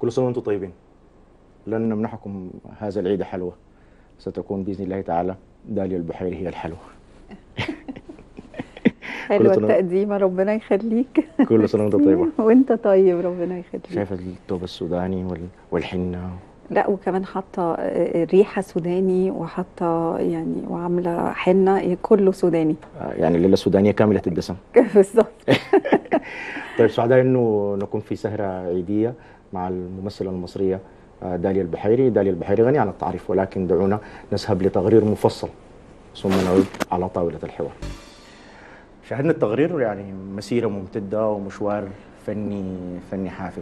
كل سنه وانتم طيبين لن نمنحكم هذا العيد حلوى ستكون باذن الله تعالى داليا البحيري هي الحلوى حلوه سنة- التقديمه ربنا يخليك كل سنه وانت طيبه وانت طيب ربنا يخليك شايفه التوب السوداني وال- والحنه لا وكمان حاطه آه، ريحه سوداني وحاطه يعني وعامله حنه كله سوداني آه، يعني الليله السودانيه كامله الدسم بالظبط طيب سعداء انه نكون في سهره عيديه مع الممثله المصريه آه، داليا البحيري، داليا البحيري غني عن التعريف ولكن دعونا نذهب لتقرير مفصل ثم نعود على طاوله الحوار. شاهدنا التقرير يعني مسيره ممتده ومشوار فني فني حافل.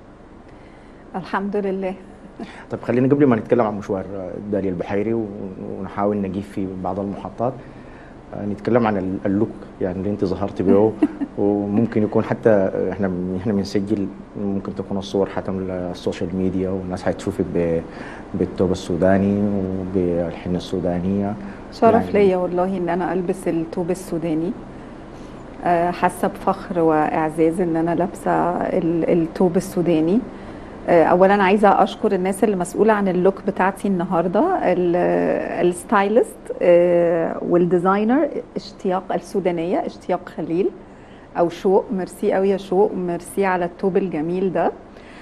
الحمد لله طيب خلينا قبل ما نتكلم عن مشوار آه، داليا البحيري ون- ونحاول نجيب في بعض المحطات آه، نتكلم عن ال- اللوك يعني اللي انت ظهرت به وممكن يكون حتى آه، احنا احنا بنسجل ممكن تكون الصور حتى السوشيال ميديا والناس حتشوفك ب- بالتوب السوداني وبالحنه السودانيه شرف يعني- ليا والله ان انا البس التوب السوداني آه، حاسه بفخر واعزاز ان انا لابسه ال- التوب السوداني آه، اولا عايزه اشكر الناس اللي مسؤوله عن اللوك بتاعتي النهارده ال- الستايلست آه، والديزاينر اشتياق السودانيه اشتياق خليل او شوق ميرسي قوي يا شوق ميرسي على التوب الجميل ده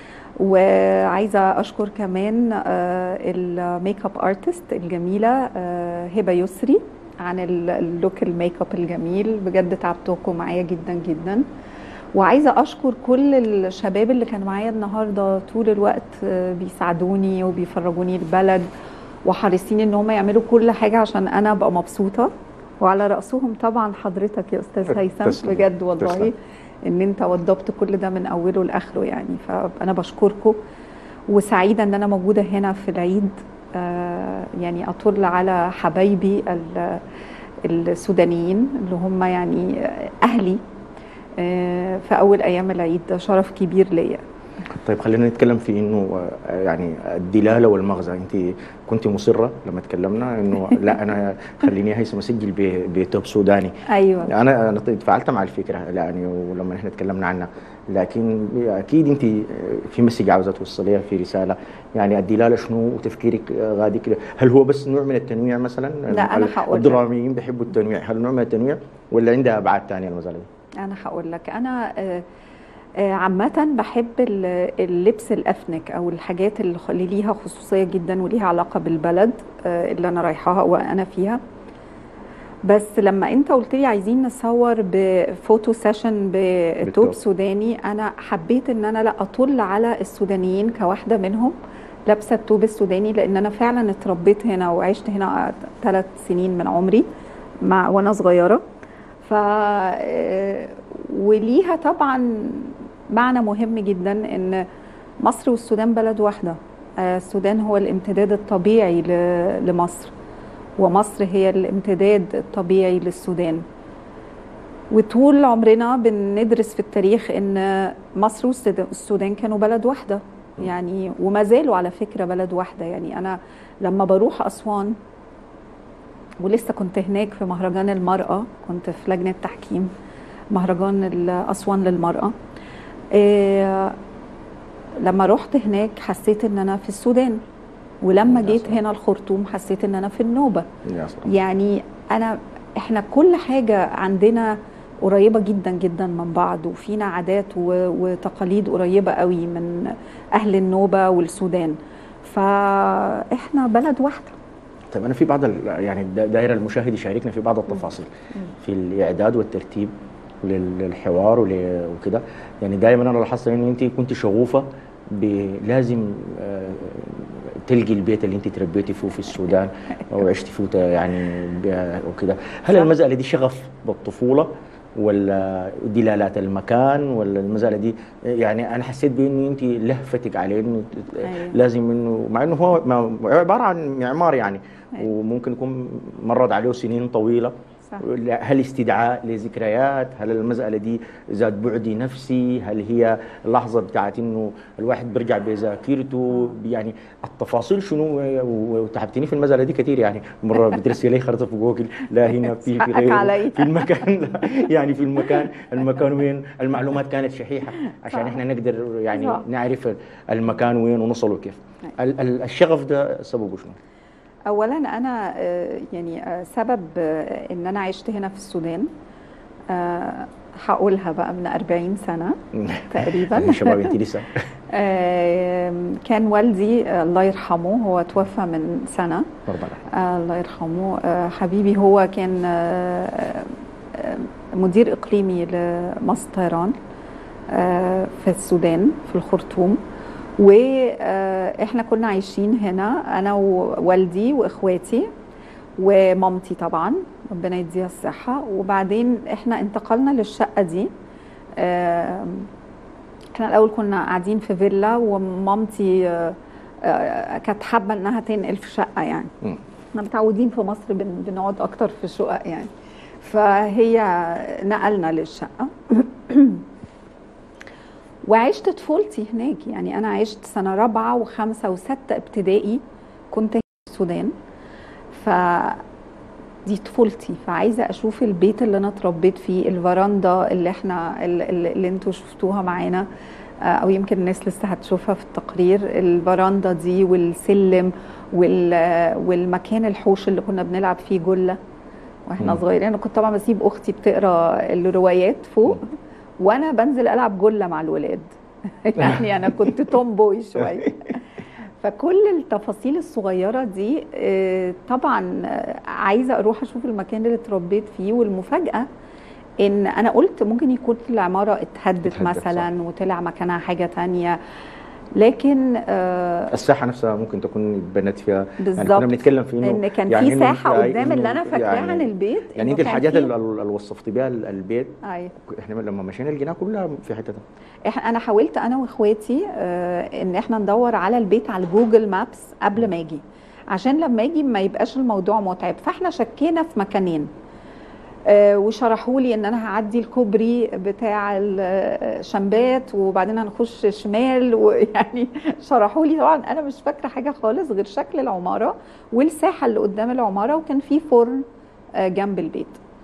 وعايزه اشكر كمان آه، الميك اب ارتست الجميله آه، هبه يسري عن ال- اللوك الميك اب الجميل بجد تعبتكم معايا جدا جدا وعايزه اشكر كل الشباب اللي كانوا معايا النهارده طول الوقت آه، بيساعدوني وبيفرجوني البلد وحريصين ان هم يعملوا كل حاجه عشان انا ابقى مبسوطه وعلى راسهم طبعا حضرتك يا استاذ هيثم تسلم. بجد والله تسلم. ان انت وضبت كل ده من اوله لاخره يعني فانا بشكركم وسعيده ان انا موجوده هنا في العيد آه، يعني اطل على حبايبي ال- السودانيين اللي هم يعني اهلي آه، في اول ايام العيد ده شرف كبير ليا طيب خلينا نتكلم في انه آه، يعني الدلاله والمغزى انت كنت مصره لما تكلمنا انه لا انا خليني هيثم اسجل ب- بتوب سوداني ايوه انا انا تفاعلت مع الفكره يعني ولما احنا تكلمنا عنها لكن اكيد انت في مسج عاوزه توصليها في رساله يعني الدلاله شنو وتفكيرك غادي كده هل هو بس نوع من التنويع مثلا لا، أنا هقول لك. الدراميين بيحبوا التنويع هل نوع من التنويع ولا عندها ابعاد ثانيه المساله دي؟ انا هقول لك انا آه، آه، عامة بحب ال- اللبس الأفنك أو الحاجات اللي خ- اللي ليها خصوصية جدا وليها علاقة بالبلد آه، اللي أنا رايحاها وأنا فيها بس لما أنت قلت لي عايزين نصور بفوتو سيشن بتوب بالتوب. سوداني أنا حبيت إن أنا لا أطل على السودانيين كواحدة منهم لابسة التوب السوداني لأن أنا فعلا اتربيت هنا وعشت هنا ثلاث سنين من عمري مع وأنا صغيرة ف آه، وليها طبعا معنى مهم جدا ان مصر والسودان بلد واحده آه، السودان هو الامتداد الطبيعي ل- لمصر ومصر هي الامتداد الطبيعي للسودان وطول عمرنا بندرس في التاريخ ان مصر والسد- والسودان كانوا بلد واحده يعني وما زالوا على فكره بلد واحده يعني انا لما بروح اسوان ولسه كنت هناك في مهرجان المرأة كنت في لجنة تحكيم مهرجان ال- أسوان للمرأة إيه لما رحت هناك حسيت ان انا في السودان ولما يا جيت سلام. هنا الخرطوم حسيت ان انا في النوبة يا سلام. يعني انا احنا كل حاجة عندنا قريبة جدا جدا من بعض وفينا عادات و- وتقاليد قريبة قوي من اهل النوبة والسودان فاحنا بلد واحدة طيب انا في بعض ال- يعني دا- دايره المشاهد يشاركنا في بعض التفاصيل في الاعداد والترتيب لل- للحوار ول- وكده يعني دائما انا لاحظت ان انت كنت شغوفه ب- لازم آه، تلقي البيت اللي انت تربيتي فيه في السودان او عشتي فيه ت- يعني ب- وكده هل صح. المساله دي شغف بالطفوله ولا دلالات المكان ولا المساله دي يعني انا حسيت بانه انت لهفتك عليه انه ت- أيوة. لازم انه مع انه هو ما- عباره عن معمار يعني أيوة. وممكن يكون مرت عليه سنين طويله صح. هل استدعاء لذكريات هل المساله دي ذات بعد نفسي هل هي اللحظه بتاعت انه الواحد بيرجع بذاكرته يعني التفاصيل شنو وتعبتني في المساله دي كثير يعني مره بترسل لي خريطه في جوجل لا هنا في في حقك غيره علي. في المكان لا يعني في المكان المكان وين المعلومات كانت شحيحه عشان صح. احنا نقدر يعني صح. نعرف المكان وين ونوصله كيف ال- ال- الشغف ده سببه شنو؟ اولا انا آه، يعني آه، سبب آه، ان انا عشت هنا في السودان آه، هقولها بقى من 40 سنه تقريبا يعني شباب انت لسه آم، كان والدي آه، الله يرحمه هو توفى من سنه ربنا آه، الله يرحمه آه، حبيبي هو كان آه، آه، مدير اقليمي لمصر طيران آه، في السودان في الخرطوم واحنا كنا عايشين هنا انا ووالدي واخواتي ومامتي طبعا ربنا يديها الصحه وبعدين احنا انتقلنا للشقه دي آم، احنا الاول كنا قاعدين في فيلا ومامتي آه، آه، كانت حابه انها تنقل في شقه يعني مم. احنا متعودين في مصر بن- بنقعد اكتر في الشقق يعني فهي نقلنا للشقه وعشت طفولتي هناك يعني انا عشت سنه رابعه وخمسه وسته ابتدائي كنت هنا في السودان ف دي طفولتي فعايزه اشوف البيت اللي انا اتربيت فيه الفراندا اللي احنا اللي, اللي انتوا شفتوها معانا آه، او يمكن الناس لسه هتشوفها في التقرير الفراندا دي والسلم وال والمكان الحوش اللي كنا بنلعب فيه جله واحنا مم. صغيرين انا كنت طبعا بسيب اختي بتقرا الروايات فوق وانا بنزل العب جله مع الولاد يعني انا كنت تومبوي شويه فكل التفاصيل الصغيره دي آه، طبعا آه، عايزه اروح اشوف المكان اللي اتربيت فيه والمفاجاه ان انا قلت ممكن يكون العماره اتهدت اتهدت، مثلا وطلع مكانها حاجه تانية لكن آه، الساحه نفسها ممكن تكون اتبنت فيها يعني كنا بالظبط بنتكلم في انه ان كان يعني في إنه- ساحه يعني قدام اللي إنه انا فاكراه يعني- عن البيت يعني إنه انت كان الحاجات في- اللي اللي وصفتي بيها البيت ايوه احنا لما مشينا لقيناها كلها في حته إح- انا حاولت انا واخواتي آه، ان احنا ندور على البيت على جوجل مابس قبل ما اجي عشان لما اجي ما يبقاش الموضوع متعب فاحنا شكينا في مكانين آه، وشرحوا لي ان انا هعدي الكوبري بتاع الشمبات وبعدين هنخش شمال ويعني شرحوا لي طبعا انا مش فاكره حاجه خالص غير شكل العماره والساحه اللي قدام العماره وكان في فرن آه، جنب البيت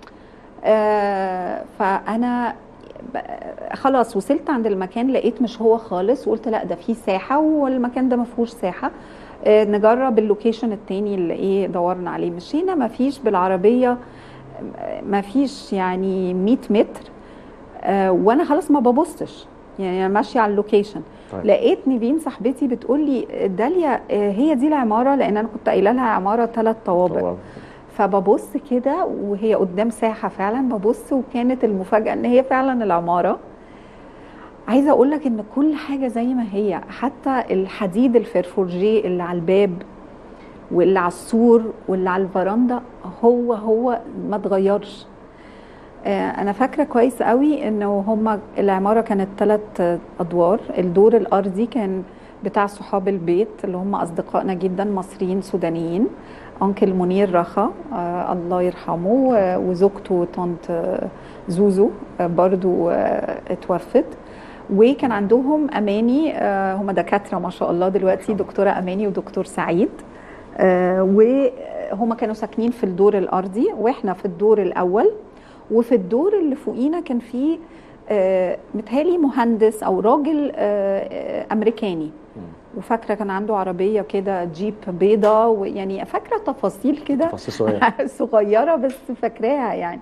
آه، فانا ب- خلاص وصلت عند المكان لقيت مش هو خالص وقلت لا ده فيه ساحه والمكان ده ما فيهوش ساحه آه، نجرب اللوكيشن التاني اللي ايه دورنا عليه مشينا ما فيش بالعربيه ما فيش يعني 100 متر آه، وانا خلاص ما ببصش يعني انا ماشيه على اللوكيشن طيب. لقيت نيفين صاحبتي بتقول لي داليا آه، هي دي العماره لان انا كنت قايله لها عماره ثلاث طوابق طبعاً. فببص كده وهي قدام ساحه فعلا ببص وكانت المفاجاه ان هي فعلا العماره عايزه اقول لك ان كل حاجه زي ما هي حتى الحديد الفرفورجيه اللي على الباب واللي على السور واللي على الفرندا هو هو ما اتغيرش آه، انا فاكره كويس قوي انه هما العماره كانت ثلاث ادوار الدور الارضي كان بتاع صحاب البيت اللي هم اصدقائنا جدا مصريين سودانيين انكل منير رخا آه الله يرحمه آه، وزوجته طنط آه، زوزو آه برضو آه اتوفت وكان عندهم اماني آه هم دكاتره ما شاء الله دلوقتي دكتوره اماني ودكتور سعيد آه وهم كانوا ساكنين في الدور الارضي واحنا في الدور الاول وفي الدور اللي فوقينا كان في آه متهيألي مهندس او راجل آه آه، امريكاني وفاكره كان عنده عربيه كده جيب بيضه ويعني فاكره تفاصيل كده تفاصيل صغيره صغيره بس فاكراها يعني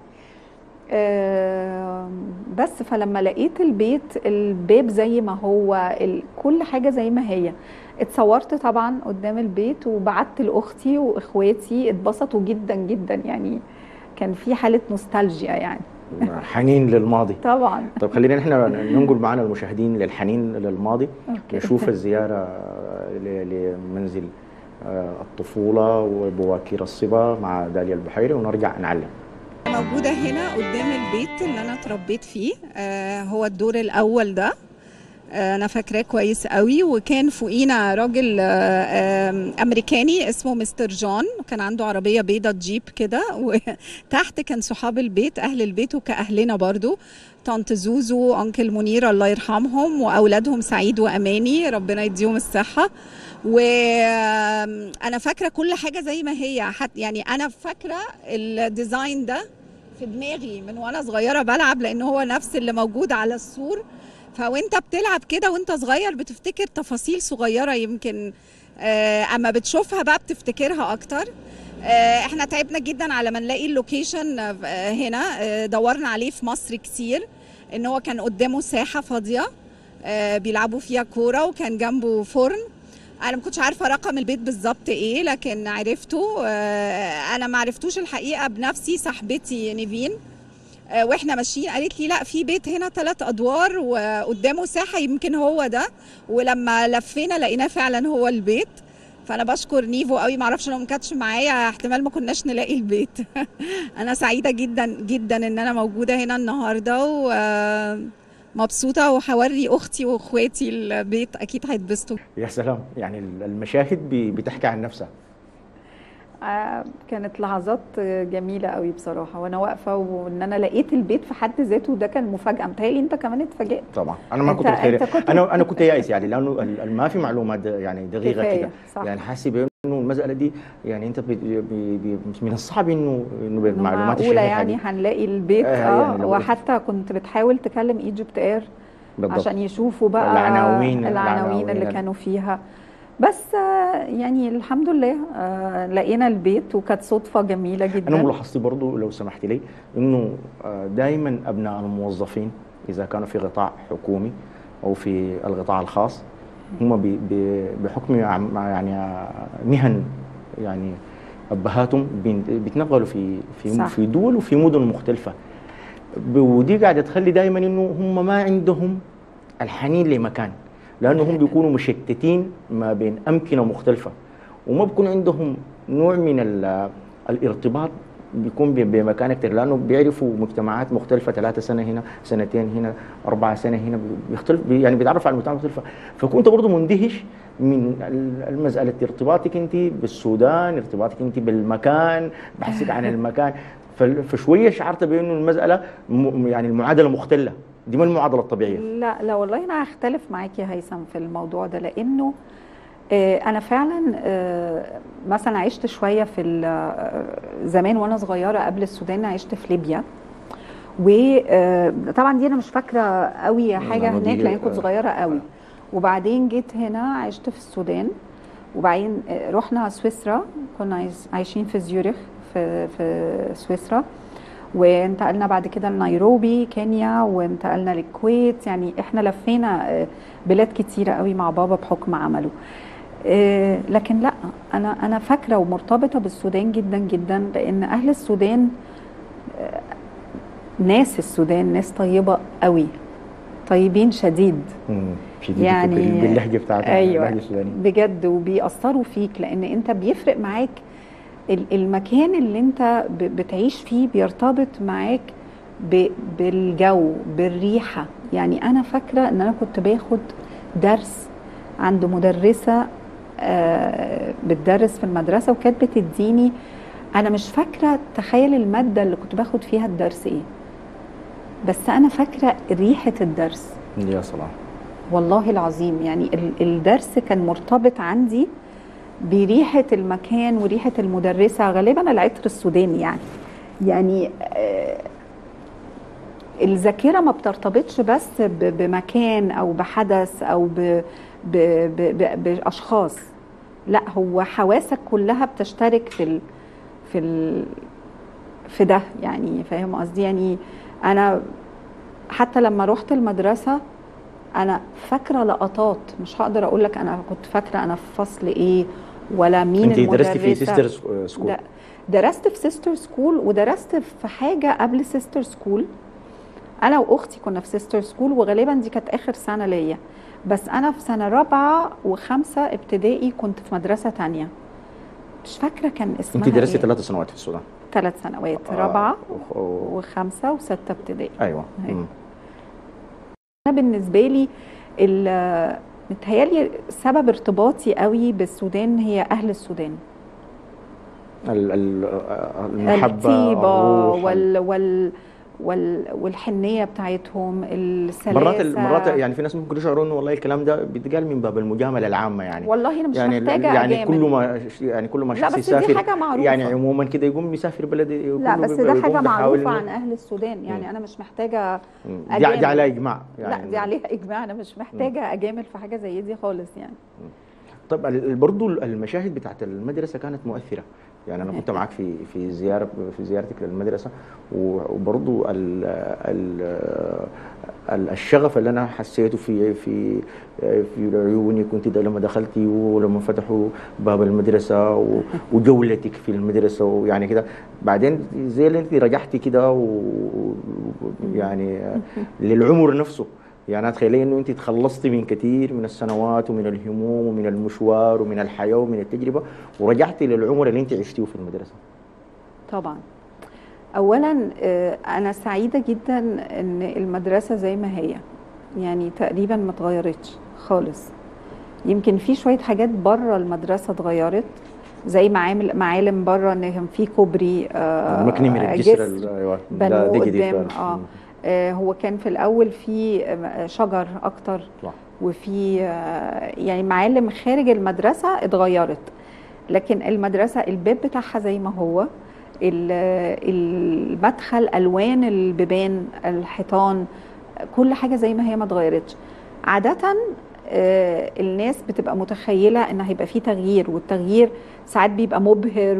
آه، بس فلما لقيت البيت الباب زي ما هو ال- كل حاجه زي ما هي اتصورت طبعا قدام البيت وبعت لاختي واخواتي اتبسطوا جدا جدا يعني كان في حاله نوستالجيا يعني حنين للماضي طبعا طيب خلينا احنا ننقل معنا المشاهدين للحنين للماضي أوكي. نشوف الزياره ل- لمنزل آه، الطفوله وبواكير الصبا مع داليا البحيري ونرجع نعلم موجودة هنا قدام البيت اللي أنا اتربيت فيه آه هو الدور الأول ده انا فاكراه كويس قوي وكان فوقينا راجل آه، آم، امريكاني اسمه مستر جون كان عنده عربيه بيضه جيب كده وتحت كان صحاب البيت اهل البيت وكاهلنا برضو طنط زوزو انكل منير الله يرحمهم واولادهم سعيد واماني ربنا يديهم الصحه وانا فاكره كل حاجه زي ما هي حتى يعني انا فاكره الديزاين ده في دماغي من وانا صغيره بلعب لان هو نفس اللي موجود على السور فوانت بتلعب كده وانت صغير بتفتكر تفاصيل صغيره يمكن آه، اما بتشوفها بقى بتفتكرها اكتر آه، احنا تعبنا جدا على ما نلاقي اللوكيشن آه، هنا آه، دورنا عليه في مصر كتير ان هو كان قدامه ساحه فاضيه آه، بيلعبوا فيها كوره وكان جنبه فرن انا ما كنتش عارفه رقم البيت بالظبط ايه لكن عرفته آه، انا ما عرفتوش الحقيقه بنفسي صاحبتي نيفين آه، واحنا ماشيين قالت لي لا في بيت هنا ثلاث ادوار وقدامه ساحه يمكن هو ده ولما لفينا لقيناه فعلا هو البيت فانا بشكر نيفو قوي ما اعرفش لو ما كانتش معايا احتمال ما كناش نلاقي البيت انا سعيده جدا جدا ان انا موجوده هنا النهارده ومبسوطه وهوري اختي واخواتي البيت اكيد هيتبسطوا يا سلام يعني المشاهد بي- بتحكي عن نفسها آه، كانت لحظات جميلة قوي بصراحة وأنا واقفة وإن أنا لقيت البيت في حد ذاته ده كان مفاجأة متهيألي أنت كمان اتفاجئت طبعا انا ما أنت- كنت متخيل أنت كنت- انا انا كنت يائس يعني لانه ال- ال- ما في معلومات د- يعني دقيقه كفاية، كده صح. يعني حاسس بانه المساله دي يعني انت بي بي بي من الصعب انه انه إنه بالمعلومات معقولة الشهيره يعني دي هنلاقي البيت آه، اه يعني لو- وحتى كنت بتحاول تكلم ايجيبت اير بالضبط عشان يشوفوا بقى العناوين- العناوين اللي العناوين. كانوا فيها بس آه، يعني الحمد لله آه، لقينا البيت وكانت صدفة جميلة انا جدا ملاحظتي برضو لو سمحت لي انه دائما ابناء الموظفين اذا كانوا في قطاع حكومي او في القطاع الخاص هم ب- ب- بحكم عم- يعني آه، مهن يعني ابهاتهم بين- بيتنقلوا في في صح. في دول وفي مدن مختلفه ب- ودي قاعده تخلي دائما انه هم ما عندهم الحنين لمكان لانه هم بيكونوا مشتتين ما بين امكنه مختلفه وما بيكون عندهم نوع من ال- الارتباط بيكون ب- بمكان اكثر لانه بيعرفوا مجتمعات مختلفه ثلاثة سنه هنا سنتين هنا أربعة سنه هنا بيختلف بي- يعني بيتعرف على مجتمعات مختلفه فكنت برضه مندهش من ال- المساله ارتباطك انت بالسودان ارتباطك انت بالمكان بحثك عن المكان فال- فشويه شعرت بانه المساله م- يعني المعادله مختله دي ما المعادله الطبيعيه لا لا والله انا هختلف معاك يا هيثم في الموضوع ده لانه آه، انا فعلا آه، مثلا عشت شويه في ال- آه، زمان وانا صغيره قبل السودان عشت في ليبيا وطبعا دي انا مش فاكره قوي حاجه لأنه دي- هناك لان كنت آه. صغيره قوي وبعدين جيت هنا عشت في السودان وبعدين آه، رحنا سويسرا كنا عايز- عايشين في زيورخ في في سويسرا وانتقلنا بعد كده لنيروبي كينيا وانتقلنا للكويت يعني احنا لفينا آه، بلاد كتيرة قوي مع بابا بحكم عمله آه، لكن لا انا انا فاكره ومرتبطه بالسودان جدا جدا لان اهل السودان آه، ناس السودان ناس طيبه قوي طيبين شديد مم. شديد يعني- بال- باللهجه بتاعتها ايوه اللهجه السودانيه بجد وبيأثروا فيك لان انت بيفرق معاك ال- المكان اللي انت ب- بتعيش فيه بيرتبط معاك ب- بالجو بالريحه يعني انا فاكره ان انا كنت باخد درس عند مدرسه آه، بتدرس في المدرسه وكانت بتديني انا مش فاكره تخيل الماده اللي كنت باخد فيها الدرس ايه بس انا فاكره ريحه الدرس يا سلام والله العظيم يعني ال- الدرس كان مرتبط عندي بريحة المكان وريحة المدرسة غالبا العطر السوداني يعني يعني آه، الذاكرة ما بترتبطش بس ب- بمكان أو بحدث أو ب ب ب ب بأشخاص لا هو حواسك كلها بتشترك في ال في ال في ده يعني فاهم قصدي يعني أنا حتى لما رحت المدرسة انا فاكره لقطات مش هقدر اقول لك انا كنت فاكره انا في فصل ايه ولا مين انت المدرسه درستي في سيستر سكول لا درست في سيستر سكول ودرست في حاجه قبل سيستر سكول انا واختي كنا في سيستر سكول وغالبا دي كانت اخر سنه ليا بس انا في سنه رابعه وخمسه ابتدائي كنت في مدرسه تانية مش فاكره كان اسمها انت درستي إيه؟ ثلاث سنوات في السودان ثلاث سنوات آه، رابعه و- و- وخمسه وسته ابتدائي ايوه هيك. مم. انا بالنسبه لي ال- متهيألي سبب ارتباطي قوي بالسودان هي أهل السودان ال- ال- المحبه الطيبة الروح وال وال وال والحنية بتاعتهم السلاسة مرات مرات يعني في ناس ممكن يشعروا انه والله الكلام ده بيتقال من باب المجامله العامه يعني والله أنا مش يعني محتاجة يعني أجامل كل ما يعني كل ما لا شخص بس دي يسافر حاجة معروفة يعني عموما كده يقوم يسافر بلد لا كله بس بيبقى ده يقوم حاجة بيحاول معروفة إنه- عن أهل السودان يعني مم. أنا مش محتاجة مم. دي, أجامل. دي عليها اجماع لا دي عليها إجماع أنا مش محتاجة أجامل في حاجة زي دي خالص يعني طب ال- برضو المشاهد بتاعت المدرسه كانت مؤثره يعني انا كنت معاك في في زياره في زيارتك للمدرسه و- وبرضو ال ال ال- الشغف اللي انا حسيته في في في عيوني كنت ده لما دخلتي ولما فتحوا باب المدرسه و- وجولتك في المدرسه ويعني كده بعدين زي اللي انت رجعتي كده ويعني للعمر نفسه يعني تخيلي انه انت تخلصتي من كثير من السنوات ومن الهموم ومن المشوار ومن الحياه ومن التجربه ورجعتي للعمر اللي انت عشتيه في المدرسه طبعا اولا آه، انا سعيده جدا ان المدرسه زي ما هي يعني تقريبا ما اتغيرتش خالص يمكن في شويه حاجات بره المدرسه اتغيرت زي معامل معالم بره ان كان في كوبري آه، مكني من الجسر جسر ال- ايوه بنوه ده- ده جديد قدام فعلا. اه مم. آه، هو كان في الاول في آه، شجر اكتر صح. وفي آه، يعني معالم خارج المدرسه اتغيرت لكن المدرسه الباب بتاعها زي ما هو ال- المدخل الوان البيبان الحيطان كل حاجه زي ما هي ما اتغيرتش عاده آه، الناس بتبقى متخيله ان هيبقى في تغيير والتغيير ساعات بيبقى مبهر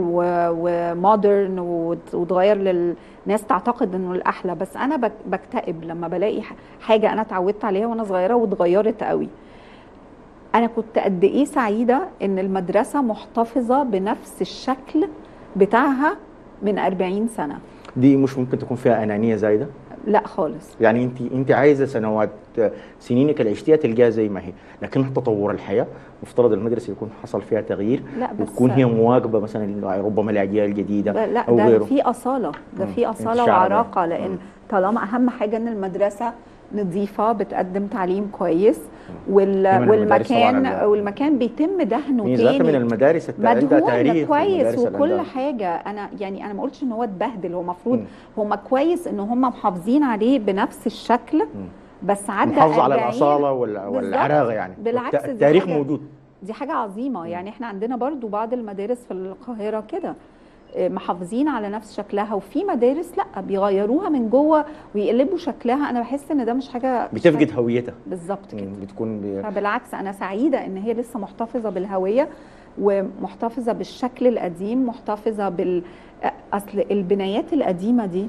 ومودرن وتغير للناس تعتقد انه الاحلى بس انا بك- بكتئب لما بلاقي ح- حاجه انا اتعودت عليها وانا صغيره واتغيرت قوي انا كنت قد ايه سعيده ان المدرسه محتفظه بنفس الشكل بتاعها من 40 سنه دي مش ممكن تكون فيها انانيه زايده لا خالص يعني انت انت عايزه سنوات سنينك اللي عشتيها تلقاها زي ما هي لكن تطور الحياه مفترض المدرسه يكون حصل فيها تغيير لا بس وتكون هي مواكبه مثلا ربما الاجيال الجديده لا او ده غيره في اصاله ده مم. في انت اصاله شعر ده. وعراقه لان مم. طالما اهم حاجه ان المدرسه نظيفه بتقدم تعليم كويس وال... هي من المدارس طبعاً والمكان ال- والمكان بيتم دهنه هي ذاتها من تاني المدارس التا- عندها مدهون تاريخ كويس المدارس اللي وكل عندها. حاجه انا يعني انا ما قلتش ان هو اتبهدل هو المفروض مم. هم كويس ان هم محافظين عليه بنفس الشكل مم. بس عدى محافظه على 40 الاصاله وال- بالظبط. والعراقه يعني بالعكس والت- دي التاريخ حاجة- موجود دي حاجة عظيمة يعني احنا عندنا برضو بعض المدارس في القاهرة كده آه، محافظين على نفس شكلها وفي مدارس لا بيغيروها من جوه ويقلبوا شكلها انا بحس ان ده مش حاجة مش بتفقد حاجة- هويتها بالظبط كده مم. بتكون ب... فبالعكس انا سعيدة ان هي لسه محتفظة بالهوية ومحتفظة بالشكل القديم محتفظة بال آه، اصل البنايات القديمة دي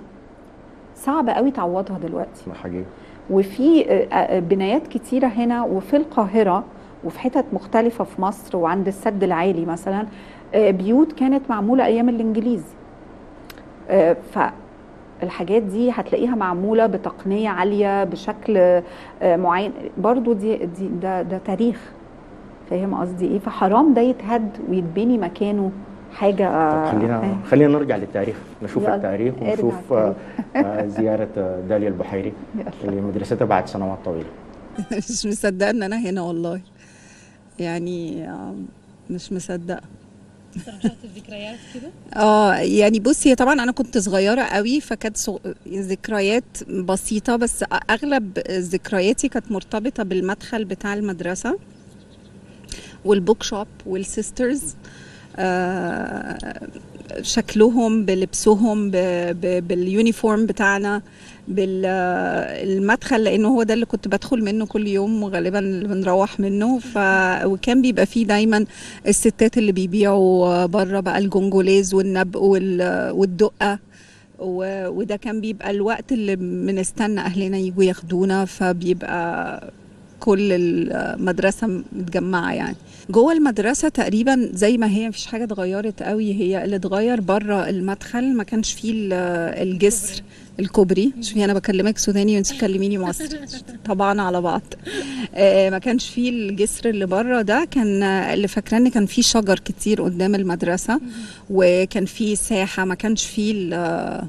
صعب قوي تعوضها دلوقتي حقيقي وفي آه، آه، بنايات كتيرة هنا وفي القاهرة وفي حتت مختلفة في مصر وعند السد العالي مثلا آه، بيوت كانت معمولة أيام الإنجليز آه، فالحاجات دي هتلاقيها معمولة بتقنية عالية بشكل آه، معين برضو دي, دي ده, ده تاريخ فاهم قصدي ايه فحرام ده يتهد ويتبني مكانه حاجة طب خلينا فاهم؟ خلينا نرجع للتاريخ نشوف يلا، التاريخ ارجع ونشوف آه، آه، زياره آه، داليا البحيري اللي مدرستها بعد سنوات طويله مش مصدقه ان انا هنا والله يعني آم، مش مصدقه رجعت الذكريات كده اه يعني بصي هي طبعا انا كنت صغيره قوي فكانت صغ... ذكريات بسيطه بس اغلب ذكرياتي كانت مرتبطه بالمدخل بتاع المدرسه والبوك شوب والسيسترز آه شكلهم بلبسهم ب... ب... باليونيفورم بتاعنا بالمدخل لانه هو ده اللي كنت بدخل منه كل يوم وغالبا اللي بنروح منه ف وكان بيبقى فيه دايما الستات اللي بيبيعوا بره بقى الجونجوليز والنبق وال... والدقه و... وده كان بيبقى الوقت اللي بنستنى اهلنا يجوا ياخدونا فبيبقى كل المدرسة متجمعة يعني جوه المدرسة تقريبا زي ما هي مفيش حاجة اتغيرت قوي هي اللي اتغير بره المدخل ما كانش فيه ال- الجسر الكوبري شوفي انا بكلمك سوداني وانت بتكلميني مصري طبعا على بعض آه، ما كانش فيه الجسر اللي بره ده كان آه، اللي فاكراه ان كان فيه شجر كتير قدام المدرسة وكان فيه ساحة ما كانش فيه ال-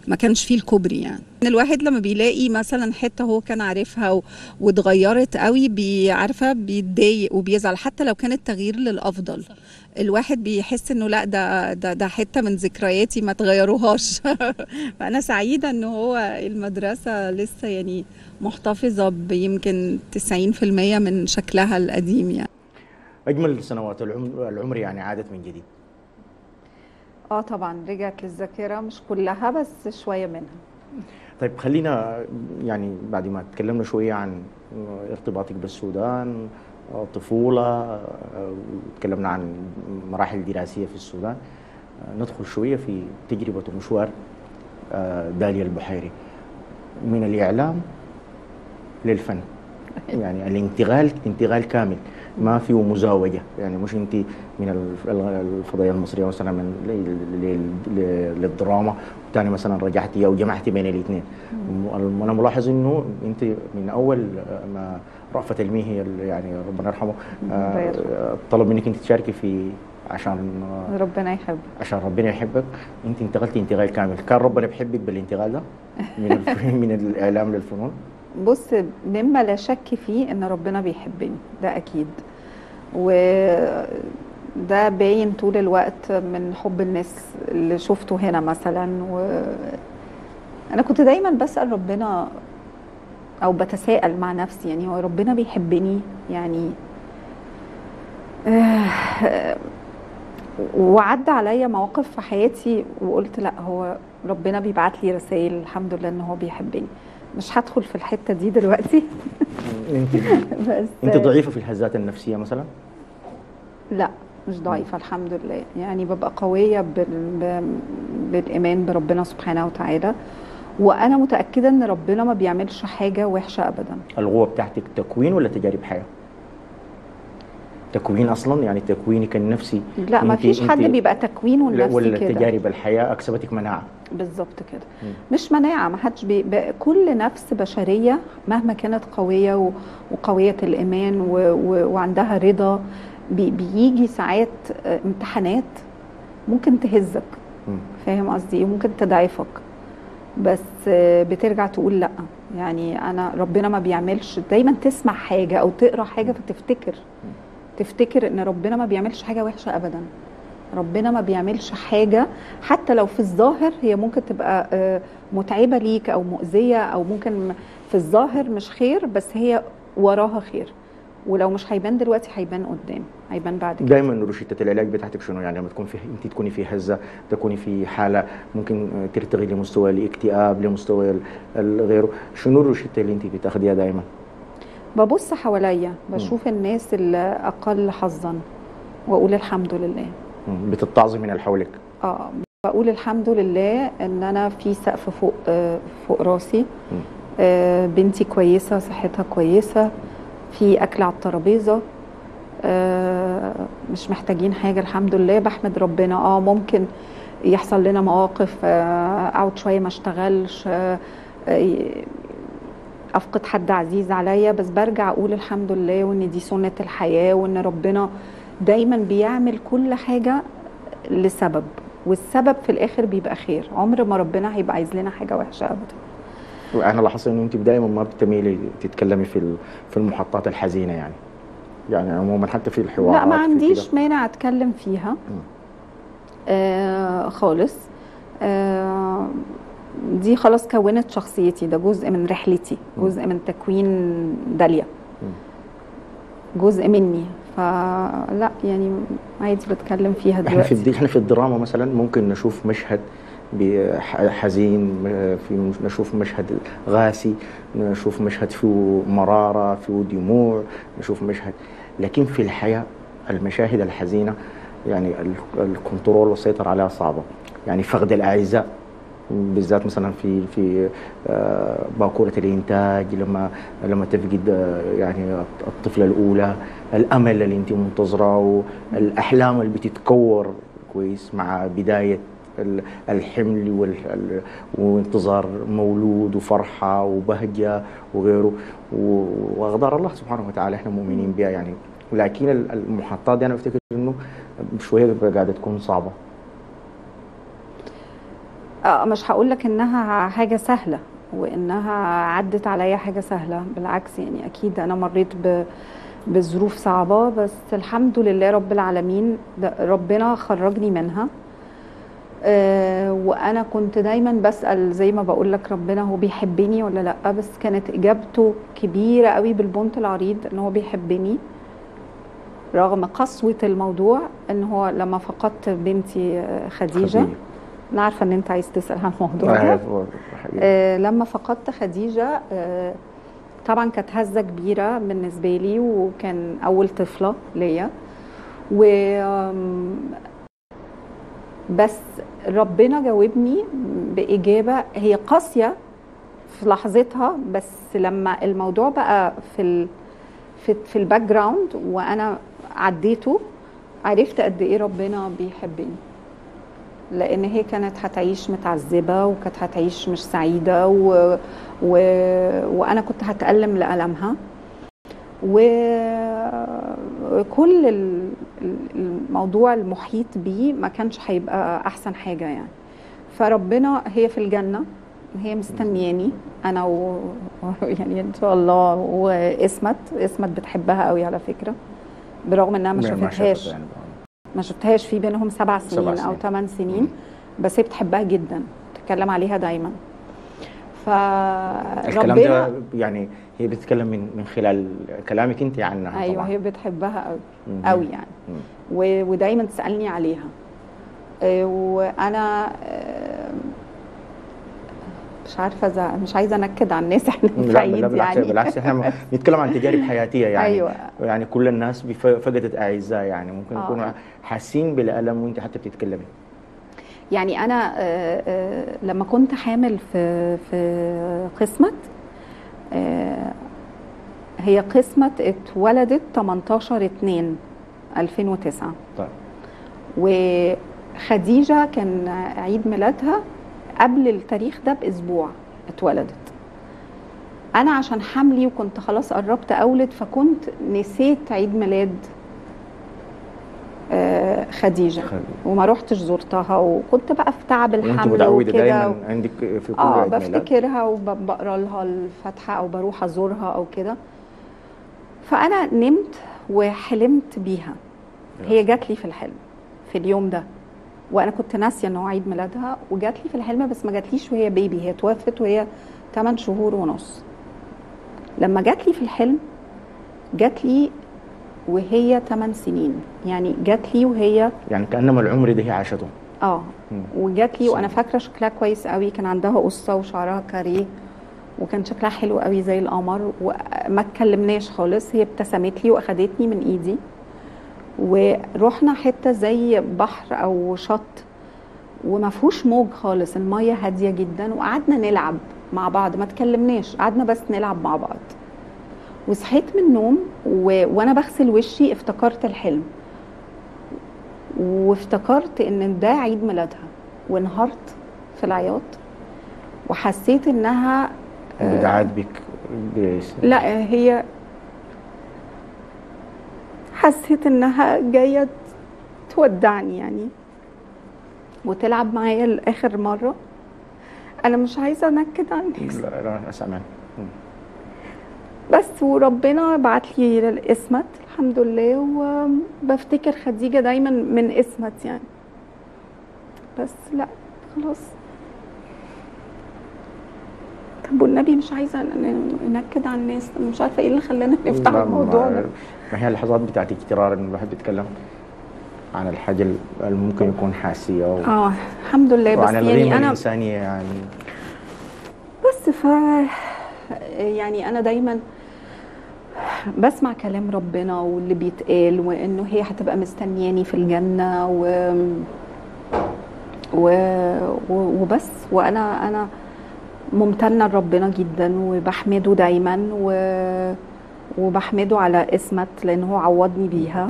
ما كانش فيه الكوبري يعني الواحد لما بيلاقي مثلا حته هو كان عارفها و- واتغيرت قوي بيعرفها بيتضايق وبيزعل حتى لو كان التغيير للافضل الواحد بيحس انه لا ده ده ده حته من ذكرياتي ما تغيروهاش فانا سعيده ان هو المدرسه لسه يعني محتفظه بيمكن 90% من شكلها القديم يعني اجمل سنوات العمر, العمر يعني عادت من جديد اه طبعا رجعت للذاكره مش كلها بس شويه منها طيب خلينا يعني بعد ما تكلمنا شويه عن ارتباطك بالسودان طفوله وتكلمنا عن مراحل دراسيه في السودان ندخل شويه في تجربه ومشوار داليا البحيري من الاعلام للفن يعني الانتقال انتقال كامل ما فيه مزاوجه يعني مش انت من الف- الفضائيه المصريه مثلا من ل- ل- ل- للدراما وثاني مثلا رجعتي او جمعتي بين الاثنين انا ملاحظ انه انت من اول ما رأفت الميهي اللي يعني ربنا يرحمه الله يرحمه. آه، طلب منك انت تشاركي في عشان آه، ربنا يحب عشان ربنا يحبك انت انتقلتي انتقال كامل كان ربنا بيحبك بالانتقال ده من الف- من الاعلام للفنون بص مما لا شك فيه ان ربنا بيحبني ده اكيد وده باين طول الوقت من حب الناس اللي شفته هنا مثلا و انا كنت دايما بسأل ربنا او بتساءل مع نفسي يعني هو ربنا بيحبني يعني آه، وعدى عليا مواقف في حياتي وقلت لا هو ربنا بيبعت لي رسائل الحمد لله ان هو بيحبني مش هدخل في الحته دي دلوقتي انت بس انت ضعيفه في الهزات النفسيه مثلا لا مش ضعيفه الحمد لله يعني ببقى قويه بال... ب- بالايمان بربنا سبحانه وتعالى وانا متاكده ان ربنا ما بيعملش حاجه وحشه ابدا القوه بتاعتك تكوين ولا تجارب حياه تكوين اصلا يعني تكوينك النفسي لا ما انت- فيش حد انت- بيبقى تكوينه لا، لنفسي ولا كده تجارب الحياه اكسبتك مناعه بالظبط كده مم. مش مناعة ما حدش بي... ب- كل نفس بشرية مهما كانت قوية و... وقوية الإيمان و... و... وعندها رضا بي... بيجي ساعات آه، امتحانات ممكن تهزك مم. فاهم قصدي ايه ممكن تضعفك بس آه، بترجع تقول لا يعني انا ربنا ما بيعملش دايما تسمع حاجة او تقرا حاجة فتفتكر تفتكر ان ربنا ما بيعملش حاجة وحشة ابدا ربنا ما بيعملش حاجة حتى لو في الظاهر هي ممكن تبقى آه، متعبة ليك أو مؤذية أو ممكن في الظاهر مش خير بس هي وراها خير ولو مش هيبان دلوقتي هيبان قدام هيبان بعد كده دائما روشته العلاج بتاعتك شنو يعني لما تكون في انت تكوني في هزه تكوني في حاله ممكن آه، ترتقي لمستوى الاكتئاب لمستوى ال- ال- غيره شنو الروشته اللي انت بتاخديها دائما ببص حواليا بشوف الناس اللي أقل حظا وأقول الحمد لله مم. بتتعظي من اللي حولك اه بقول الحمد لله ان انا في سقف فوق آه، فوق راسي آه، بنتي كويسه صحتها كويسه في اكل على الترابيزه آه، مش محتاجين حاجه الحمد لله بحمد ربنا اه ممكن يحصل لنا مواقف آه، اقعد شويه ما اشتغلش آه، آه، افقد حد عزيز عليا بس برجع اقول الحمد لله وان دي سنه الحياه وان ربنا دايما بيعمل كل حاجه لسبب والسبب في الاخر بيبقى خير عمر ما ربنا هيبقى عايز لنا حاجه وحشه ابدا وانا لاحظت انه انت دائما ما بتميلي تتكلمي في ال- في المحطات الحزينه يعني يعني عموما حتى في الحوارات لا ما في عنديش كده. مانع اتكلم فيها آه خالص آه دي خلاص كونت شخصيتي ده جزء من رحلتي مم. جزء من تكوين داليا جزء مني فلا يعني عادي بتكلم فيها احنا في دلوقتي الد- احنا في الدراما مثلا ممكن نشوف مشهد ب- ح- حزين م- في نشوف مشهد غاسي نشوف مشهد فيه مرارة فيه دموع نشوف مشهد لكن في الحياة المشاهد الحزينة يعني ال- الكنترول والسيطرة عليها صعبة يعني فقد الأعزاء بالذات مثلا في في آه، باكوره الانتاج لما لما تفقد آه، يعني الطفله الاولى الامل اللي انت منتظره والاحلام اللي بتتكور كويس مع بدايه ال- الحمل وال- ال- وانتظار مولود وفرحه وبهجه وغيره و- واقدار الله سبحانه وتعالى احنا مؤمنين بها يعني لكن ال- المحطات دي انا بفتكر انه شويه قاعده تكون صعبه آه، مش هقول لك انها حاجه سهله وانها عدت عليا حاجه سهله بالعكس يعني اكيد انا مريت ب بظروف صعبه بس الحمد لله رب العالمين ده ربنا خرجني منها آه، وانا كنت دايما بسال زي ما بقول لك ربنا هو بيحبني ولا لا بس كانت اجابته كبيره قوي بالبنط العريض ان هو بيحبني رغم قسوه الموضوع ان هو لما فقدت بنتي آه، خديجه انا عارفه ان انت عايز تسال عن الموضوع ده آه، لما فقدت خديجه آه، طبعا كانت هزه كبيره بالنسبه لي وكان اول طفله ليا و آم، بس ربنا جاوبني باجابه هي قاسيه في لحظتها بس لما الموضوع بقى في ال في, في الباك جراوند وانا عديته عرفت قد ايه ربنا بيحبني لان هي كانت هتعيش متعذبه وكانت هتعيش مش سعيده و... و... وانا كنت هتالم لالمها وكل ال- الموضوع المحيط بيه ما كانش هيبقى احسن حاجه يعني فربنا هي في الجنه هي مستنياني انا و... يعني ان شاء الله واسمت اسمت بتحبها قوي على فكره برغم انها ما شافتهاش يعني. ما شفتهاش في بينهم سبع سنين, سبع او سنين. ثمان سنين بس هي بتحبها جدا تتكلم عليها دايما الكلام فربنا ده يعني هي بتتكلم من من خلال كلامك انت عنها ايوه طبعا هي بتحبها قوي مم. قوي يعني مم. و... ودايما تسالني عليها آه، وانا آه، مش عارفه إذا مش عايزه انكد على الناس احنا في لا لا عيد بالعكس يعني بالعكس احنا بنتكلم عن تجارب حياتيه يعني أيوة. يعني كل الناس بف- فقدت اعزاء يعني ممكن آه. يكونوا حاسين بالالم وانت حتى بتتكلمي يعني انا آه، آه، لما كنت حامل في في قسمت آه، هي قسمت اتولدت 18 2 2009 طيب وخديجه كان عيد ميلادها قبل التاريخ ده باسبوع اتولدت انا عشان حملي وكنت خلاص قربت اولد فكنت نسيت عيد ميلاد آه، خديجه خلي. وما روحتش زرتها وكنت بقى في تعب وانت الحمل متعوده وكده دايما عندك في كل اه عيد ميلاد بفتكرها وبقرا لها الفاتحه او بروح ازورها او كده فانا نمت وحلمت بيها هي جات لي في الحلم في اليوم ده وانا كنت ناسيه ان هو عيد ميلادها وجات لي في الحلم بس ما جاتليش وهي بيبي هي توفت وهي 8 شهور ونص لما جات لي في الحلم جات لي وهي 8 سنين يعني جات لي وهي يعني كانما العمر ده هي عاشته اه مم. وجات لي وانا سنة. فاكره شكلها كويس قوي كان عندها قصه وشعرها كاريه وكان شكلها حلو قوي زي القمر وما اتكلمناش خالص هي ابتسمت لي واخدتني من ايدي ورحنا حته زي بحر او شط وما فيهوش موج خالص الميه هاديه جدا وقعدنا نلعب مع بعض ما اتكلمناش قعدنا بس نلعب مع بعض وصحيت من النوم و... وانا بغسل وشي افتكرت الحلم وافتكرت ان ده عيد ميلادها وانهارت في العياط وحسيت انها بدعات بك بس- لا هي حسيت انها جايه تودعني يعني وتلعب معايا لاخر مره انا مش عايزه انكد على الناس لا لا اسمع مم. بس وربنا بعت لي الاسمت الحمد لله وبفتكر خديجه دايما من اسمت يعني بس لا خلاص طب والنبي مش عايزه ن- ننكد على الناس أنا مش عارفه ايه اللي خلانا نفتح لا، الموضوع ما- ده ما هي اللحظات بتاعت اكترار ان الواحد بيتكلم عن الحاجه اللي ممكن يكون حاسيه و... اه الحمد لله بس وعن الغيمه يعني انا الانسانيه يعني بس ف يعني انا دايما بسمع كلام ربنا واللي بيتقال وانه هي هتبقى مستنياني في الجنه و و و- وبس وانا انا ممتنه لربنا جدا وبحمده دايما و وبحمده على اسمت لان هو عوضني بيها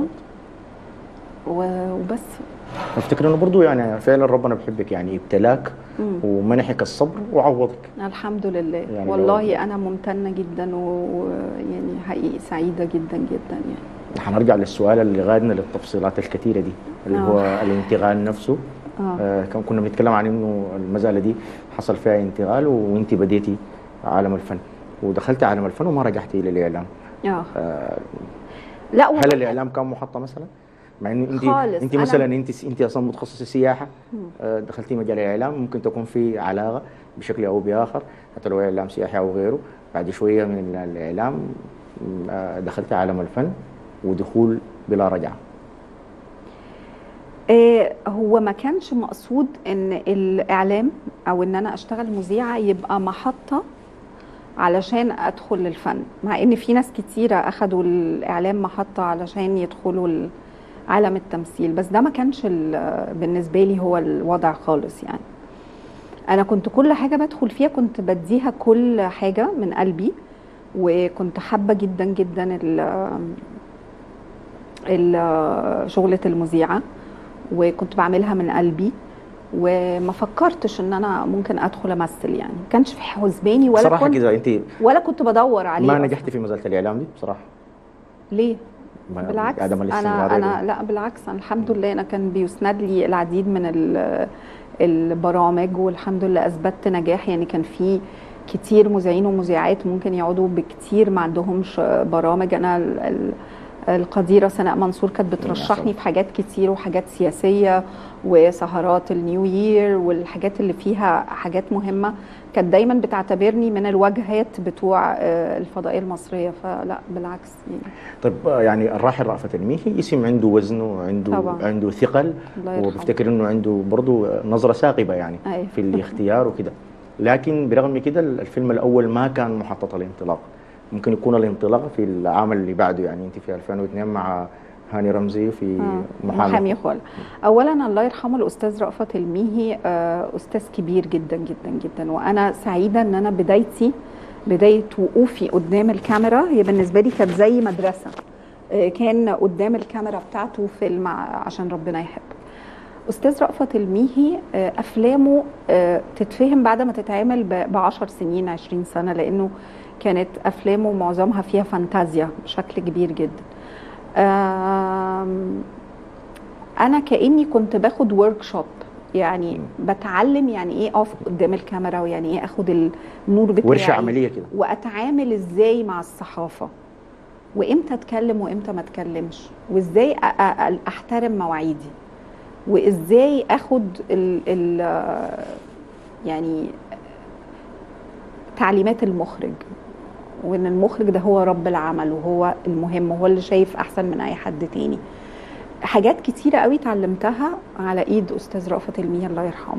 و- وبس افتكر انه برضه يعني فعلا ربنا بيحبك يعني ابتلاك مم. ومنحك الصبر وعوضك الحمد لله يعني يعني لو- والله انا ممتنه جدا ويعني حقيقي سعيده جدا جدا يعني هنرجع للسؤال اللي غادنا للتفصيلات الكثيره دي اللي آه. هو الانتقال نفسه آه. آه كان كنا بنتكلم عن انه المزاله دي حصل فيها انتقال وانت بديتي عالم الفن ودخلتي عالم الفن وما رجعتي الى الاعلام اه آه لا هل والله الاعلام كان محطه مثلا؟ مع انه انت خالص. انت أنا- مثلا انت انت اصلا متخصصه سياحه آه، دخلتي مجال الاعلام ممكن تكون في علاقه بشكل او باخر حتى لو اعلام سياحي او غيره بعد شويه من الاعلام م، آه، دخلتي عالم الفن ودخول بلا رجعه آه، هو ما كانش مقصود ان الاعلام او ان انا اشتغل مذيعه يبقى محطه علشان ادخل للفن مع ان في ناس كتيره اخدوا الاعلام محطه علشان يدخلوا ال- عالم التمثيل بس ده ما كانش ال- بالنسبه لي هو الوضع خالص يعني انا كنت كل حاجه بدخل فيها كنت بديها كل حاجه من قلبي وكنت حابه جدا جدا ال- ال- شغله المذيعه وكنت بعملها من قلبي وما فكرتش ان انا ممكن ادخل امثل يعني ما كانش في حسباني ولا صراحه كنت كده انت ولا كنت بدور عليه ما أصلاً. نجحتي في مزاله الاعلام دي بصراحه ليه ما- بالعكس عدم انا الاستمرارية انا دي. لا بالعكس أنا الحمد لله انا كان بيسند لي العديد من ال- البرامج والحمد لله اثبتت نجاح يعني كان في كتير مذيعين ومذيعات ممكن يقعدوا بكتير ما عندهمش برامج انا ال- ال- القديره سناء منصور كانت بترشحني في حاجات كتير وحاجات سياسيه وسهرات النيو يير والحاجات اللي فيها حاجات مهمه كانت دايما بتعتبرني من الواجهات بتوع آه، الفضائيه المصريه فلا بالعكس يعني طيب آه، يعني الراحل رأفت الميهي اسم عنده وزن وعنده طبعاً. عنده ثقل الله يرحمه. وبفتكر انه عنده برضه نظره ثاقبه يعني أيوة. في الاختيار وكده لكن برغم كده الفيلم الاول ما كان محطه الانطلاق ممكن يكون الانطلاق في العام اللي بعده يعني انت في 2002 مع هاني رمزي في آه، محامي, محامي خال اولا الله يرحمه الاستاذ رأفت الميهي آه، استاذ كبير جدا جدا جدا وانا سعيده ان انا بدايتي بدايه وقوفي قدام الكاميرا هي بالنسبه لي كانت زي مدرسه آه، كان قدام الكاميرا بتاعته فيلم ع- عشان ربنا يحبك استاذ رأفت الميهي آه، افلامه آه، تتفهم بعد ما تتعمل ب 10 سنين 20 سنه لانه كانت افلامه معظمها فيها فانتازيا بشكل كبير جدا آم، انا كاني كنت باخد ورك شوب يعني بتعلم يعني ايه اقف قدام الكاميرا ويعني ايه اخد النور بتاعي ورشه عمليه كده واتعامل ازاي مع الصحافه وامتى اتكلم وامتى ما اتكلمش وازاي أ- أ- احترم مواعيدي وازاي اخد ال ال يعني تعليمات المخرج وان المخرج ده هو رب العمل وهو المهم وهو اللي شايف احسن من اي حد تاني حاجات كتيره قوي اتعلمتها على ايد استاذ رأفت الميهي الله يرحمه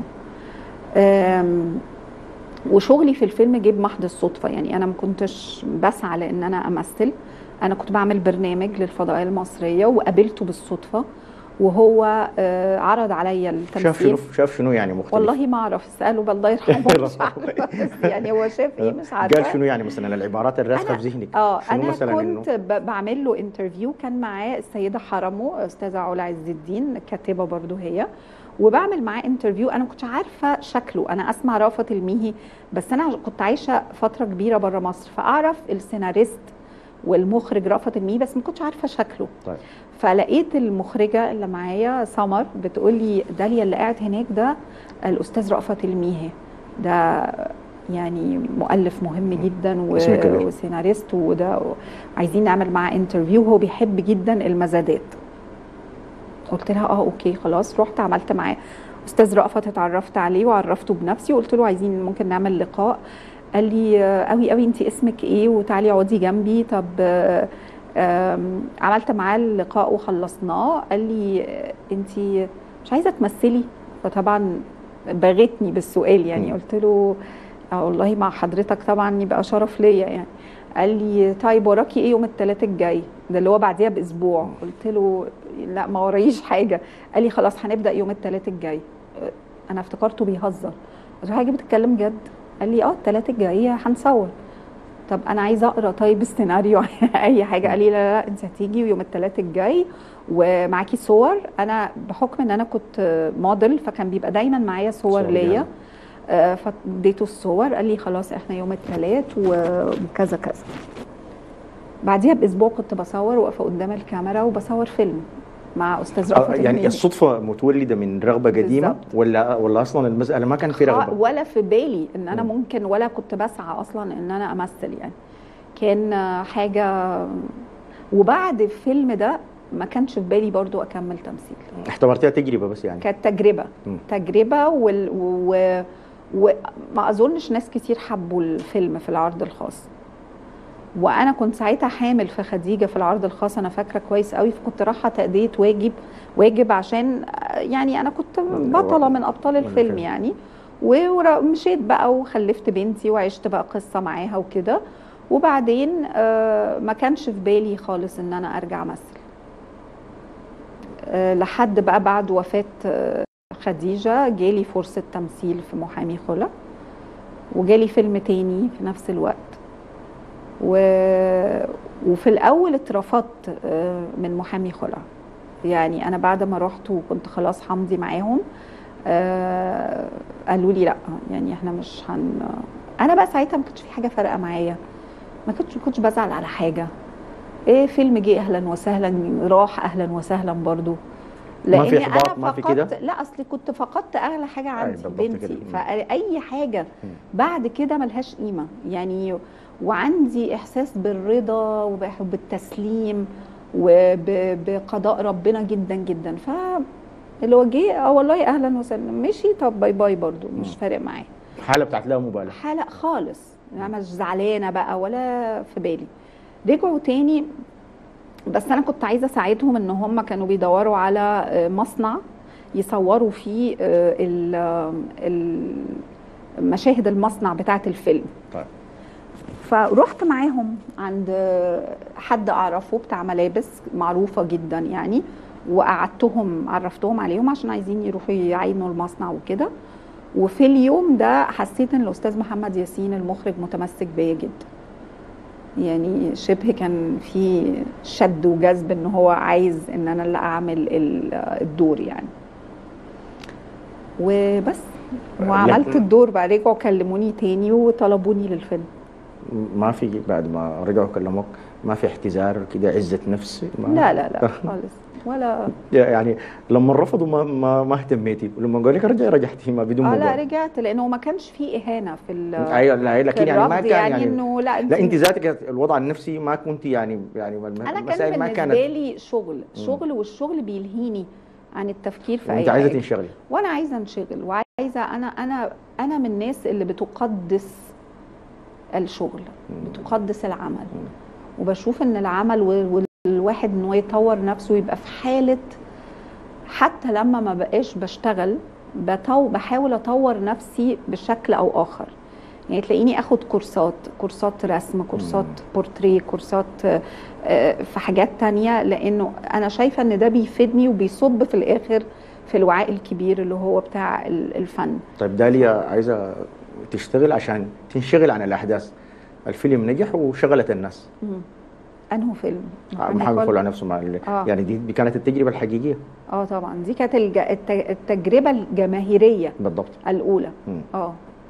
أم، وشغلي في الفيلم جه بمحض الصدفه يعني انا ما كنتش بسعى لان انا امثل انا كنت بعمل برنامج للفضائيه المصريه وقابلته بالصدفه وهو آه، عرض عليا التمثيل شاف شنو شاف شنو يعني مختلف والله ما اعرف اساله بالله يرحمه مش عارفه بس يعني هو شاف ايه مش عارفه قال شنو يعني مثلا العبارات الراسخه أنا- في ذهنك اه شنو انا مثلا كنت ب- بعمل له انترفيو كان معاه السيده حرمو استاذه علا عز الدين كاتبه برضو هي وبعمل معاه انترفيو انا ما كنتش عارفه شكله انا اسمع رأفت الميهي بس انا كنت عايشه فتره كبيره بره مصر فاعرف السيناريست والمخرج رأفت الميهي بس ما كنتش عارفه شكله طيب فلقيت المخرجه اللي معايا سمر بتقول لي داليا اللي قاعد هناك ده الاستاذ رأفت الميهي ده يعني مؤلف مهم جدا و... اسم كبير. وسيناريست وده عايزين نعمل معاه انترفيو وهو بيحب جدا المزادات قلت لها اه اوكي خلاص رحت عملت معاه استاذ رأفت اتعرفت عليه وعرفته بنفسي وقلت له عايزين ممكن نعمل لقاء قال لي آه، قوي قوي انت اسمك ايه وتعالي اقعدي جنبي طب آه، آم، عملت معاه اللقاء وخلصناه قال لي انت مش عايزه تمثلي فطبعا باغتني بالسؤال يعني مم. قلت له آه والله مع حضرتك طبعا يبقى شرف ليا يعني قال لي طيب وراكي ايه يوم الثلاث الجاي ده اللي هو بعديها باسبوع قلت له لا ما ورايش حاجه قال لي خلاص هنبدا يوم الثلاث الجاي آه، انا افتكرته بيهزر قلت له حاجه بتتكلم جد قال لي اه الثلاث الجاي هنصور طب انا عايزه اقرا طيب السيناريو اي حاجه قال لي لا لا انت هتيجي يوم الثلاث الجاي ومعاكي صور انا بحكم ان انا كنت موديل فكان بيبقى دايما معايا صور صور ليا يعني. آه، فاديته الصور قال لي خلاص احنا يوم الثلاث وكذا كذا بعديها باسبوع كنت بصور واقفه قدام الكاميرا وبصور فيلم مع استاذ آه، رأفت يعني المهدي. الصدفه متولده من رغبه قديمه بالظبط. ولا ولا اصلا المساله ما كان في خ- رغبه ولا في بالي ان انا مم. ممكن ولا كنت بسعى اصلا ان انا امثل يعني كان آه، حاجه وبعد الفيلم ده ما كانش في بالي برضو اكمل تمثيل اعتبرتها تجربه بس يعني كانت تجربه مم. تجربه وال... و... وما اظنش ناس كتير حبوا الفيلم في العرض الخاص وانا كنت ساعتها حامل في خديجه في العرض الخاص انا فاكره كويس قوي فكنت رايحه تاديه واجب واجب عشان آه، يعني انا كنت بطله من ابطال من الفيلم الفيلم. يعني ومشيت بقى وخلفت بنتي وعشت بقى قصه معاها وكده وبعدين آه، ما كانش في بالي خالص ان انا ارجع امثل آه، لحد بقى بعد وفاه آه، خديجه جالي فرصه تمثيل في محامي خلع وجالي فيلم تاني في نفس الوقت و... وفي الاول اترفضت آه، من محامي خلع يعني انا بعد ما رحت وكنت خلاص همضي معاهم آه، قالوا لي لا يعني احنا مش هن انا بقى ساعتها ما كانش في حاجه فارقه معايا ما كنتش ما كنتش بزعل على حاجه ايه فيلم جه اهلا وسهلا راح اهلا وسهلا برضو ما في لأني إحباط، أنا ما في فقدت- كده؟ لا اصل كنت فقدت اغلى حاجه عندي بالضبط كده. بنتي مم. فاي حاجه مم. بعد كده ملهاش قيمه يعني وعندي احساس بالرضا وبح- وبالتسليم وبقضاء ربنا جدا جدا ف اللي هو جه اه والله اهلا وسهلا مشي طب باي باي برضو مش مم. فارق معايا حاله بتاعت لا مبالاه حالة خالص انا مش زعلانه بقى ولا في بالي رجعوا تاني بس انا كنت عايزه اساعدهم ان هم كانوا بيدوروا على آه، مصنع يصوروا فيه آه، ال- آه، ال- مشاهد المصنع بتاعه الفيلم طيب فرحت معاهم عند حد اعرفه بتاع ملابس معروفه جدا يعني وقعدتهم عرفتهم عليهم عشان عايزين يروحوا يعينوا المصنع وكده وفي اليوم ده حسيت ان الاستاذ محمد ياسين المخرج متمسك بيا جدا يعني شبه كان في شد وجذب ان هو عايز ان انا اللي اعمل ال- الدور يعني وبس وعملت لكن- الدور بقى رجعوا كلموني تاني وطلبوني للفيلم ما في بعد ما رجعوا كلموك ما في احتزار كده عزه نفس ما لا لا لا خالص ولا يعني لما رفضوا ما ما, ما اهتميتي ولما قالوا لك رجعي رجعتي ما بدون اه لا مبالاه رجعت لانه ما كانش فيه اهانه في ال ايوه لا في لكن يعني ما الرفض كان يعني, يعني, انه لا انت لا انت ذاتك الوضع النفسي ما كنت يعني يعني الم- انا كان المسائل ما بالنسبه كانت لي شغل شغل والشغل بيلهيني عن التفكير في اي وانت عايزه حاجه تنشغلي وانا عايزه انشغل وعايزه انا انا انا من الناس اللي بتقدس الشغل بتقدس العمل وبشوف ان العمل و- والواحد ان هو يطور نفسه يبقى في حاله حتى لما ما بقاش بشتغل بطو بحاول اطور نفسي بشكل او اخر يعني تلاقيني اخد كورسات كورسات رسم كورسات بورتريه كورسات آه، آه، في حاجات تانية لانه انا شايفه ان ده بيفيدني وبيصب في الاخر في الوعاء الكبير اللي هو بتاع ال- الفن طيب داليا عايزه تشتغل عشان تنشغل عن الاحداث الفيلم نجح وشغلت الناس مم. انه فيلم محمد كل- خلع نفسه مع ال- آه. يعني دي دي كانت التجربه الحقيقيه اه طبعا دي كانت الج... الت- التجربه الجماهيريه بالضبط الاولى مم. اه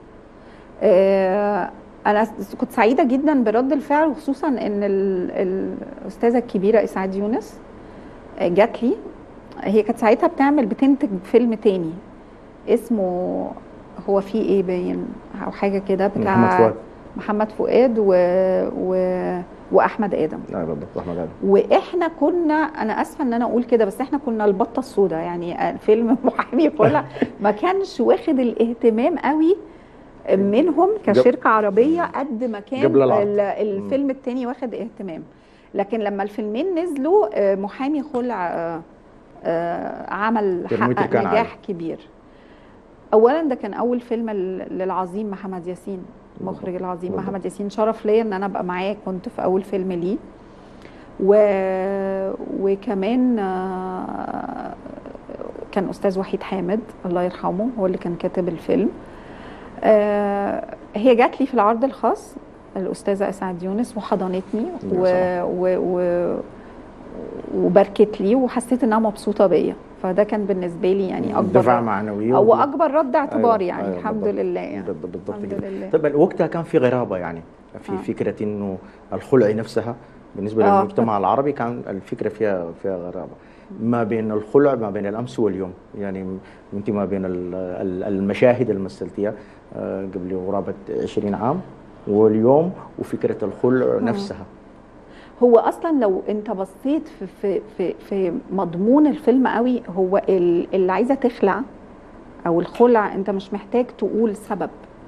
آه، انا س- كنت سعيده جدا برد الفعل وخصوصا ان ال- الاستاذه الكبيره اسعاد يونس آه، جات لي هي كانت ساعتها بتعمل بتنتج فيلم تاني اسمه هو في ايه باين او حاجه كده بتاع محمد فؤاد محمد فؤاد و... و... واحمد ادم لا بالضبط احمد ادم واحنا كنا انا اسفه ان انا اقول كده بس احنا كنا البطه السوداء يعني فيلم محامي خلع ما كانش واخد الاهتمام قوي منهم كشركه عربيه قد ما كان قبل العرض. ال- الفيلم التاني واخد اهتمام لكن لما الفيلمين نزلوا آه، محامي خلع آه، آه، عمل ترميته حقق كان عالي. نجاح كبير اولا ده كان اول فيلم ل- للعظيم محمد ياسين مخرج العظيم بالضبط. محمد ياسين شرف ليا ان انا ابقى معاه كنت في اول فيلم ليه و... وكمان آه، كان استاذ وحيد حامد الله يرحمه هو اللي كان كاتب الفيلم آه، هي جات لي في العرض الخاص الاستاذه اسعاد يونس وحضنتني و... و... و... وباركت لي وحسيت انها مبسوطه بيا فده كان بالنسبه لي يعني اكبر دفع معنوي او اكبر رد اعتبار أيوة، يعني أيوة، الحمد بالضبط. لله يعني بالضبط بالضبط الحمد كده لله طيب وقتها كان في غرابه يعني في آه. فكره انه الخلع نفسها بالنسبه آه. للمجتمع العربي كان الفكره فيها فيها غرابه ما بين الخلع ما بين الامس واليوم يعني انت ما بين ال- ال- المشاهد اللي مثلتيها آه، قبل قرابه 20 عام واليوم وفكره الخلع نفسها هو اصلا لو انت بصيت في في في, في مضمون الفيلم قوي هو ال- اللي عايزه تخلع او الخلع انت مش محتاج تقول سبب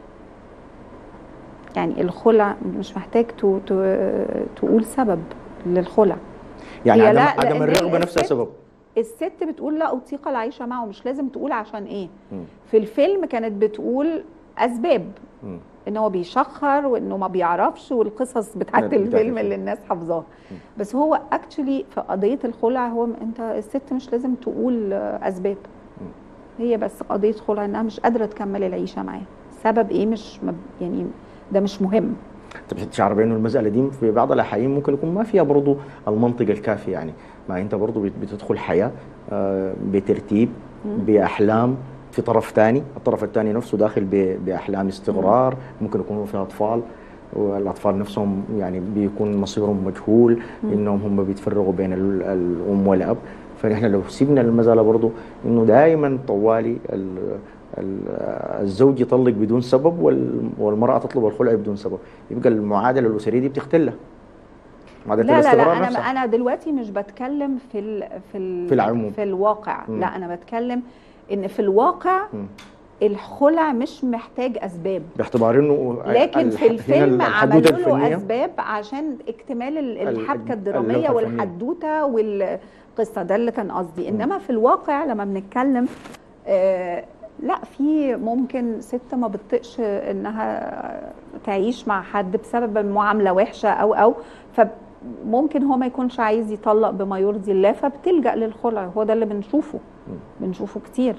يعني الخلع مش محتاج تو تو تقول سبب للخلع يعني هي عدم, لا، عدم لأن الرغبه نفسها الست- سبب الست بتقول لا اطيق العيش معه مش لازم تقول عشان ايه مم. في الفيلم كانت بتقول اسباب مم. ان هو بيشخر وانه ما بيعرفش والقصص بتاعت بتاعت الفيلم الفيلم. اللي الناس حافظاها بس هو اكشلي في قضيه الخلع هو م- انت الست مش لازم تقول آه، اسباب هي بس قضيه خلع انها مش قادره تكمل العيشه معاه سبب ايه مش مب- يعني ده مش مهم طب تشعر بانه المساله دي في بعض الاحيان ممكن يكون ما فيها برضه المنطق الكافي يعني ما انت برضه بت- بتدخل حياه آه، بترتيب باحلام في طرف ثاني الطرف الثاني نفسه داخل ب- باحلام استقرار ممكن يكونوا فيها اطفال والاطفال نفسهم يعني بيكون مصيرهم مجهول انهم هم بيتفرغوا بين ال- الام والاب فنحن لو سيبنا المساله برضه انه دائما طوالي ال- ال- الزوج يطلق بدون سبب وال- والمراه تطلب الخلع بدون سبب يبقى المعادله الاسريه دي بتختلها معادله لا لا الاستقرار لا انا نفسها انا دلوقتي مش بتكلم في ال في ال في العموم. في الواقع مم. لا انا بتكلم ان في الواقع مم. الخلع مش محتاج اسباب باعتبار انه لكن الح- في هنا الفيلم الحدوتة عملوا له الفنية اسباب عشان اكتمال ال- ال- الحبكه اللوحة الدراميه الفنية. والحدوته والقصه ده اللي كان قصدي انما في الواقع لما بنتكلم آه لا في ممكن ست ما بتطقش انها تعيش مع حد بسبب معامله وحشه او او فممكن هو ما يكونش عايز يطلق بما يرضي الله فبتلجأ للخلع هو ده اللي بنشوفه بنشوفه كتير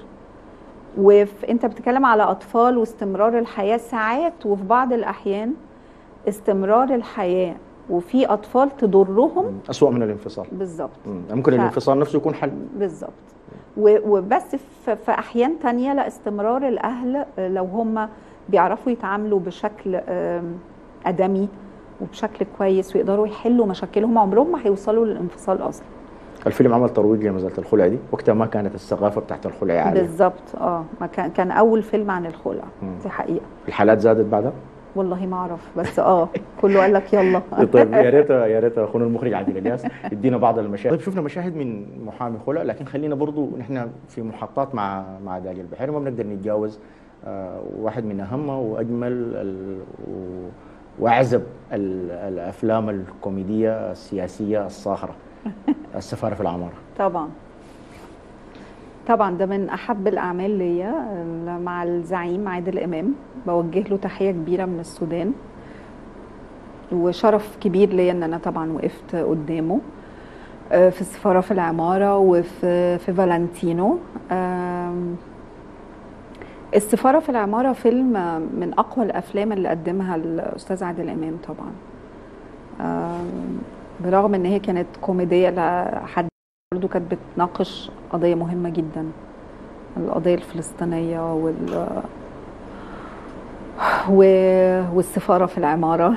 وانت بتتكلم على اطفال واستمرار الحياه ساعات وفي بعض الاحيان استمرار الحياه وفي اطفال تضرهم أسوأ من الانفصال بالظبط مم. ممكن ف- الانفصال نفسه يكون حل بالظبط و- وبس في في احيان تانية لا استمرار الاهل آه، لو هم بيعرفوا يتعاملوا بشكل آم، ادمي وبشكل كويس ويقدروا يحلوا مشاكلهم عمرهم ما هيوصلوا للانفصال اصلا الفيلم عمل ترويج لمساله الخلع دي وقتها ما كانت الثقافه بتاعت الخلع عاليه بالظبط اه ما كان كان اول فيلم عن الخلع مم. دي حقيقه الحالات زادت بعدها والله ما اعرف بس اه كله قال لك يلا طيب يا ريت يا ريت اخونا المخرج عادل الياس يدينا بعض المشاهد طيب شفنا مشاهد من محامي خلع لكن خلينا برضو نحن في محطات مع مع داليا البحيري ما بنقدر نتجاوز آه، واحد من اهم واجمل ال- و- واعزب ال- الافلام الكوميديه السياسيه الصاخره السفاره في العماره طبعا طبعا ده من احب الاعمال ليا ال- مع الزعيم عادل امام بوجه له تحيه كبيره من السودان وشرف كبير ليا ان انا طبعا وقفت قدامه آه، في السفاره في العماره وفي في فالنتينو آم، السفاره في العماره فيلم من اقوى الافلام اللي قدمها الاستاذ عادل امام طبعا آم، برغم ان هي كانت كوميديه لحد برضو كانت بتناقش قضية مهمة جدا القضية الفلسطينية وال و... والسفارة في العمارة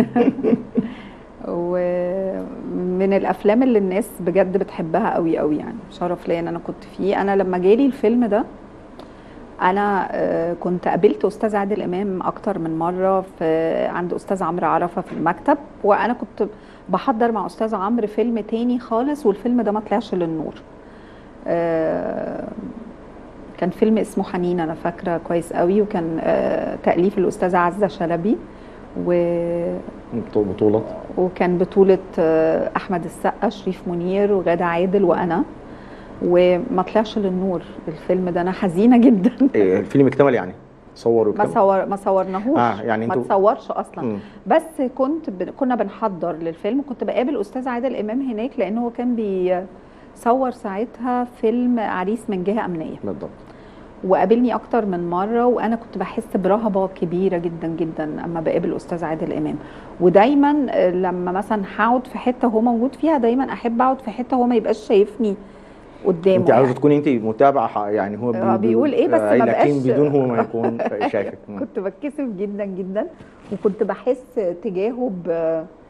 ومن الأفلام اللي الناس بجد بتحبها قوي قوي يعني شرف ليا إن أنا كنت فيه أنا لما جالي الفيلم ده أنا آه، كنت قابلت أستاذ عادل إمام أكتر من مرة في عند أستاذ عمرو عرفة في المكتب وأنا كنت بحضر مع أستاذ عمرو فيلم تاني خالص والفيلم ده ما طلعش للنور آه، كان فيلم اسمه حنين أنا فاكرة كويس قوي وكان آه، تأليف الأستاذة عزة شلبي و... بطوله وكان بطولة آه، أحمد السقا شريف منير وغادة عادل وأنا وما طلعش للنور الفيلم ده أنا حزينة جدا إيه، الفيلم اكتمل يعني صوروا ما اكتمل صور ما صورناهوش آه، يعني ما انتوا- تصورش اصلا مم. بس كنت ب... كنا بنحضر للفيلم كنت بقابل استاذ عادل امام هناك لانه هو كان بيصور ساعتها فيلم عريس من جهه امنيه بالضبط وقابلني اكتر من مره وانا كنت بحس برهبه كبيره جدا جدا اما بقابل استاذ عادل امام ودايما آه، لما مثلا هقعد في حته هو موجود فيها دايما احب اقعد في حته هو ما يبقاش شايفني قدامه انت عاوزه يعني. تكوني انت متابعه ح- يعني هو آه، بيقول إيه بس آه، ما لكن بقاش- بدون هو ما يكون شايفك مم. كنت بتكسف جدا جدا وكنت بحس تجاهه ب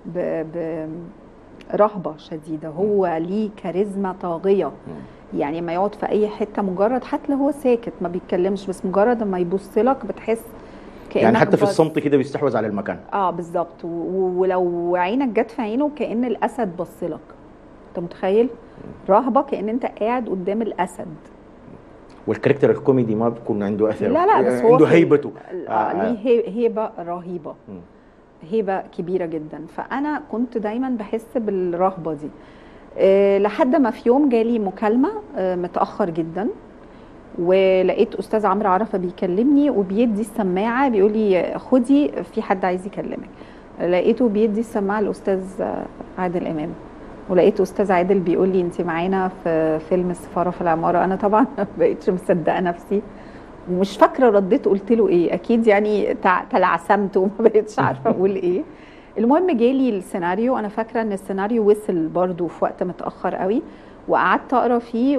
ب... برهبه شديده هو ليه كاريزما طاغيه يعني ما يقعد في اي حته مجرد حتى لو هو ساكت ما بيتكلمش بس مجرد ما يبص لك بتحس كانك يعني حتى في بص- الصمت كده بيستحوذ على المكان اه بالظبط و- و- ولو عينك جت في عينه كأن الأسد بص لك انت متخيل رهبة كأن انت قاعد قدام الأسد والكاركتر الكوميدي ما بيكون عنده اثر لا لا بس هو عنده في- هيبته آه آه. ليه هي- هيبة رهيبة مم. هيبة كبيرة جدا فأنا كنت دايما بحس بالرهبة دي أه لحد ما في يوم جالي مكالمة أه متأخر جدا ولقيت أستاذ عمرو عرفة بيكلمني وبيدي السماعة بيقول لي خدي في حد عايز يكلمك لقيته بيدي السماعة لأستاذ عادل إمام ولقيت أستاذ عادل بيقول لي أنت معانا في فيلم السفارة في العمارة أنا طبعا ما بقتش مصدقة نفسي ومش فاكره رديت قلت له ايه اكيد يعني تع- تلعثمت وما بقتش عارفه اقول ايه المهم جالي السيناريو انا فاكره ان السيناريو وصل برضو في وقت متاخر قوي وقعدت اقرا فيه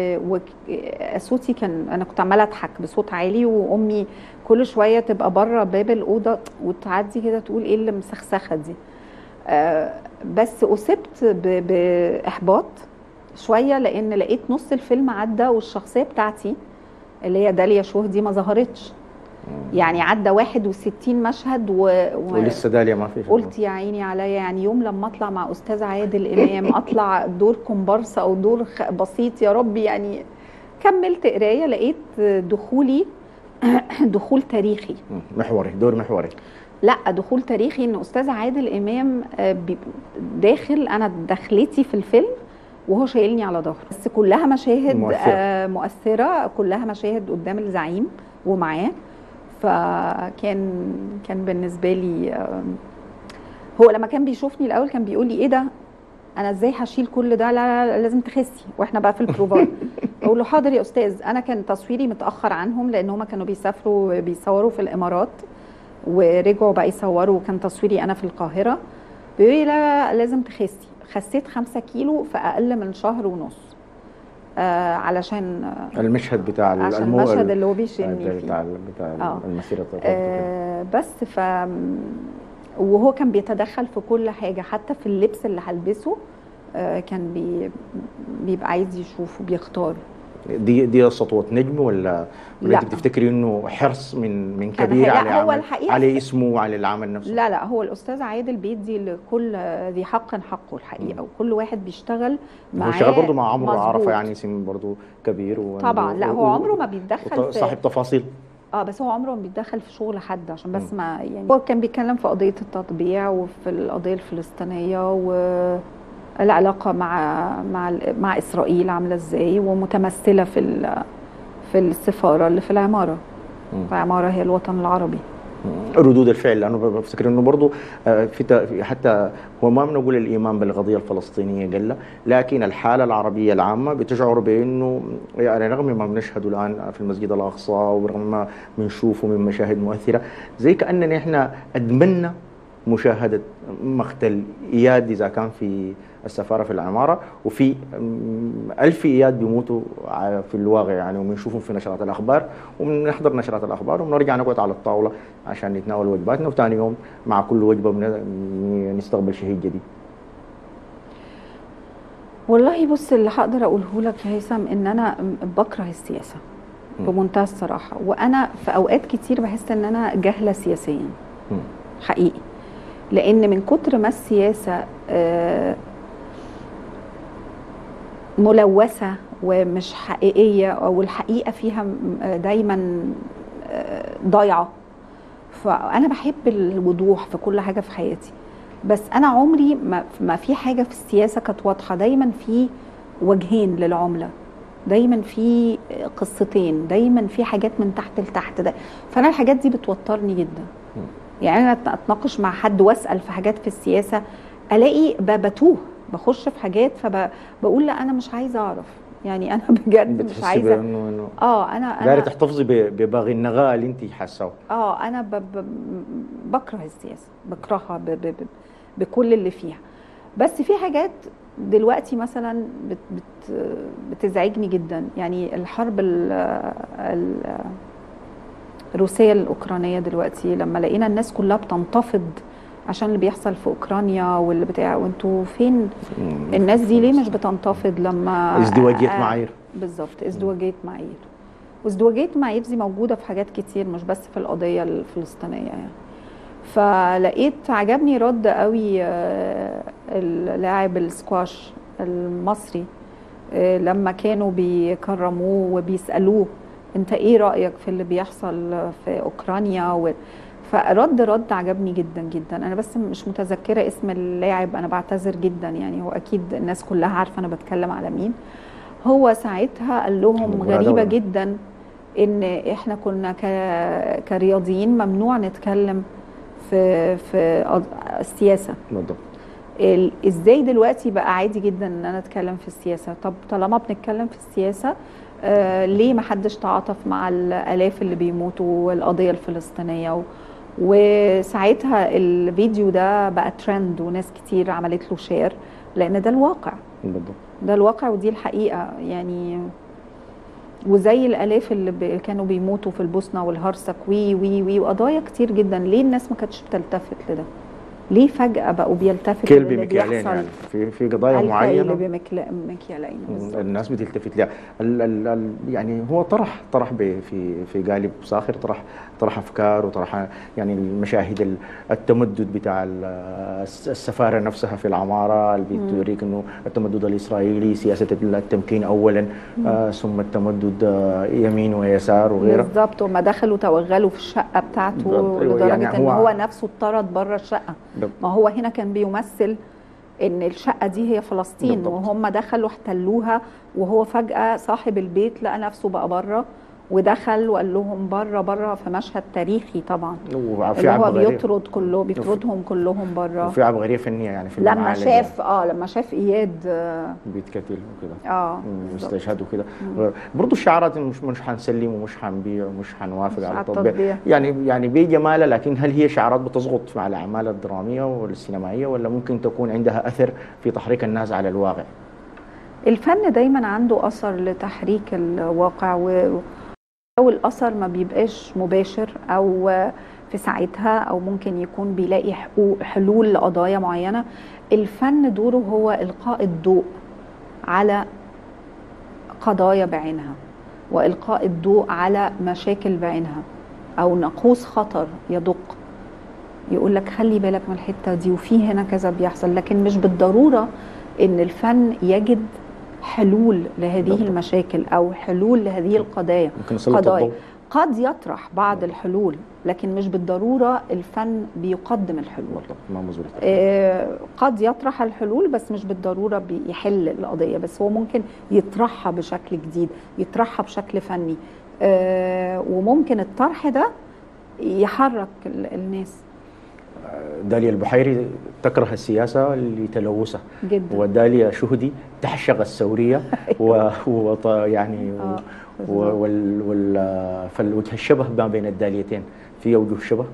وصوتي كان انا كنت عماله اضحك بصوت عالي وامي كل شويه تبقى بره باب الاوضه وتعدي كده تقول ايه اللي مسخسخه دي آه، بس اصبت ب- باحباط شويه لان لقيت نص الفيلم عدى والشخصيه بتاعتي اللي هي داليا شوه دي ما ظهرتش يعني عدى 61 مشهد و... و... ولسه داليا ما في قلت يا عيني عليا يعني يوم لما اطلع مع استاذ عادل امام اطلع دور كومبارس او دور خ- بسيط يا رب يعني كملت قرايه لقيت دخولي دخول تاريخي مم. محوري دور محوري لا دخول تاريخي ان استاذ عادل امام آه، بي- داخل انا دخلتي في الفيلم وهو شايلني على ظهره بس كلها مشاهد مؤثرة. آه، مؤثره كلها مشاهد قدام الزعيم ومعاه فكان كان بالنسبه لي آه، هو لما كان بيشوفني الاول كان بيقول لي ايه ده انا ازاي هشيل كل ده لا, لا, لا لازم تخسي واحنا بقى في البروفات اقول له حاضر يا استاذ انا كان تصويري متاخر عنهم لان هم كانوا بيسافروا بيصوروا في الامارات ورجعوا بقى يصوروا وكان تصويري انا في القاهره بيقول لي لا, لا لازم تخسي خسيت خمسة كيلو في اقل من شهر ونص آه علشان آه المشهد بتاع عشان المو... المشهد اللي هو بيشيلني فيه بتاع بتاع آه. المسيره الطويلة. آه بس ف وهو كان بيتدخل في كل حاجه حتى في اللبس اللي هلبسه آه كان بي... بيبقى عايز يشوف وبيختار دي دي سطوه نجم ولا ولا لا. انت بتفتكري انه حرص من من كان كبير هي- على لا، هو عمل الحقيقة- على اسمه وعلى العمل نفسه لا لا هو الاستاذ عادل بيدي لكل ذي حق حقه الحقيقه وكل واحد بيشتغل معاه هو شغال برضه مع عمرو مظبوط. عرفه يعني سن برضه كبير و... طبعا لا هو و- عمره ما بيتدخل وط- في صاحب تفاصيل اه بس هو عمره ما بيتدخل في شغل حد عشان بس ما يعني هو كان بيتكلم في قضيه التطبيع وفي القضيه الفلسطينيه والعلاقه مع مع ال- مع اسرائيل عامله ازاي ومتمثله في ال- في السفاره اللي في العماره مم. العماره هي الوطن العربي ردود الفعل لانه بفتكر انه برضه آه، في تا- في- حتى هو ما بنقول الايمان بالقضيه الفلسطينيه قل لكن الحاله العربيه العامه بتشعر بانه يعني رغم ما بنشهده الان في المسجد الاقصى ورغم ما بنشوفه من مشاهد مؤثره زي كاننا احنا ادمنا مشاهده مقتل اياد اذا كان في السفاره في العماره وفي أم، ألف اياد بيموتوا ع- في الواقع يعني وبنشوفهم في نشرات الاخبار وبنحضر نشرات الاخبار وبنرجع نقعد على الطاوله عشان نتناول وجباتنا وثاني يوم مع كل وجبه بن- نستقبل شهيد جديد والله بص اللي هقدر اقوله لك يا هيثم ان انا بكره السياسه مم. بمنتهى الصراحه وانا في اوقات كتير بحس ان انا جاهله سياسيا مم. حقيقي لان من كتر ما السياسه آه، ملوثه ومش حقيقيه او الحقيقه فيها م- آه، دايما آه، ضايعه فانا بحب الوضوح في كل حاجه في حياتي بس انا عمري ما ما في حاجه في السياسه كانت واضحه دايما في وجهين للعمله دايما في قصتين دايما في حاجات من تحت لتحت ده فانا الحاجات دي بتوترني جدا يعني انا اتناقش مع حد واسال في حاجات في السياسه الاقي ب- بتوه بخش في حاجات فبقول لا انا مش عايزه اعرف يعني انا بجد مش بتحسي عايزه بانه انه اه انا دايره انا تحتفظي ب- بباغي النغاء اللي انت حاساه اه انا ب ب بكره السياسه بكرهها ب ب ب بكل اللي فيها بس في حاجات دلوقتي مثلا بت بت بتزعجني جدا يعني الحرب ال ال الروسيه الاوكرانيه دلوقتي لما لقينا الناس كلها بتنتفض عشان اللي بيحصل في اوكرانيا واللي بتاع وانتوا فين الناس دي ليه مش بتنتفض لما ازدواجية آه، معايير بالظبط ازدواجية معايير وازدواجية معايير دي موجودة في حاجات كتير مش بس في القضية الفلسطينية يعني فلقيت عجبني رد قوي آه، اللاعب السكواش المصري آه، لما كانوا بيكرموه وبيسألوه انت ايه رأيك في اللي بيحصل في اوكرانيا و... فرد رد عجبني جدا جدا انا بس مش متذكرة اسم اللاعب انا بعتذر جدا يعني هو اكيد الناس كلها عارفة انا بتكلم على مين هو ساعتها قال لهم مباراة غريبة دولة. جدا ان احنا كنا ك... كرياضيين ممنوع نتكلم في في قض- السياسة بالضبط ال- ازاي دلوقتي بقى عادي جدا ان انا اتكلم في السياسه طب طالما بنتكلم في السياسه آه ليه ما حدش تعاطف مع الالاف اللي بيموتوا والقضيه الفلسطينيه و... وساعتها الفيديو ده بقى ترند وناس كتير عملت له شير لان ده الواقع بالضبط ده الواقع ودي الحقيقه يعني وزي الالاف اللي ب... كانوا بيموتوا في البوسنه والهرسك وي وي وي وقضايا كتير جدا ليه الناس ما كانتش بتلتفت لده ليه فجاه بقوا بيلتفتوا كلب للي بمكيالين بيحصل يعني في في قضايا الكيل معينه بمكيالين بالظبط الناس بتلتفت لها ال ال ال يعني هو طرح طرح ب- في في قالب ساخر طرح طرح افكار وطرح يعني المشاهد ال- التمدد بتاع ال- الس- السفاره نفسها في العماره اللي بتوريك انه التمدد الاسرائيلي سياسه التمكين اولا آه ثم التمدد آه يمين ويسار وغيره بالظبط وما دخلوا توغلوا في الشقه بتاعته بالظبط. أيوة، لدرجه يعني ان هو- هو نفسه اتطرد بره الشقه بالضبط. ما هو هنا كان بيمثل ان الشقه دي هي فلسطين بالضبط. وهم دخلوا احتلوها وهو فجاه صاحب البيت لقى نفسه بقى بره ودخل وقال لهم بره بره في مشهد تاريخي طبعا وفي اللي هو عبقريه بيطرد كله بيطردهم كلهم بره وفي عبقريه فنيه يعني في لما المعالج شاف اه لما شاف اياد اه بيتكتل وكده آه، مم، بالظبط. يستشهد وكده برضه الشعارات مش مش حنسلم ومش حنبيع ومش حنوافق مش على على التطبيع التطبيع. يعني يعني بجمالها لكن هل هي شعارات بتسقط مع الاعمال الدراميه والسينمائيه ولا ممكن تكون عندها اثر في تحريك الناس على الواقع؟ الفن دايما عنده اثر لتحريك الواقع و او الاثر ما بيبقاش مباشر او في ساعتها او ممكن يكون بيلاقي حقوق حلول لقضايا معينه الفن دوره هو القاء الضوء على قضايا بعينها والقاء الضوء على مشاكل بعينها او ناقوس خطر يدق يقول لك خلي بالك من الحته دي وفي هنا كذا بيحصل لكن مش بالضروره ان الفن يجد حلول لهذه بالضبط. المشاكل او حلول لهذه القضايا ممكن يسلط قضايا الضوء قد يطرح بعض الحلول لكن مش بالضروره الفن بيقدم الحلول بالضبط ما مظبوط آه، قد يطرح الحلول بس مش بالضروره بيحل القضيه بس هو ممكن يطرحها بشكل جديد يطرحها بشكل فني آه، وممكن الطرح ده يحرك ال- الناس داليا البحيري تكره السياسه لتلوثها جدا وداليا شهدي تعشق الثوريه و... و... يعني و... آه، و... وال... وال... فالوجه الشبه ما بين الداليتين في اوجه شبه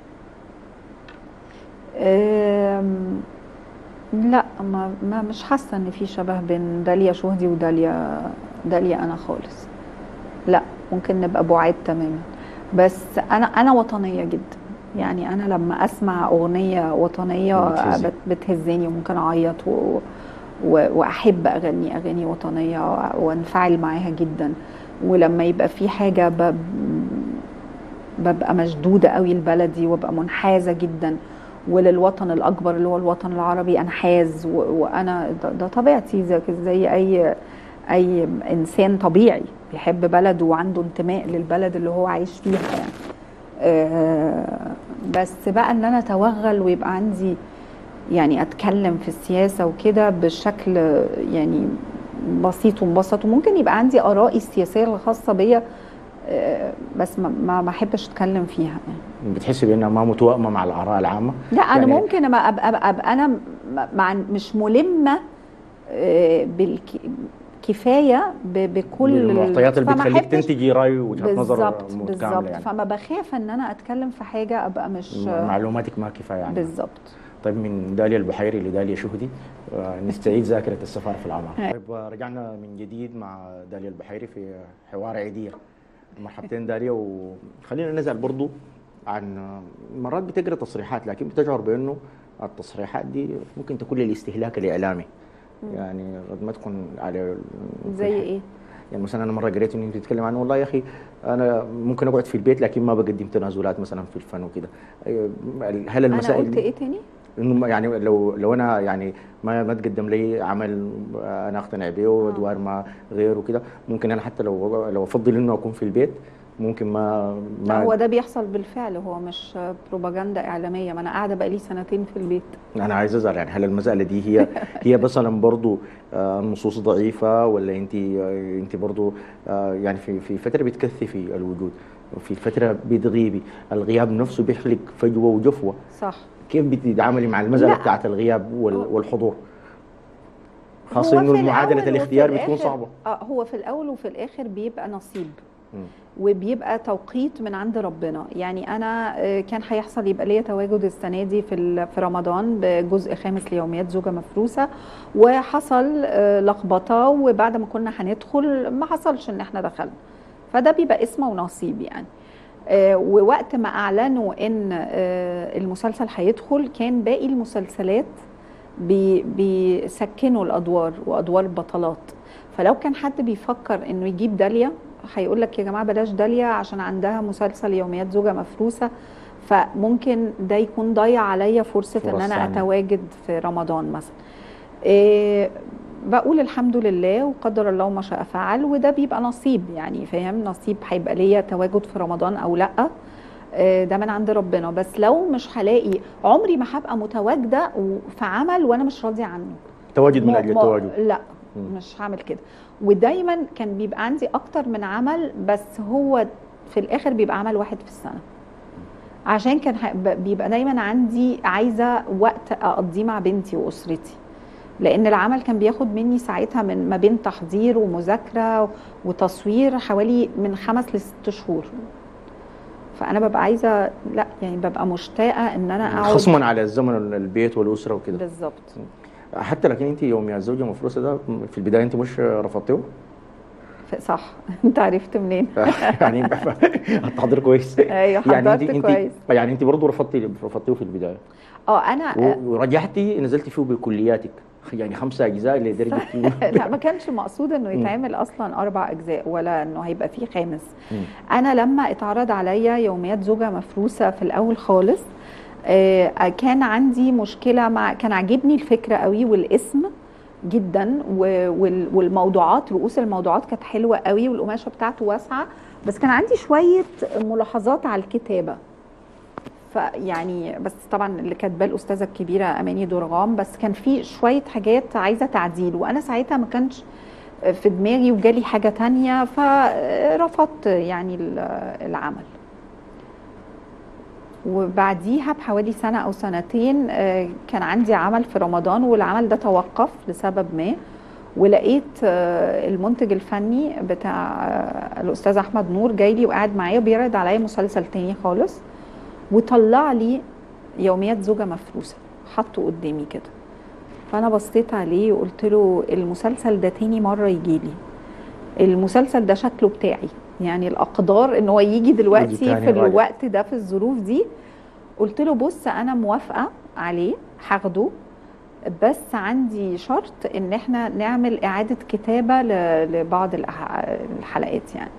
آم، لا ما, ما مش حاسه ان في شبه بين داليا شهدي وداليا داليا انا خالص لا ممكن نبقى بعاد تماما بس انا انا وطنيه جدا يعني انا لما اسمع اغنيه وطنيه بتهزك. بت- بتهزني وممكن اعيط و... و... واحب اغني اغاني وطنيه وانفعل معاها جدا ولما يبقى في حاجه ب... ببقى مشدوده قوي لبلدي وابقى منحازه جدا وللوطن الاكبر اللي هو الوطن العربي انحاز و... وانا ده, ده طبيعتي زي, زي اي اي انسان طبيعي بيحب بلده وعنده انتماء للبلد اللي هو عايش فيها يعني آه، بس بقى ان انا اتوغل ويبقى عندي يعني اتكلم في السياسه وكده بشكل يعني بسيط ومبسط وممكن يبقى عندي ارائي السياسيه الخاصه بيا آه، بس ما ما ما احبش اتكلم فيها يعني بتحسي بانها ما متوائمه مع الاراء العامه لا انا يعني- ممكن أبقى, أبقى, أبقى, أبقى انا م- مع مش ملمه آه، بالكفايه بكل المعطيات اللي فما بتخليك أحبش- تنتجي راي ووجهه نظر بالظبط متكامله بالظبط يعني فما بخاف ان انا اتكلم في حاجه ابقى مش معلوماتك ما كفايه يعني بالظبط طيب من داليا البحيري لداليا شهدي آه، نستعيد ذاكره السفاره في العمار هاي. طيب آه، رجعنا من جديد مع داليا البحيري في حوار عيديه مرحبتين داليا وخلينا نسال برضو عن مرات بتقرا تصريحات لكن بتشعر بانه التصريحات دي ممكن تكون للاستهلاك الاعلامي يعني قد ما تكون على زي ايه؟ يعني مثلا انا مره قريت انه انت تتكلم عن والله يا اخي انا ممكن اقعد في البيت لكن ما بقدم تنازلات مثلا في الفن وكده هل انا المسائل قلت ايه تاني؟ انه يعني لو لو انا يعني ما ما تقدم لي عمل انا اقتنع به وادوار ما غيره وكده ممكن انا حتى لو لو افضل انه اكون في البيت ممكن ما لا ما هو ده بيحصل بالفعل هو مش بروباجندا اعلاميه ما انا قاعده بقالي سنتين في البيت انا عايز ازعل يعني هل المساله دي هي هي مثلا برضو آه، النصوص ضعيفه ولا انت آه، انت برضو آه، يعني في في فتره بتكثفي الوجود وفي فتره بتغيبي الغياب نفسه بيخلق فجوه وجفوه صح كيف بتتعاملي مع المساله لا. بتاعت الغياب وال- آه. والحضور هو خاصه انه في معادله الأول الاختيار وفي بتكون الآخر- صعبه اه هو في الاول وفي الاخر بيبقى نصيب مم. وبيبقى توقيت من عند ربنا يعني انا آه، كان هيحصل يبقى ليا تواجد السنه دي في ال- في رمضان بجزء خامس ليوميات زوجه مفروسه وحصل آه، لخبطه وبعد ما كنا هندخل ما حصلش ان احنا دخلنا فده بيبقى اسمه ونصيب يعني آه، ووقت ما اعلنوا ان آه، المسلسل هيدخل كان باقي المسلسلات بي- بيسكنوا الادوار وادوار البطلات فلو كان حد بيفكر انه يجيب داليا هيقول لك يا جماعه بلاش داليا عشان عندها مسلسل يوميات زوجه مفروسه فممكن ده يكون ضيع عليا فرصه ان فرص انا ثانية. اتواجد في رمضان مثلا إيه بقول الحمد لله وقدر الله ما شاء فعل وده بيبقى نصيب يعني فاهم نصيب هيبقى ليا تواجد في رمضان او لا آه، ده من عند ربنا بس لو مش هلاقي عمري ما هبقى متواجده و- في عمل وانا مش راضيه عنه تواجد من ما- اجل ما- التواجد لا مم. مش هعمل كده ودايما كان بيبقى عندي اكتر من عمل بس هو في الاخر بيبقى عمل واحد في السنه عشان كان ه- ب- بيبقى دايما عندي عايزه وقت اقضيه مع بنتي واسرتي لان العمل كان بياخد مني ساعتها من ما بين تحضير ومذاكره وتصوير حوالي من خمس لست شهور فانا ببقى عايزه لا يعني ببقى مشتاقه ان انا اقعد خصما على الزمن البيت والاسره وكده بالظبط حتى لكن انت يوم يا الزوجه مفروسه ده في البدايه انت مش رفضتيه ف- صح انت عرفت منين يعني التحضير كويس ايوه يعني حضرت انت انت كويس يعني انت برضه رفضتي رفضتيه في البدايه اه انا و- ورجعتي نزلتي فيه بكلياتك يعني خمسه اجزاء لدرجه لا ما كانش مقصود انه مم. يتعمل اصلا اربع اجزاء ولا انه هيبقى فيه خامس مم. انا لما اتعرض عليا يوميات زوجة مفروسة في الاول خالص آه، كان عندي مشكلة مع كان عاجبني الفكرة قوي والاسم جدا و- وال- والموضوعات رؤوس الموضوعات كانت حلوة قوي والقماشة بتاعته واسعة بس كان عندي شوية ملاحظات على الكتابة فيعني بس طبعا اللي كاتباه الاستاذه الكبيره اماني درغام بس كان في شويه حاجات عايزه تعديل وانا ساعتها ما كانش في دماغي وجالي حاجه تانية فرفضت يعني ال- العمل وبعديها بحوالي سنه او سنتين آه، كان عندي عمل في رمضان والعمل ده توقف لسبب ما ولقيت آه، المنتج الفني بتاع آه، الاستاذ احمد نور جاي لي وقاعد معايا وبيعرض عليا مسلسل تاني خالص وطلع لي يوميات زوجة مفروسة حطه قدامي كده فأنا بصيت عليه وقلت له المسلسل ده تاني مرة يجي لي المسلسل ده شكله بتاعي يعني الأقدار إن هو يجي دلوقتي تاني في راجع. الوقت ده في الظروف دي قلت له بص أنا موافقة عليه هاخده بس عندي شرط ان احنا نعمل اعادة كتابة ل- لبعض الأح- الحلقات يعني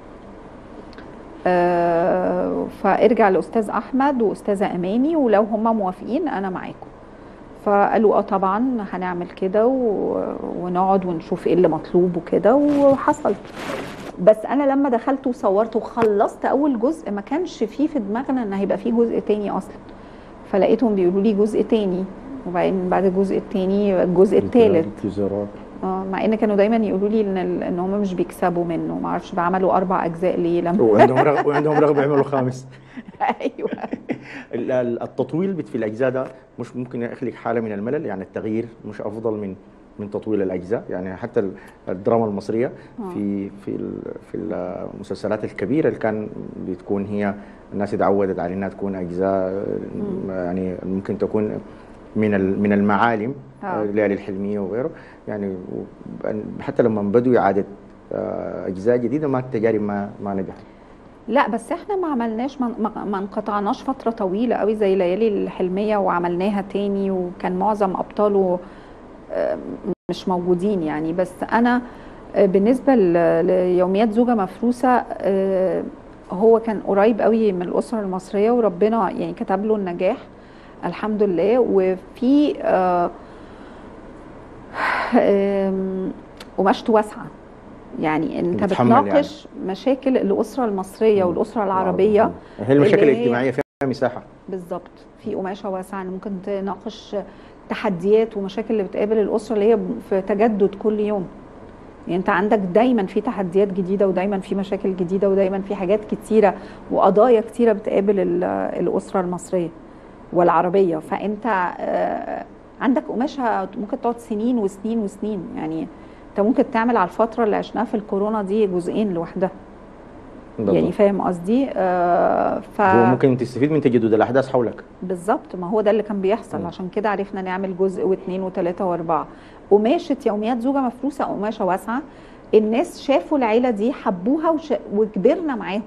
آه، فارجع لاستاذ احمد واستاذه اماني ولو هم موافقين انا معاكم فقالوا اه طبعا هنعمل كده و- ونقعد ونشوف ايه اللي مطلوب وكده وحصل بس انا لما دخلت وصورت وخلصت اول جزء ما كانش فيه في دماغنا ان هيبقى فيه جزء تاني اصلا فلقيتهم بيقولوا لي جزء تاني وبعدين بعد الجزء التاني الجزء التالت التيزرات اه مع ان كانوا دايما يقولوا لي ان ال- ان هم مش بيكسبوا منه ما اعرفش بعملوا اربع اجزاء ليه لما وعندهم رغبه وعندهم رغبه يعملوا خامس ايوه ال- ال- التطويل بت- في الاجزاء ده مش ممكن يخلق حاله من الملل يعني التغيير مش افضل من من تطويل الاجزاء يعني حتى ال- الدراما المصريه آه. في في ال- في المسلسلات الكبيره اللي كان بتكون هي الناس اتعودت على انها تكون اجزاء يعني ممكن تكون من ال- من المعالم آه. الليالي الحلميه وغيره يعني و- حتى لما بدوا اعاده آه، اجزاء جديده ما التجارب ما ما نجحت لا بس احنا ما عملناش ما, ما- ما انقطعناش فتره طويله قوي زي ليالي الحلميه وعملناها تاني وكان معظم ابطاله آه، مش موجودين يعني بس انا آه، بالنسبه ل- ليوميات زوجة مفروسه آه، هو كان قريب قوي من الاسره المصريه وربنا يعني كتب له النجاح الحمد لله وفي آه، آم، قماشته واسعه يعني انت بتحمل يعني. بتناقش مشاكل الاسره المصريه والاسره العربيه هي المشاكل اللي هي- الاجتماعيه فيها مساحه بالظبط في قماشه واسعه إن ممكن تناقش تحديات ومشاكل اللي بتقابل الاسره اللي هي في تجدد كل يوم يعني انت عندك دايما في تحديات جديده ودايما في مشاكل جديده ودايما في حاجات كتيره وقضايا كتيره بتقابل ال- الاسره المصريه والعربيه فانت آه، عندك قماشه ممكن تقعد سنين وسنين وسنين يعني انت ممكن تعمل على الفتره اللي عشناها في الكورونا دي جزئين لوحدها يعني بالضبط. فاهم قصدي آه ف... هو ممكن تستفيد من تجدد الاحداث حولك بالظبط ما هو ده اللي كان بيحصل مم. عشان كده عرفنا نعمل جزء واثنين وثلاثة واربعة قماشة يوميات زوجة مفروسة قماشة واسعة الناس شافوا العيلة دي حبوها وش... وكبرنا معاهم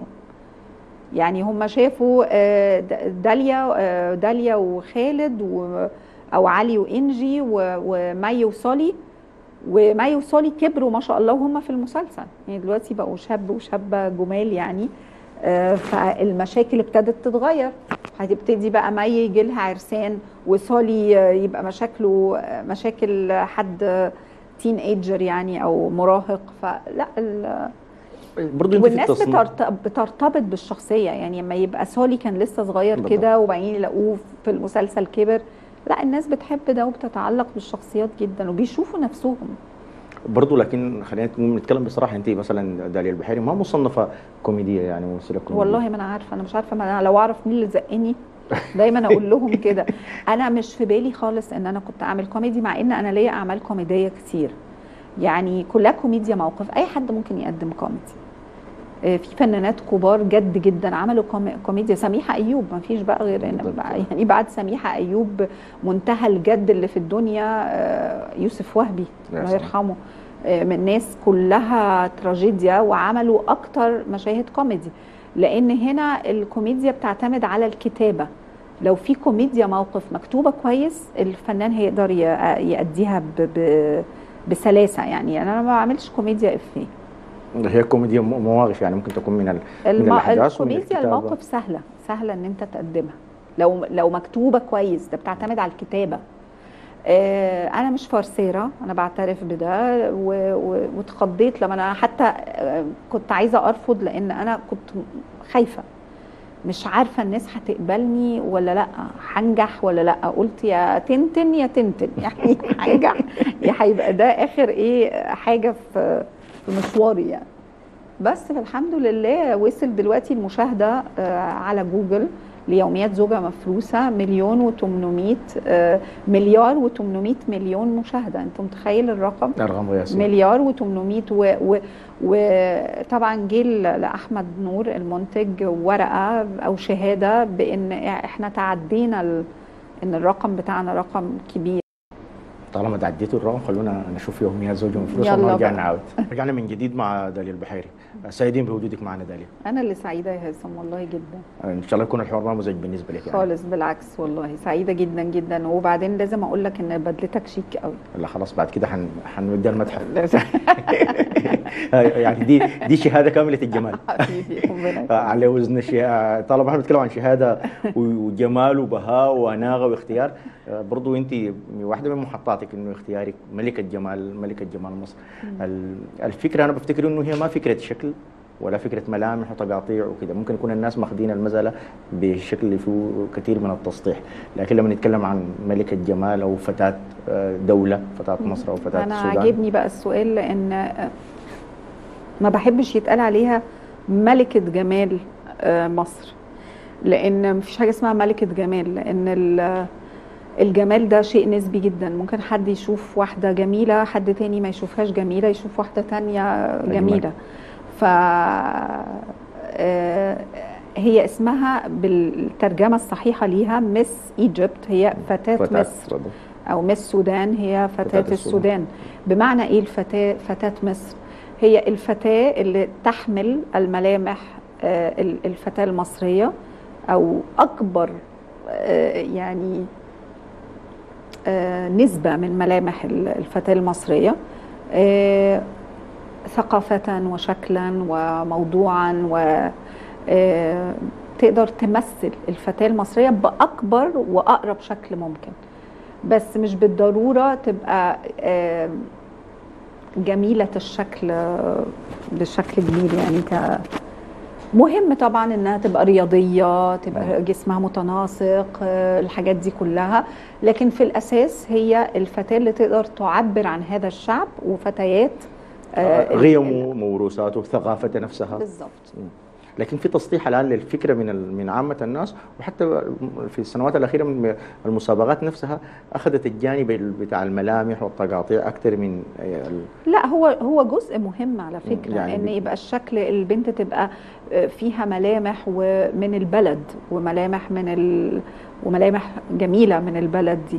يعني هم شافوا آه، د- داليا آه، داليا وخالد و... او علي وانجي و... ومي وصالي ومي وصالي كبروا ما شاء الله وهم في المسلسل يعني دلوقتي بقوا شاب وشابة جمال يعني آه، فالمشاكل ابتدت تتغير هتبتدي بقى مي يجي لها عرسان وصالي آه، يبقى مشاكله آه، مشاكل حد تين ايجر يعني او مراهق فلا ال- برضه انت في والناس التصنيع بترت- بترتبط بالشخصيه يعني لما يبقى سولي كان لسه صغير بالضبط. كده وبعدين يلاقوه في المسلسل كبر لا الناس بتحب ده وبتتعلق بالشخصيات جدا وبيشوفوا نفسهم برضه لكن خلينا نتكلم بصراحه انت مثلا داليا البحيري ما مصنفه كوميديه يعني ممثله كوميديه والله ما انا عارفه انا مش عارفه ما انا لو اعرف مين اللي زقني دايما اقول لهم كده انا مش في بالي خالص ان انا كنت اعمل كوميدي مع ان انا ليا اعمال كوميديه كتير يعني كلها كوميديا موقف اي حد ممكن يقدم كوميدي آه، في فنانات كبار جد جدا عملوا كومي- كوميديا سميحه ايوب ما فيش بقى غير ان بقى يعني بعد سميحه ايوب منتهى الجد اللي في الدنيا آه، يوسف وهبي يا الله سلام. يرحمه آه، من ناس كلها تراجيديا وعملوا اكتر مشاهد كوميدي لان هنا الكوميديا بتعتمد على الكتابه لو في كوميديا موقف مكتوبه كويس الفنان هيقدر ي- يأديها ب- ب- بسلاسه يعني انا ما بعملش كوميديا افيه هي كوميديا م- مواقف يعني ممكن تكون من ال... الم... الأحداث ومن الكوميديا الكتابة. الموقف سهله سهله ان انت تقدمها لو لو مكتوبه كويس ده بتعتمد على الكتابه آه انا مش فرسيره انا بعترف بده و... و... واتخضيت لما انا حتى آه كنت عايزه ارفض لان انا كنت خايفه مش عارفه الناس هتقبلني ولا لا هنجح ولا لا قلت يا تنتن يا تنتن يعني هنجح يا هيبقى ده اخر ايه حاجه في في مشواري يعني بس فالحمد لله وصل دلوقتي المشاهده آه، على جوجل ليوميات زوجة مفروسة مليون وتمنمية مليار وتمنمية مليون مشاهدة انت متخيل الرقم ارقام قياسيه مليار وتمنمية وطبعا جه ل- لأحمد نور المنتج ورقة أو شهادة بأن احنا تعدينا ال- ان الرقم بتاعنا رقم كبير طالما تعديتوا الرقم خلونا نشوف يوميات زوجة مفروسة يلا ونرجع بقى. نعاود رجعنا من جديد مع داليا البحيري سعيدين بوجودك معنا داليا انا اللي سعيده يا هيثم والله جدا ان شاء الله يكون الحوار ما مزعج بالنسبه لك يعني خالص بالعكس والله سعيده جدا جدا وبعدين لازم اقول لك ان بدلتك شيك قوي لا خلاص بعد كده حن... حنوديها المتحف يعني دي دي شهاده كامله الجمال حبيبي ربنا يخليك. على وزن الشهاده طالما احنا بنتكلم عن شهاده وجمال وبهاء وناغه واختيار برضو انت واحده من محطاتك انه اختيارك ملكه جمال ملكه جمال مصر ال- الفكره انا بفتكر انه هي ما فكره شكل ولا فكره ملامح وتقاطيع وكده ممكن يكون الناس ماخذين المساله بشكل اللي فيه كثير من التسطيح لكن لما نتكلم عن ملكه جمال او فتاه آه، دوله فتاه مصر او فتاه انا السودان عاجبني بقى السؤال لان ما بحبش يتقال عليها ملكه جمال آه، مصر لان مفيش حاجه اسمها ملكه جمال لان ال- الجمال ده شيء نسبي جدا ممكن حد يشوف واحده جميله حد تاني ما يشوفهاش جميله يشوف واحده تانية أجمل. جميله ف آه، هي اسمها بالترجمه الصحيحه ليها مس ايجيبت هي فتاه, فتاه مصر او مس السودان هي فتاة, فتاة فتاة السودان. السودان بمعنى ايه الفتاة فتاة مصر هي الفتاة اللي تحمل الملامح آه، ال- الفتاه المصريه او اكبر آه، يعني آه، نسبه من ملامح ال- الفتاه المصريه آه، ثقافه وشكلا وموضوعا و آه، تقدر تمثل الفتاه المصريه باكبر واقرب شكل ممكن بس مش بالضروره تبقى آه، جميله الشكل آه، بشكل كبير يعني ك مهم طبعا انها تبقى رياضيه تبقى جسمها متناسق آه، الحاجات دي كلها لكن في الاساس هي الفتاه اللي تقدر تعبر عن هذا الشعب وفتيات آه، ال- غيمه موروثاته ثقافته نفسها بالظبط لكن في تسطيح الان للفكره من ال- من عامه الناس وحتى في السنوات الاخيره من المسابقات نفسها اخذت الجانب ال- بتاع الملامح والتقاطيع اكثر من ال- لا هو هو جزء مهم على فكره يعني يعني ان بي- يبقى الشكل البنت تبقى فيها ملامح ومن البلد وملامح من ال وملامح جميله من البلد دي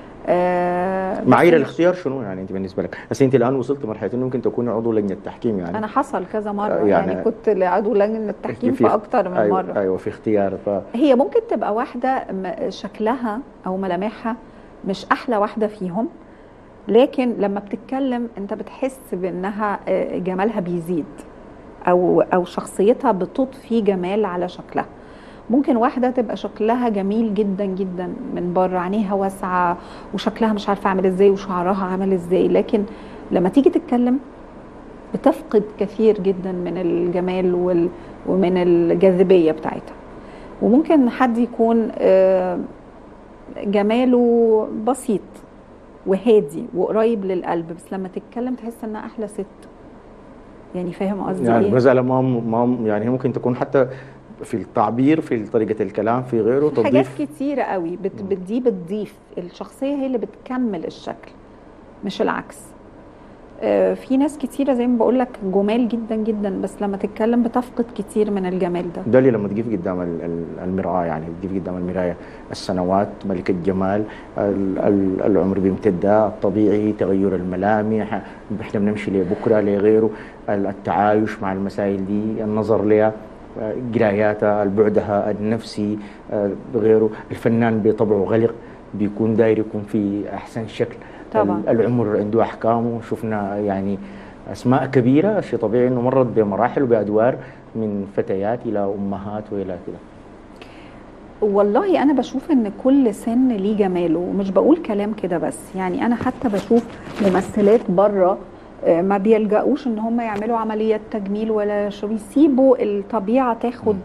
آه بس معايير أنا- الاختيار شنو يعني انت بالنسبه لك؟ بس انت الان وصلت مرحله انه ممكن تكوني عضو لجنه التحكيم يعني انا حصل كذا مره آه، يعني, يعني- كنت عضو لجنه التحكيم في اكتر من أيوة مره ايوه في اختيار ف هي ممكن تبقى واحدة م- شكلها أو ملامحها مش أحلى واحدة فيهم لكن لما بتتكلم أنت بتحس بأنها آه، جمالها بيزيد أو أو شخصيتها بتضفي جمال على شكلها ممكن واحدة تبقى شكلها جميل جدا جدا من بره عينيها واسعة وشكلها مش عارفة عامل ازاي وشعرها عامل ازاي لكن لما تيجي تتكلم بتفقد كثير جدا من الجمال وال ومن الجاذبية بتاعتها وممكن حد يكون آه، جماله بسيط وهادي وقريب للقلب بس لما تتكلم تحس انها احلى ست يعني فاهم قصدي يعني ايه المساله ما ما يعني هي ممكن تكون حتى في التعبير في طريقه الكلام في غيره في حاجات تضيف كتيرة قوي بت بت- دي بتضيف الشخصية هي اللي بتكمل الشكل مش العكس آه، في ناس كتيرة زي ما بقول لك جمال جدا جدا بس لما تتكلم بتفقد كتير من الجمال ده ده اللي لما تقف قدام ال- ال- المرآة يعني تقف قدام المراية السنوات ملكة جمال ال- ال- العمر بيمتد الطبيعي تغير الملامح احنا بنمشي لبكرة لغيره ال- التعايش مع المسائل دي النظر لها آه، قراياتها بعدها النفسي آه، غيره الفنان بطبعه غلق بيكون داير يكون في احسن شكل طبعا. ال- العمر عنده احكامه شفنا يعني اسماء كبيره شيء طبيعي انه مرت بمراحل وبادوار من فتيات الى امهات والى كده والله انا بشوف ان كل سن ليه جماله ومش بقول كلام كده بس يعني انا حتى بشوف ممثلات بره آه، ما بيلجأوش ان هم يعملوا عمليات تجميل ولا شو بيسيبوا الطبيعه تاخد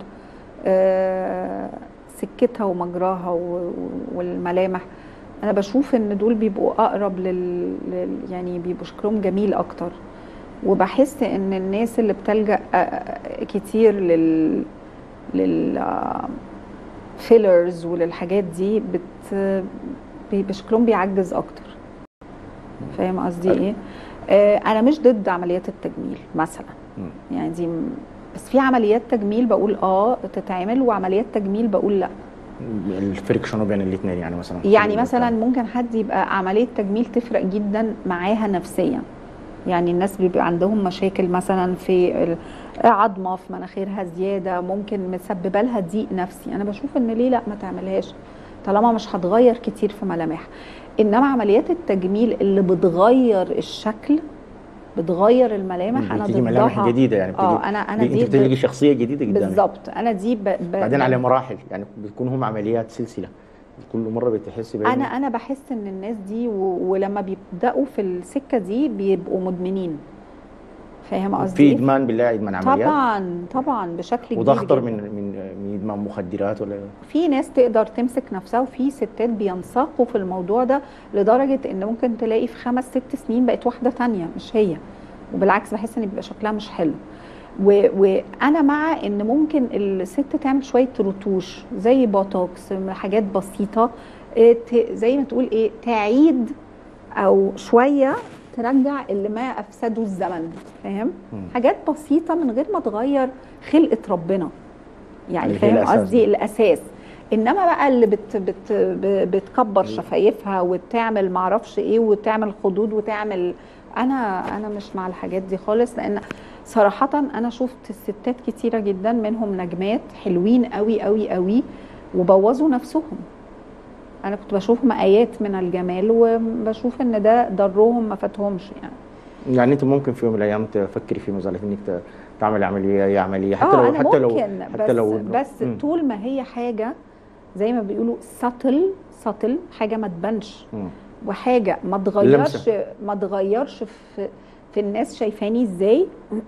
آه، سكتها ومجراها و- والملامح انا بشوف ان دول بيبقوا اقرب لل... لل... يعني بيبقوا شكلهم جميل اكتر وبحس ان الناس اللي بتلجأ آه، آه، كتير لل لل آه، فيلرز وللحاجات دي بت بيبقى شكلهم بيعجز اكتر فاهم قصدي ايه آه انا مش ضد عمليات التجميل مثلا مم. يعني دي م- بس في عمليات تجميل بقول اه تتعمل وعمليات تجميل بقول لا الفرق شنو بين الاثنين يعني مثلا يعني مثلا ممكن حد يبقى عمليه تجميل تفرق جدا معاها نفسيا يعني الناس بيبقى عندهم مشاكل مثلا في ال- عظمه في مناخيرها زياده ممكن مسببه لها ضيق نفسي انا بشوف ان ليه لا ما تعملهاش طالما مش هتغير كتير في ملامحها انما عمليات التجميل اللي بتغير الشكل بتغير الملامح انا بتيجي ملامح ضدها جديده يعني اه بتيجي انا انا انت دي بتلاقي ضد- شخصيه جديده قدامك بالظبط انا دي ب... ب... بعدين على مراحل يعني بتكون هم عمليات سلسله كل مره بتحس بأنه انا انا بحس ان الناس دي و... ولما بيبداوا في السكه دي بيبقوا مدمنين فاهم قصدي في إيه؟ ادمان بالله ادمان عمليات طبعا طبعا بشكل كبير وده اخطر جداً. من من من ادمان مخدرات ولا في ناس تقدر تمسك نفسها وفي ستات بينساقوا في الموضوع ده لدرجه ان ممكن تلاقي في خمس ست سنين بقت واحده تانية مش هي وبالعكس بحس ان بيبقى شكلها مش حلو و... وانا مع ان ممكن الست تعمل شويه رتوش زي بوتوكس حاجات بسيطه إيه، ت- زي ما تقول ايه تعيد او شويه ترجع اللي ما افسده الزمن فاهم مم. حاجات بسيطه من غير ما تغير خلقه ربنا يعني اللي هي فاهم الأساس قصدي دي. الاساس انما بقى اللي بت بت ب- بتكبر شفايفها وتعمل معرفش ايه وتعمل خدود وتعمل انا انا مش مع الحاجات دي خالص لان صراحة أنا شفت ستات كتيرة جدا منهم نجمات حلوين قوي قوي قوي وبوظوا نفسهم أنا كنت بشوفهم آيات من الجمال وبشوف إن ده ضرهم ما فاتهمش يعني يعني انت ممكن في يوم من الايام تفكري في مساله انك ت- تعملي عمليه اي عمليه حتى اه لو أنا حتى لو ممكن حتى بس لو بس مم. طول ما هي حاجة زي ما بيقولوا سطل سطل حاجة ما تبانش مم. وحاجه ما تغيرش لمسة. ما تغيرش في في الناس شايفاني ازاي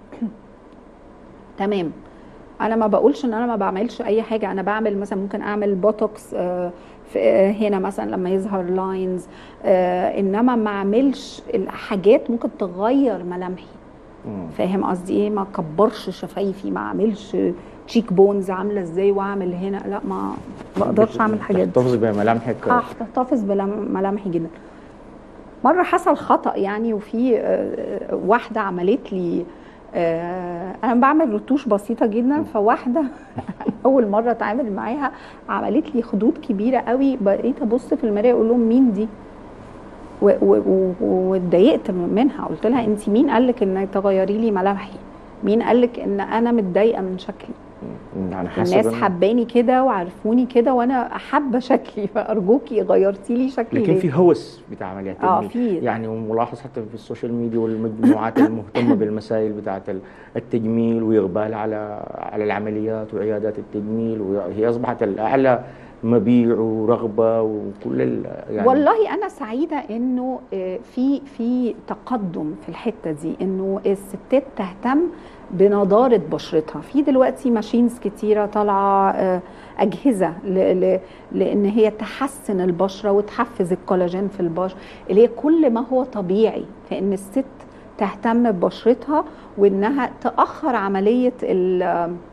تمام انا ما بقولش ان انا ما بعملش اي حاجه انا بعمل مثلا ممكن اعمل بوتوكس آه، في آه، هنا مثلا لما يظهر لاينز انما ما اعملش الحاجات ممكن تغير ملامحي مم. فاهم قصدي ايه ما كبرش شفايفي ما اعملش تشيك بونز عامله ازاي واعمل هنا لا ما بقدرش اعمل الحاجات دي تحتفظي بملامحك اه هتحتفظ بملامحي جدا مره حصل خطا يعني وفي آه، واحده عملت لي آه، انا بعمل رتوش بسيطه جدا فواحده اول مره اتعامل معاها عملت لي خدود كبيره قوي بقيت ابص في المرايه اقول لهم مين دي و- و- و- واتضايقت منها قلت لها انت مين قال لك ان تغيري لي ملامحي مين قال لك ان انا متضايقه من شكلي مم. يعني حسب الناس إن- حباني كده وعرفوني كده وانا حابه شكلي فارجوكي غيرتي لي شكلي لكن ليه؟ في هوس بتاع عمليات اه التجميل في يعني ملاحظ حتى في السوشيال ميديا والمجموعات المهتمه بالمسائل بتاعت ال- التجميل واقبال على على العمليات وعيادات التجميل وهي اصبحت الاعلى مبيع ورغبه وكل ال- يعني والله انا سعيده انه آه، في في تقدم في الحته دي انه الستات تهتم بنضاره بشرتها في دلوقتي ماشينز كتيره طالعه آه، اجهزه ل- ل- لان هي تحسن البشره وتحفز الكولاجين في البشره اللي هي كل ما هو طبيعي فان الست تهتم ببشرتها وانها تاخر عمليه ال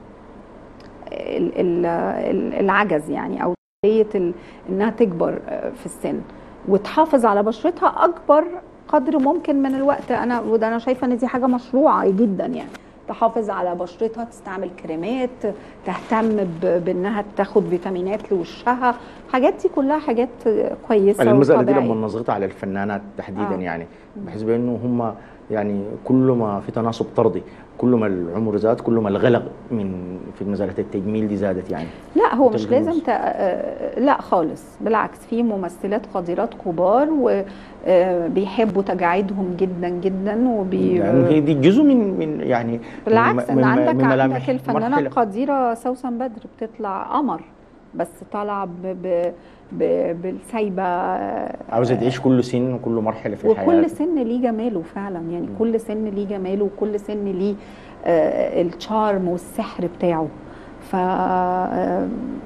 ال- ال- ال- العجز يعني او عمليه ال- انها تكبر آه، في السن وتحافظ على بشرتها اكبر قدر ممكن من الوقت انا وده انا شايفه ان دي حاجه مشروعه جدا يعني تحافظ على بشرتها تستعمل كريمات تهتم ب- بانها تاخد فيتامينات لوشها الحاجات دي كلها حاجات كويسه المساله دي وطبيعية. لما نظرتها على الفنانات تحديدا آه. يعني بحس بانه هم يعني كل ما في تناسب طردي كل ما العمر زاد كل ما الغلق من في مساله التجميل دي زادت يعني لا هو مش تجميل. لازم ت... آه، لا خالص بالعكس في ممثلات قديرات كبار وبيحبوا تجاعيدهم جدا جدا وبي يعني هي دي جزء من من يعني بالعكس من- ان من- عندك من ملامح عندك الفنانه مرحلة. القديره سوسن بدر بتطلع قمر بس طالعه ب... ب... ب... بالسايبه عاوزه تعيش كل سن وكل مرحله في الحياه وكل سن ليه جماله فعلا يعني م. كل سن ليه جماله وكل سن ليه آه، الشارم والسحر بتاعه ف آه،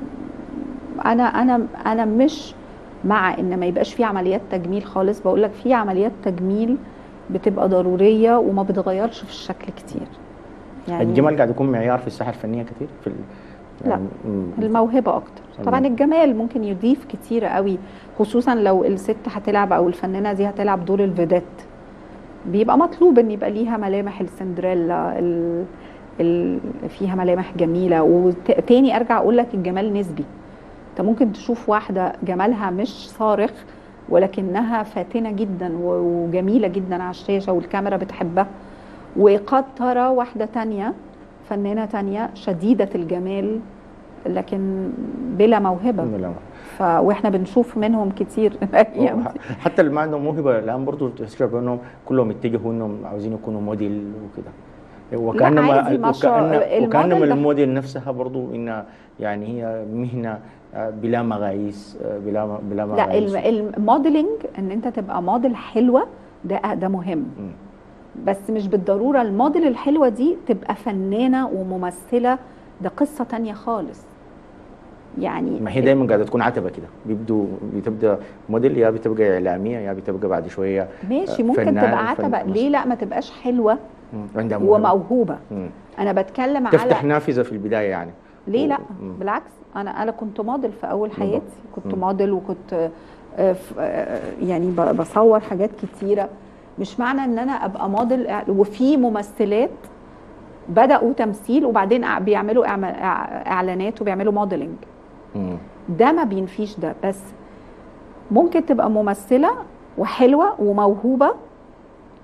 انا انا انا مش مع ان ما يبقاش في عمليات تجميل خالص بقول لك في عمليات تجميل بتبقى ضروريه وما بتغيرش في الشكل كتير يعني الجمال قاعد يكون معيار في الساحه الفنيه كثير في ال... لا. يعني م- الموهبه اكتر طبعا الموهبة. الجمال ممكن يضيف كتير قوي خصوصا لو الست هتلعب او الفنانه دي هتلعب دور الفيدات بيبقى مطلوب ان يبقى ليها ملامح السندريلا ال... ال... فيها ملامح جميله وتاني ارجع اقول لك الجمال نسبي انت ممكن تشوف واحده جمالها مش صارخ ولكنها فاتنه جدا و- وجميله جدا على الشاشه والكاميرا بتحبها وقد ترى واحده تانية فنانه تانية شديده الجمال لكن بلا موهبه لا. ف... واحنا بنشوف منهم كتير الايام دي حتى اللي ما عندهم موهبه الان برضه تستشعر انهم كلهم اتجهوا انهم عاوزين يكونوا موديل وكده وكانما عادي، ما شاء- وكأن الموديل وكانما ده- الموديل نفسها برضه انها يعني هي مهنه آه، بلا مقاييس آه، بلا بلا لا مقاييس الم- الموديلنج ان انت تبقى موديل حلوه ده ده مهم مم. بس مش بالضروره الموديل الحلوه دي تبقى فنانه وممثله ده قصه تانية خالص يعني ما هي دايما قاعده تكون عتبه كده بيبدوا بتبدا موديل يا بتبقى اعلاميه يا بتبقى بعد شويه ماشي ممكن فنان تبقى وفن- عتبه ليه لا ما تبقاش حلوه مم. عندها موهبة. وموهوبه مم. انا بتكلم تفتح على نافذه في البدايه يعني ليه لا مم. بالعكس انا انا كنت موديل في اول مم. حياتي كنت مم. موديل وكنت آه، ف- آه، يعني ب- بصور حاجات كتيره مش معنى ان انا ابقى موديل إع- وفي ممثلات بداوا تمثيل وبعدين أع- بيعملوا إعما- إع- اعلانات وبيعملوا موديلنج مم. ده ما بينفيش ده بس ممكن تبقى ممثله وحلوه وموهوبه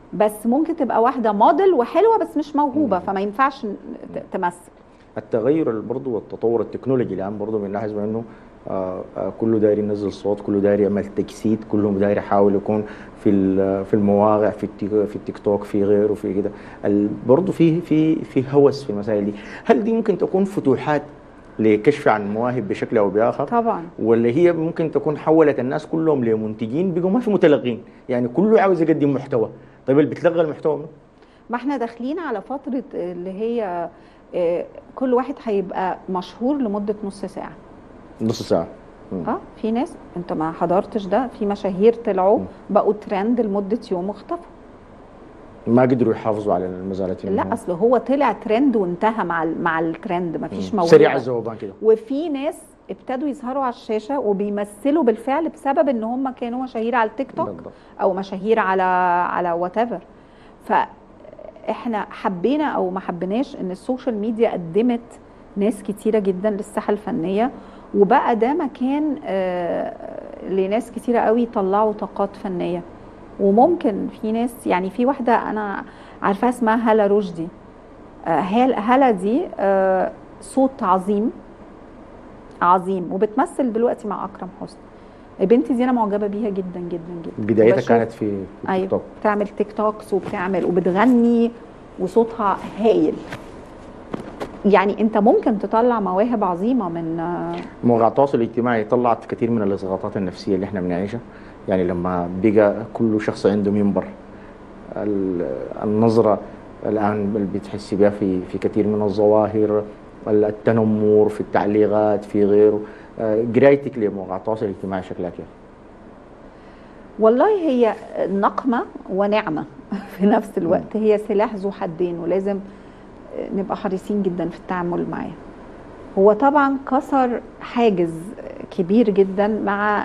بس ممكن تبقى واحده موديل وحلوه بس مش موهوبه مم. فما ينفعش ن- ت- تمثل التغير ال- برضه والتطور التكنولوجي الان برضه بنلاحظ انه آه، آه، كله داير ينزل صوت كله داير يعمل تجسيد كله داير يحاول يكون في ال- في المواقع في التيك في التيك توك في غيره في كده ال- برضه في في في هوس في المسائل دي هل دي ممكن تكون فتوحات لكشف عن المواهب بشكل او باخر طبعا ولا هي ممكن تكون حولت الناس كلهم لمنتجين بقوا ما في متلقين يعني كله عاوز يقدم محتوى طيب اللي بتلغى المحتوى منه؟ ما احنا داخلين على فتره اللي هي آه، كل واحد هيبقى مشهور لمده نص ساعه نص ساعه مم. اه في ناس انت ما حضرتش ده في مشاهير طلعوا مم. بقوا ترند لمده يوم واختفوا ما قدروا يحافظوا على المزالات لا اصل هو طلع ترند وانتهى مع ال- مع الترند ما فيش موهبه سريع الذوبان كده وفي ناس ابتدوا يظهروا على الشاشه وبيمثلوا بالفعل بسبب ان هم كانوا مشاهير على التيك توك بالضبط. او مشاهير على على وات ايفر فاحنا حبينا او ما حبيناش ان السوشيال ميديا قدمت ناس كتيره جدا للساحه الفنيه وبقى ده مكان آه، لناس كتيره قوي يطلعوا طاقات فنيه وممكن في ناس يعني في واحده انا عارفاها اسمها هاله رشدي آه، هال- هاله دي آه، صوت عظيم عظيم وبتمثل دلوقتي مع اكرم حسني بنتي دي انا معجبه بيها جدا جدا جدا بدايتها وبشوف- كانت في في التيك ايوه توك بتعمل تيك توكس وبتعمل وبتغني وصوتها هايل يعني انت ممكن تطلع مواهب عظيمه من آه، مواقع التواصل الاجتماعي طلعت كثير من الاسقاطات النفسيه اللي احنا بنعيشها يعني لما بقى كل شخص عنده منبر ال- النظره الان اللي بتحسي بها في في كثير من الظواهر التنمر في التعليقات في غيره آه، قرايتك لمواقع التواصل الاجتماعي شكلها كيف؟ والله هي نقمه ونعمه في نفس الوقت هي سلاح ذو حدين ولازم نبقى حريصين جدا في التعامل معاه هو طبعا كسر حاجز كبير جدا مع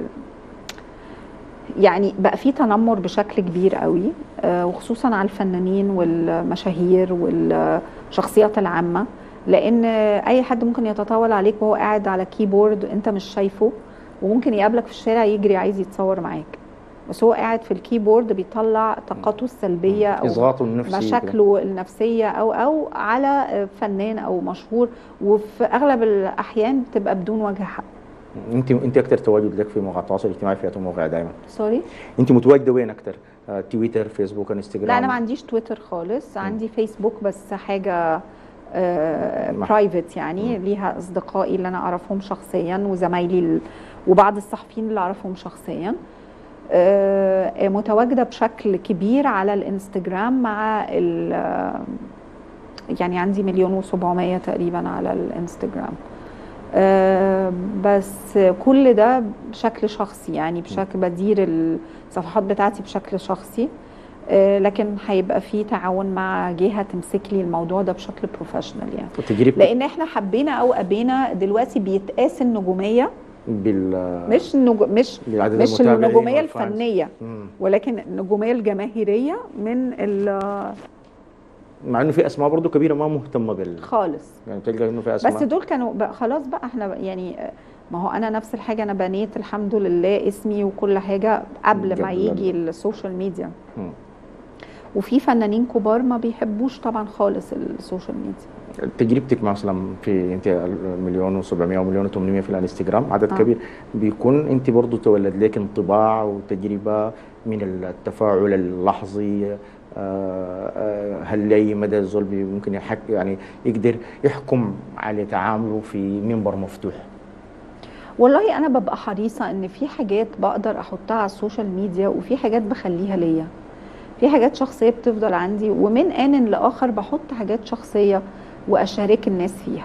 يعني بقى في تنمر بشكل كبير قوي آه، وخصوصا على الفنانين والمشاهير والشخصيات العامة لأن أي حد ممكن يتطاول عليك وهو قاعد على كيبورد أنت مش شايفه وممكن يقابلك في الشارع يجري عايز يتصور معاك بس هو قاعد في الكيبورد بيطلع طاقته السلبية أو اصغاطه النفسي مشاكله النفسية أو أو على فنان أو مشهور وفي أغلب الأحيان بتبقى بدون وجه حق انت انت اكثر تواجد لك في مواقع التواصل الاجتماعي في مواقع دايما سوري انت متواجده وين اكثر؟ آه، تويتر فيسبوك انستغرام لا انا ما عنديش تويتر خالص عندي فيسبوك بس حاجه مع- برايفت يعني مم. ليها اصدقائي اللي انا اعرفهم شخصيا وزمايلي ال- وبعض الصحفيين اللي اعرفهم شخصيا آه، متواجده بشكل كبير على الانستجرام مع ال يعني عندي مليون وسبعمية تقريبا على الانستجرام آه، بس كل ده بشكل شخصي يعني بشكل بدير الصفحات بتاعتي بشكل شخصي آه، لكن هيبقى في تعاون مع جهه تمسك لي الموضوع ده بشكل بروفيشنال يعني وتجربتك لان احنا حبينا او ابينا دلوقتي بيتقاس النجوميه بال مش النجو مش بالعدد مش المتابعين النجوميه والفانز. الفنيه مم. ولكن النجوميه الجماهيريه من ال- مع انه في اسماء برضه كبيره ما مهتمه بال خالص يعني بتلقى انه في اسماء بس دول كانوا بقى خلاص بقى احنا بقى يعني ما هو انا نفس الحاجه انا بنيت الحمد لله اسمي وكل حاجه قبل ما قبل يجي السوشيال ميديا مم. وفي فنانين كبار ما بيحبوش طبعا خالص السوشيال ميديا تجربتك مثلا في انت مليون و700 ومليون و800 في الانستغرام عدد آه. كبير بيكون انت برضه تولد لك انطباع وتجربه من التفاعل اللحظي آه، آه، هل لاي مدى الزول بي- ممكن يحك يعني يقدر يحكم على تعامله في منبر مفتوح والله انا ببقى حريصه ان في حاجات بقدر احطها على السوشيال ميديا وفي حاجات بخليها ليا في حاجات شخصيه بتفضل عندي ومن ان لاخر بحط حاجات شخصيه واشارك الناس فيها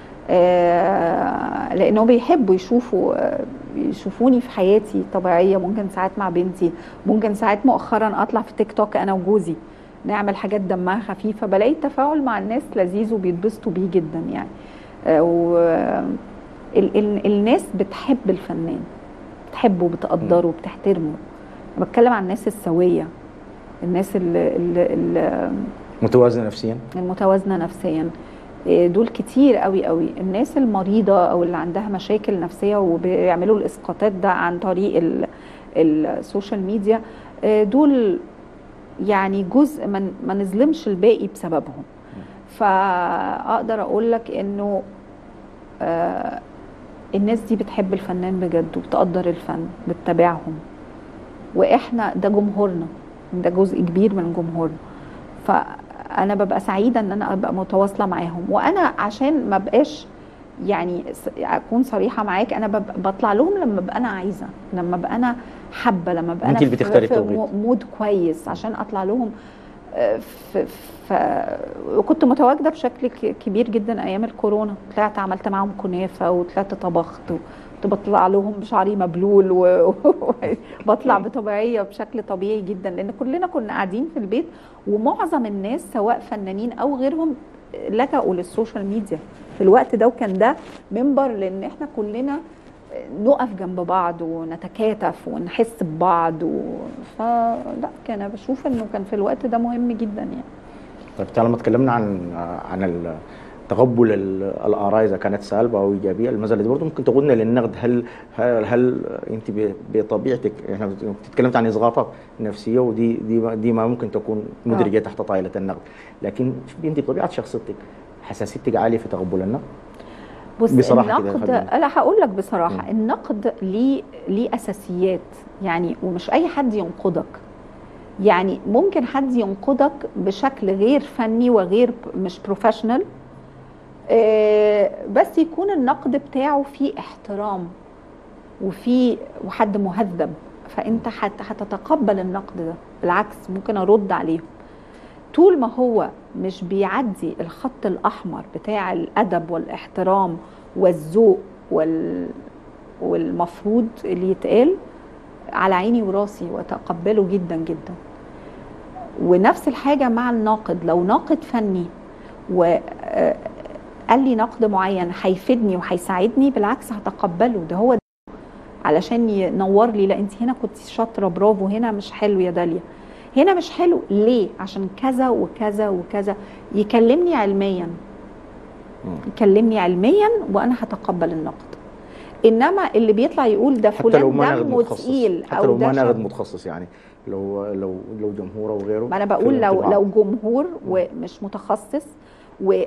آه، لانه بيحبوا يشوفوا آه، يشوفوني في حياتي طبيعيه ممكن ساعات مع بنتي ممكن ساعات مؤخرا اطلع في تيك توك انا وجوزي نعمل حاجات دمها خفيفه بلاقي التفاعل مع الناس لذيذ وبيتبسطوا بيه جدا يعني آه، و ال ال الناس بتحب الفنان بتحبه وبتقدره وبتحترمه أنا بتكلم عن الناس السويه الناس اللي, اللي متوازنه نفسيا المتوازنه نفسيا إيه، دول كتير قوي قوي الناس المريضه او اللي عندها مشاكل نفسيه وبيعملوا الاسقاطات ده عن طريق ال- السوشيال ميديا إيه، دول يعني جزء ما ما نظلمش الباقي بسببهم فاقدر اقول لك انه آه الناس دي بتحب الفنان بجد وبتقدر الفن بتتابعهم واحنا ده جمهورنا ده جزء كبير من جمهورنا فانا ببقى سعيده ان انا ابقى متواصله معاهم وانا عشان ما بقاش يعني س- اكون صريحه معاك انا ببقى بطلع لهم لما ابقى انا عايزه لما ابقى انا حابه لما ابقى انا أنت اللي في- بتختاري في التوقيت. مو- مود كويس عشان اطلع لهم آه، في ف... وكنت متواجده بشكل ك- كبير جدا ايام الكورونا طلعت عملت معاهم كنافه وطلعت طبخت كنت بطلع لهم بشعري مبلول وبطلع بطبيعيه بشكل طبيعي جدا لان كلنا كنا قاعدين في البيت ومعظم الناس سواء فنانين او غيرهم لجأوا للسوشيال ميديا في الوقت ده وكان ده منبر لان احنا كلنا نقف جنب بعض ونتكاتف ونحس ببعض و... فلا كان بشوف انه كان في الوقت ده مهم جدا يعني طيب طالما اتكلمنا عن عن ال- تقبل ال- الاراء اذا كانت سالبه او ايجابيه المساله دي برضه ممكن تقودنا للنقد هل هل, هل انت ب- بطبيعتك احنا تكلمت عن اصغاطات نفسيه ودي دي ما- دي ما ممكن تكون مدرجه تحت طائله النقد لكن انت بطبيعه شخصيتك حساسيتك عاليه في تقبل النقد بص بصراحة كده النقد خلينا. انا هقول لك بصراحه مم. النقد ليه ليه اساسيات يعني ومش اي حد ينقدك يعني ممكن حد ينقدك بشكل غير فني وغير ب- مش بروفيشنال بس يكون النقد بتاعه فيه احترام وفي وحد مهذب فانت هت- هتتقبل النقد ده بالعكس ممكن ارد عليهم طول ما هو مش بيعدي الخط الاحمر بتاع الادب والاحترام والذوق وال والمفروض اللي يتقال على عيني وراسي واتقبله جدا جدا ونفس الحاجه مع الناقد لو ناقد فني وقال لي نقد معين هيفيدني وهيساعدني بالعكس هتقبله ده هو علشان ينور لي لا انت هنا كنت شاطره برافو هنا مش حلو يا داليا هنا مش حلو ليه عشان كذا وكذا وكذا يكلمني علميا مم. يكلمني علميا وانا هتقبل النقد انما اللي بيطلع يقول ده حتى لو فلان ما ناقد دمه متخصص تقيل حتى لو ده ما ناقد شاب- متخصص يعني لو لو لو جمهور او غيره ما انا بقول في لو الانطباع. لو جمهور ومش متخصص و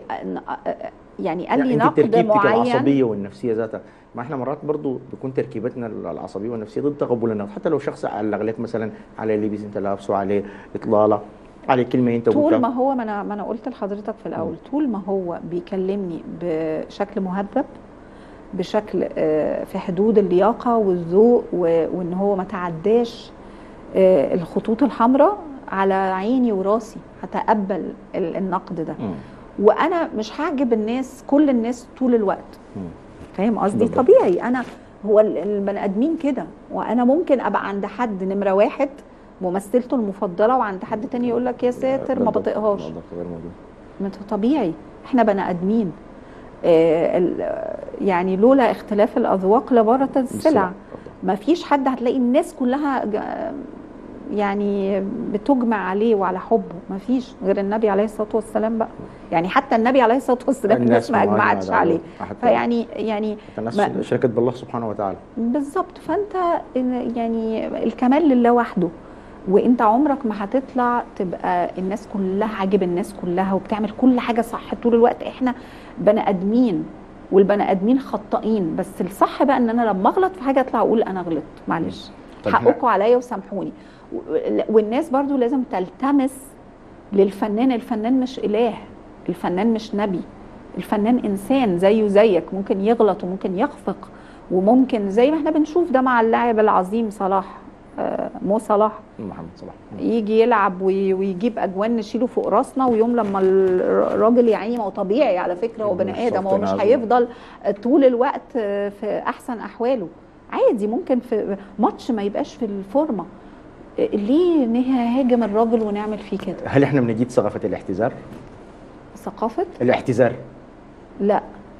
يعني قال لي يعني انت نقد تركيبتك معين العصبيه والنفسيه ذاتها ما احنا مرات برضو بيكون تركيبتنا العصبيه والنفسيه ضد تقبل النقد حتى لو شخص علق لك مثلا على لبس انت لابسه عليه اطلاله على كلمه انت طول ما قلتها هو ما انا ما انا قلت لحضرتك في الاول طول ما هو بيكلمني بشكل مهذب بشكل آه، في حدود اللياقه والذوق و- وان هو ما تعداش آه، الخطوط الحمراء على عيني وراسي هتقبل ال- النقد ده مم. وانا مش هعجب الناس كل الناس طول الوقت مم. فاهم قصدي بالضبط. طبيعي انا هو ال- البني ادمين كده وانا ممكن ابقى عند حد نمره واحد ممثلته المفضله وعند حد تاني يقول لك يا ساتر ما بالضبط. بطيقهاش بالضبط، غير موجود ما ده طبيعي احنا بني ادمين آه، ال- يعني لولا اختلاف الاذواق لبارت السلع ما فيش حد هتلاقي الناس كلها ج- يعني بتجمع عليه وعلى حبه ما فيش غير النبي عليه الصلاه والسلام بقى يعني حتى النبي عليه الصلاه والسلام الناس ما ما اجمعتش عليه حتى فيعني يعني الناس ما- شركت بالله سبحانه وتعالى بالظبط فانت إن- يعني الكمال لله وحده وانت عمرك ما هتطلع تبقى الناس كلها عاجب الناس كلها وبتعمل كل حاجه صح طول الوقت احنا بني ادمين والبني ادمين خطائين بس الصح بقى ان انا لما اغلط في حاجه اطلع اقول انا غلطت معلش طب إحنا- حقكم عليا وسامحوني و- والناس برضو لازم تلتمس للفنان الفنان مش اله الفنان مش نبي الفنان انسان زيه زيك ممكن يغلط وممكن يخفق وممكن زي ما احنا بنشوف ده مع اللاعب العظيم صلاح آه، مو صلاح محمد صلاح يجي يلعب وي- ويجيب اجوان نشيله فوق راسنا ويوم لما الراجل يعني ما هو طبيعي على فكره هو مش بني ادم شرط هو مش نازل. هيفضل طول الوقت في احسن احواله عادي ممكن في ماتش ما يبقاش في الفورمه ليه نهاجم الراجل ونعمل فيه كده هل احنا بنجيد ثقافه الاعتذار؟ ثقافه الاعتذار لا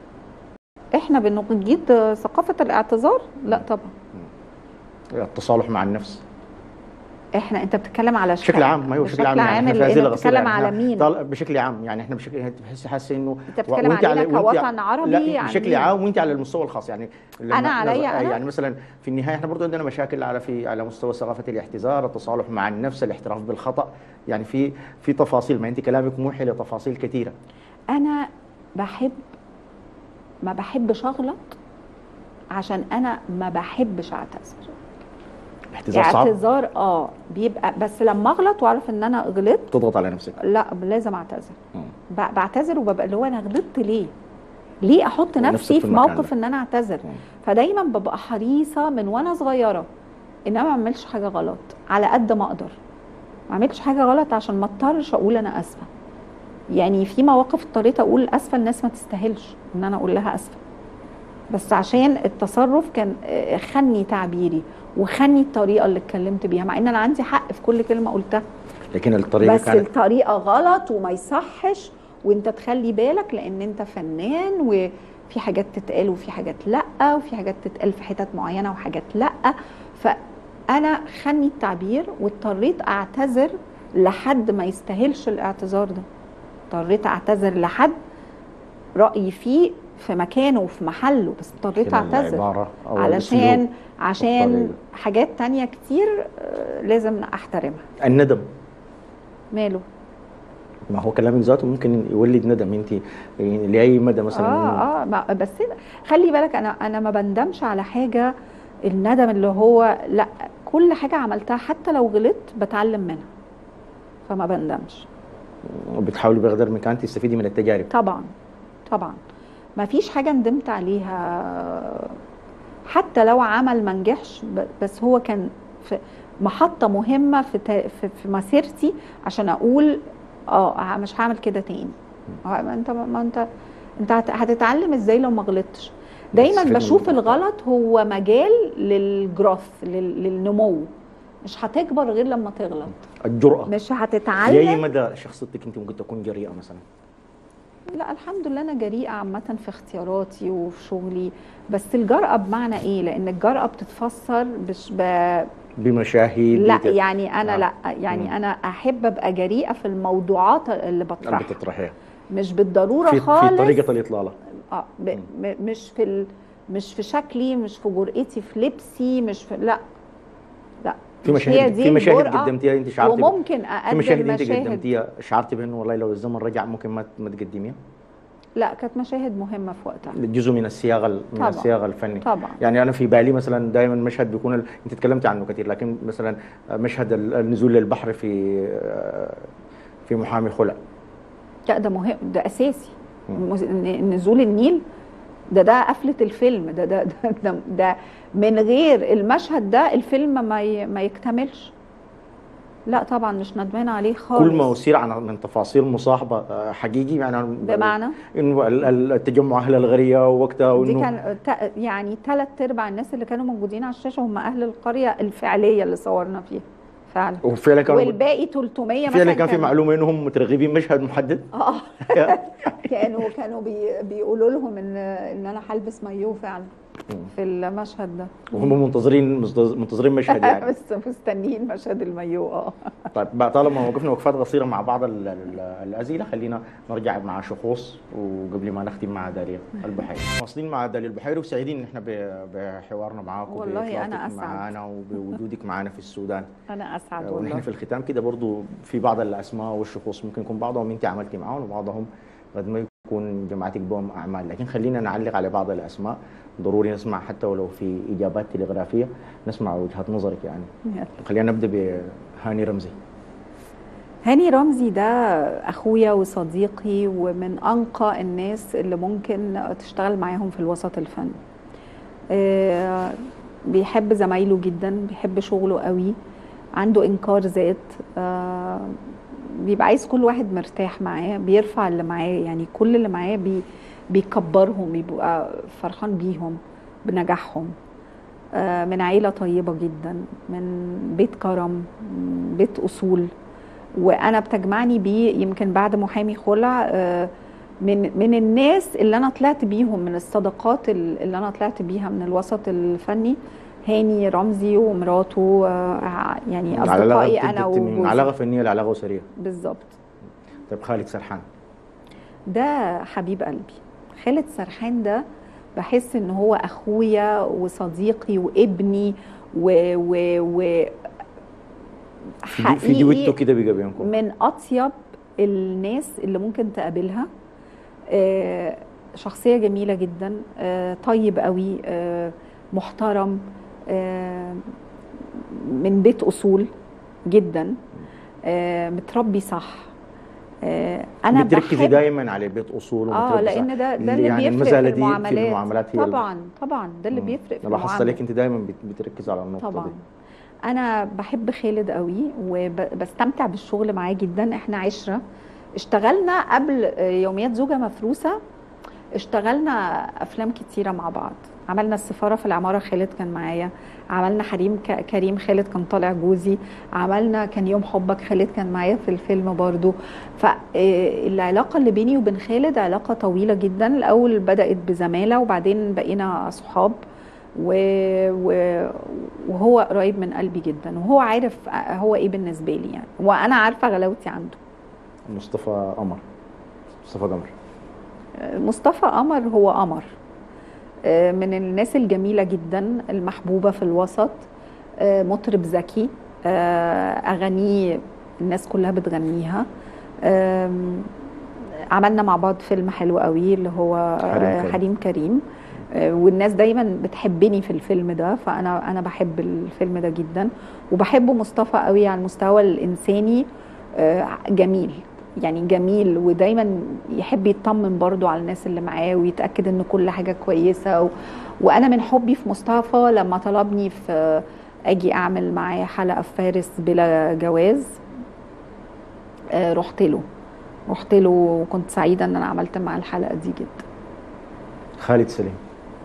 احنا بنجيد ثقافه الاعتذار لا طبعا التصالح مع النفس احنا انت بتتكلم على بشكل شكل عام ما هو بشكل عام عام يعني احنا في اللي- هذه انت القصيدة بتتكلم يعني على احنا مين طال- بشكل عام يعني احنا بشكل تحس حاسه انه انت بتتكلم وانت علينا على- وانت- كوطن عربي لا يعني بشكل مين؟ عام وانت على المستوى الخاص يعني لما أنا عليا أنا؟ يعني مثلا في النهايه احنا برضه عندنا مشاكل على في على مستوى ثقافه الاحتزار التصالح مع النفس الاحتراف بالخطا يعني في في تفاصيل ما انت كلامك موحي لتفاصيل كثيره انا بحب ما بحبش اغلط عشان انا ما بحبش اعتذر الاحتزار صعب اعتذار اه بيبقى بس لما اغلط واعرف ان انا غلطت تضغط على نفسك لا لازم اعتذر مم. ب- بعتذر وببقى اللي هو انا غلطت ليه ليه احط ونفسك نفسي في في المكان موقف ده. ان انا اعتذر مم. فدايما ببقى حريصه من وانا صغيره ان انا ما اعملش حاجه غلط على قد ما اقدر ما اعملش حاجه غلط عشان ما اضطرش اقول انا اسفه يعني في مواقف اضطريت اقول اسفه الناس ما تستاهلش ان انا اقول لها اسفه بس عشان التصرف كان آه، خني تعبيري وخني الطريقه اللي اتكلمت بيها مع ان انا عندي حق في كل كلمه قلتها لكن الطريقه بس كانت الطريقه غلط وما يصحش وانت تخلي بالك لان انت فنان وفي حاجات تتقال وفي حاجات لا وفي حاجات تتقال في حتت معينه وحاجات لا فانا خني التعبير واضطريت اعتذر لحد ما يستاهلش الاعتذار ده اضطريت اعتذر لحد رايي فيه في مكانه وفي محله بس اضطريت كده اعتذر العبارة أو علشان الأسلوب. عشان الطريقة. حاجات تانية كتير آه، لازم احترمها الندم ماله ما هو كلامك ذاته ممكن يولد ندم انت يعني لاي مدى مثلا اه اه ما- بس خلي بالك انا انا ما بندمش على حاجه الندم اللي هو لا كل حاجه عملتها حتى لو غلطت بتعلم منها فما بندمش بتحاولي بقدر الامكان تستفيدي من التجارب طبعا طبعا ما فيش حاجه ندمت عليها حتى لو عمل ما نجحش ب- بس هو كان في محطه مهمه في تا- في, في مسيرتي عشان اقول اه مش هعمل كده تاني آه، ما انت ما انت انت هت- هتتعلم ازاي لو ما غلطتش دايما تستفيد من بشوف الأخطاء. الغلط هو مجال للجروث لل- للنمو مش هتكبر غير لما تغلط الجرأة مش لاي هتتعلم مدى شخصيتك انت ممكن تكون جريئة مثلا لا الحمد لله انا جريئه عامه في اختياراتي وفي شغلي بس الجرأه بمعنى ايه لان الجرأه بتتفسر مش ب... بمشاهد لا بت- يعني انا آه. لا يعني مم. انا احب ابقى جريئه في الموضوعات اللي اللي بطرحها بتطرحيها مش بالضروره في, خالص في طريقة الإطلالة اه ب... م... مش في ال... مش في شكلي مش في جرأتي في لبسي مش في لا لا في مش هي مشاهد دي في مشاهد الجرأة قدمتيها انت شعرتي ب- وممكن في اقدم مشاهد انت مشاهد قدمتيها شعرتي بانه والله لو الزمن رجع ممكن ما ما تقدميها لا كانت مشاهد مهمه في وقتها جزء من الصياغة ال- من طبعاً. الصياغة الفني طبعا يعني انا في بالي مثلا دائما مشهد بيكون ال... انت تكلمت عنه كثير لكن مثلا مشهد ال- النزول للبحر في في محامي خلع لا ده مهم ده اساسي مم. مز- ن- نزول النيل ده ده قفله الفيلم ده ده ده, ده, ده من غير المشهد ده الفيلم ما ي- ما يكتملش لا طبعا مش ندمانه عليه خالص كل ما أثير عن من تفاصيل مصاحبة آه، حقيقي يعني بمعنى انه ال- ال- التجمع اهل القريه ووقتها دي وانه كان تا- يعني ثلاث ارباع الناس اللي كانوا موجودين على الشاشه هم اهل القريه الفعليه اللي صورنا فيها فعلا وفعلا كانوا والباقي 300 مثلا فعلا كان في معلومه انهم مترغبين مشهد محدد اه كانوا كانوا بي بيقولوا لهم ان ان انا هلبس مايو فعلا في المشهد ده وهم منتظرين منتظرين مشهد يعني بس مستنيين مشهد المايو اه طيب بقى طالما وقفنا وقفات قصيره مع بعض ال- ال- الاسئله خلينا نرجع مع شخوص وقبل ما نختم مع داليا البحيري واصلين مع داليا البحيري وسعيدين ان احنا ب- بحوارنا معاكم والله أنا بإطلالتك أسعد. معانا وبوجودك معانا في السودان انا اسعد ونحن والله في الختام كده برضو في بعض الاسماء والشخوص ممكن يكون بعضهم انت عملتي معاهم وبعضهم قد ما يكون جمعتك بهم اعمال لكن خلينا نعلق على بعض الاسماء ضروري نسمع حتى ولو في اجابات تلغرافيه نسمع وجهات نظرك يعني يلا. خلينا نبدا بهاني رمزي هاني رمزي ده اخويا وصديقي ومن انقى الناس اللي ممكن تشتغل معاهم في الوسط الفني آه، بيحب زمايله جدا بيحب شغله قوي عنده انكار ذات آه، بيبقى عايز كل واحد مرتاح معاه بيرفع اللي معاه يعني كل اللي معاه بي بيكبرهم بيبقى فرحان بيهم بنجاحهم آه، من عيلة طيبة جدا من بيت كرم من بيت أصول وانا بتجمعني بيه يمكن بعد محامي خلع آه، من من الناس اللي انا طلعت بيهم من الصداقات اللي انا طلعت بيها من الوسط الفني هاني رمزي ومراته آه، يعني علاقة اصدقائي بتبدأ انا من وجوزي علاقه فنيه لعلاقه اسريه بالظبط طيب خالد سرحان ده حبيب قلبي خالد سرحان ده بحس ان هو اخويا وصديقي وابني و, و, و في دي- في دويتو كده بيبقى بينكم من اطيب الناس اللي ممكن تقابلها آه، شخصيه جميله جدا آه، طيب قوي آه، محترم آه، من بيت اصول جدا آه، متربي صح آه، انا بتركزي بحب دايما على بيت اصول اه ومتربي صح. لان ده ده اللي يعني بيفرق المسألة في دي في المعاملات المعاملات هي ال- طبعا طبعا ده اللي مم. بيفرق في انا لاحظت المعامله عليك انت دايما بت- بتركز على النقطه طبعا دي انا بحب خالد قوي وبستمتع بالشغل معاه جدا احنا عشره اشتغلنا قبل يوميات زوجة مفروسة اشتغلنا افلام كتيرة مع بعض عملنا السفارة في العمارة خالد كان معايا عملنا حريم ك- كريم خالد كان طالع جوزي عملنا كان يوم حبك خالد كان معايا في الفيلم برضو فالعلاقة اللي بيني وبين خالد علاقة طويلة جدا الأول بدأت بزمالة وبعدين بقينا صحاب و... و... وهو قريب من قلبي جدا وهو عارف هو ايه بالنسبة لي يعني وانا عارفة غلاوتي عنده مصطفى قمر مصطفى قمر مصطفى قمر هو قمر آه، من الناس الجميلة جدا المحبوبة في الوسط آه، مطرب ذكي آه، أغانيه الناس كلها بتغنيها آم، عملنا مع بعض فيلم حلو قوي اللي هو حريم آه، كريم. حريم كريم آه، والناس دايما بتحبني في الفيلم ده فانا انا بحب الفيلم ده جدا وبحبه مصطفى قوي على المستوى الانساني آه، جميل يعني جميل ودايما يحب يطمن برضو على الناس اللي معاه ويتاكد ان كل حاجه كويسه و... وانا من حبي في مصطفى لما طلبني في اجي اعمل معاه حلقه في فارس بلا جواز آه، رحت له رحت له وكنت سعيده ان انا عملت معاه الحلقه دي جدا خالد سليم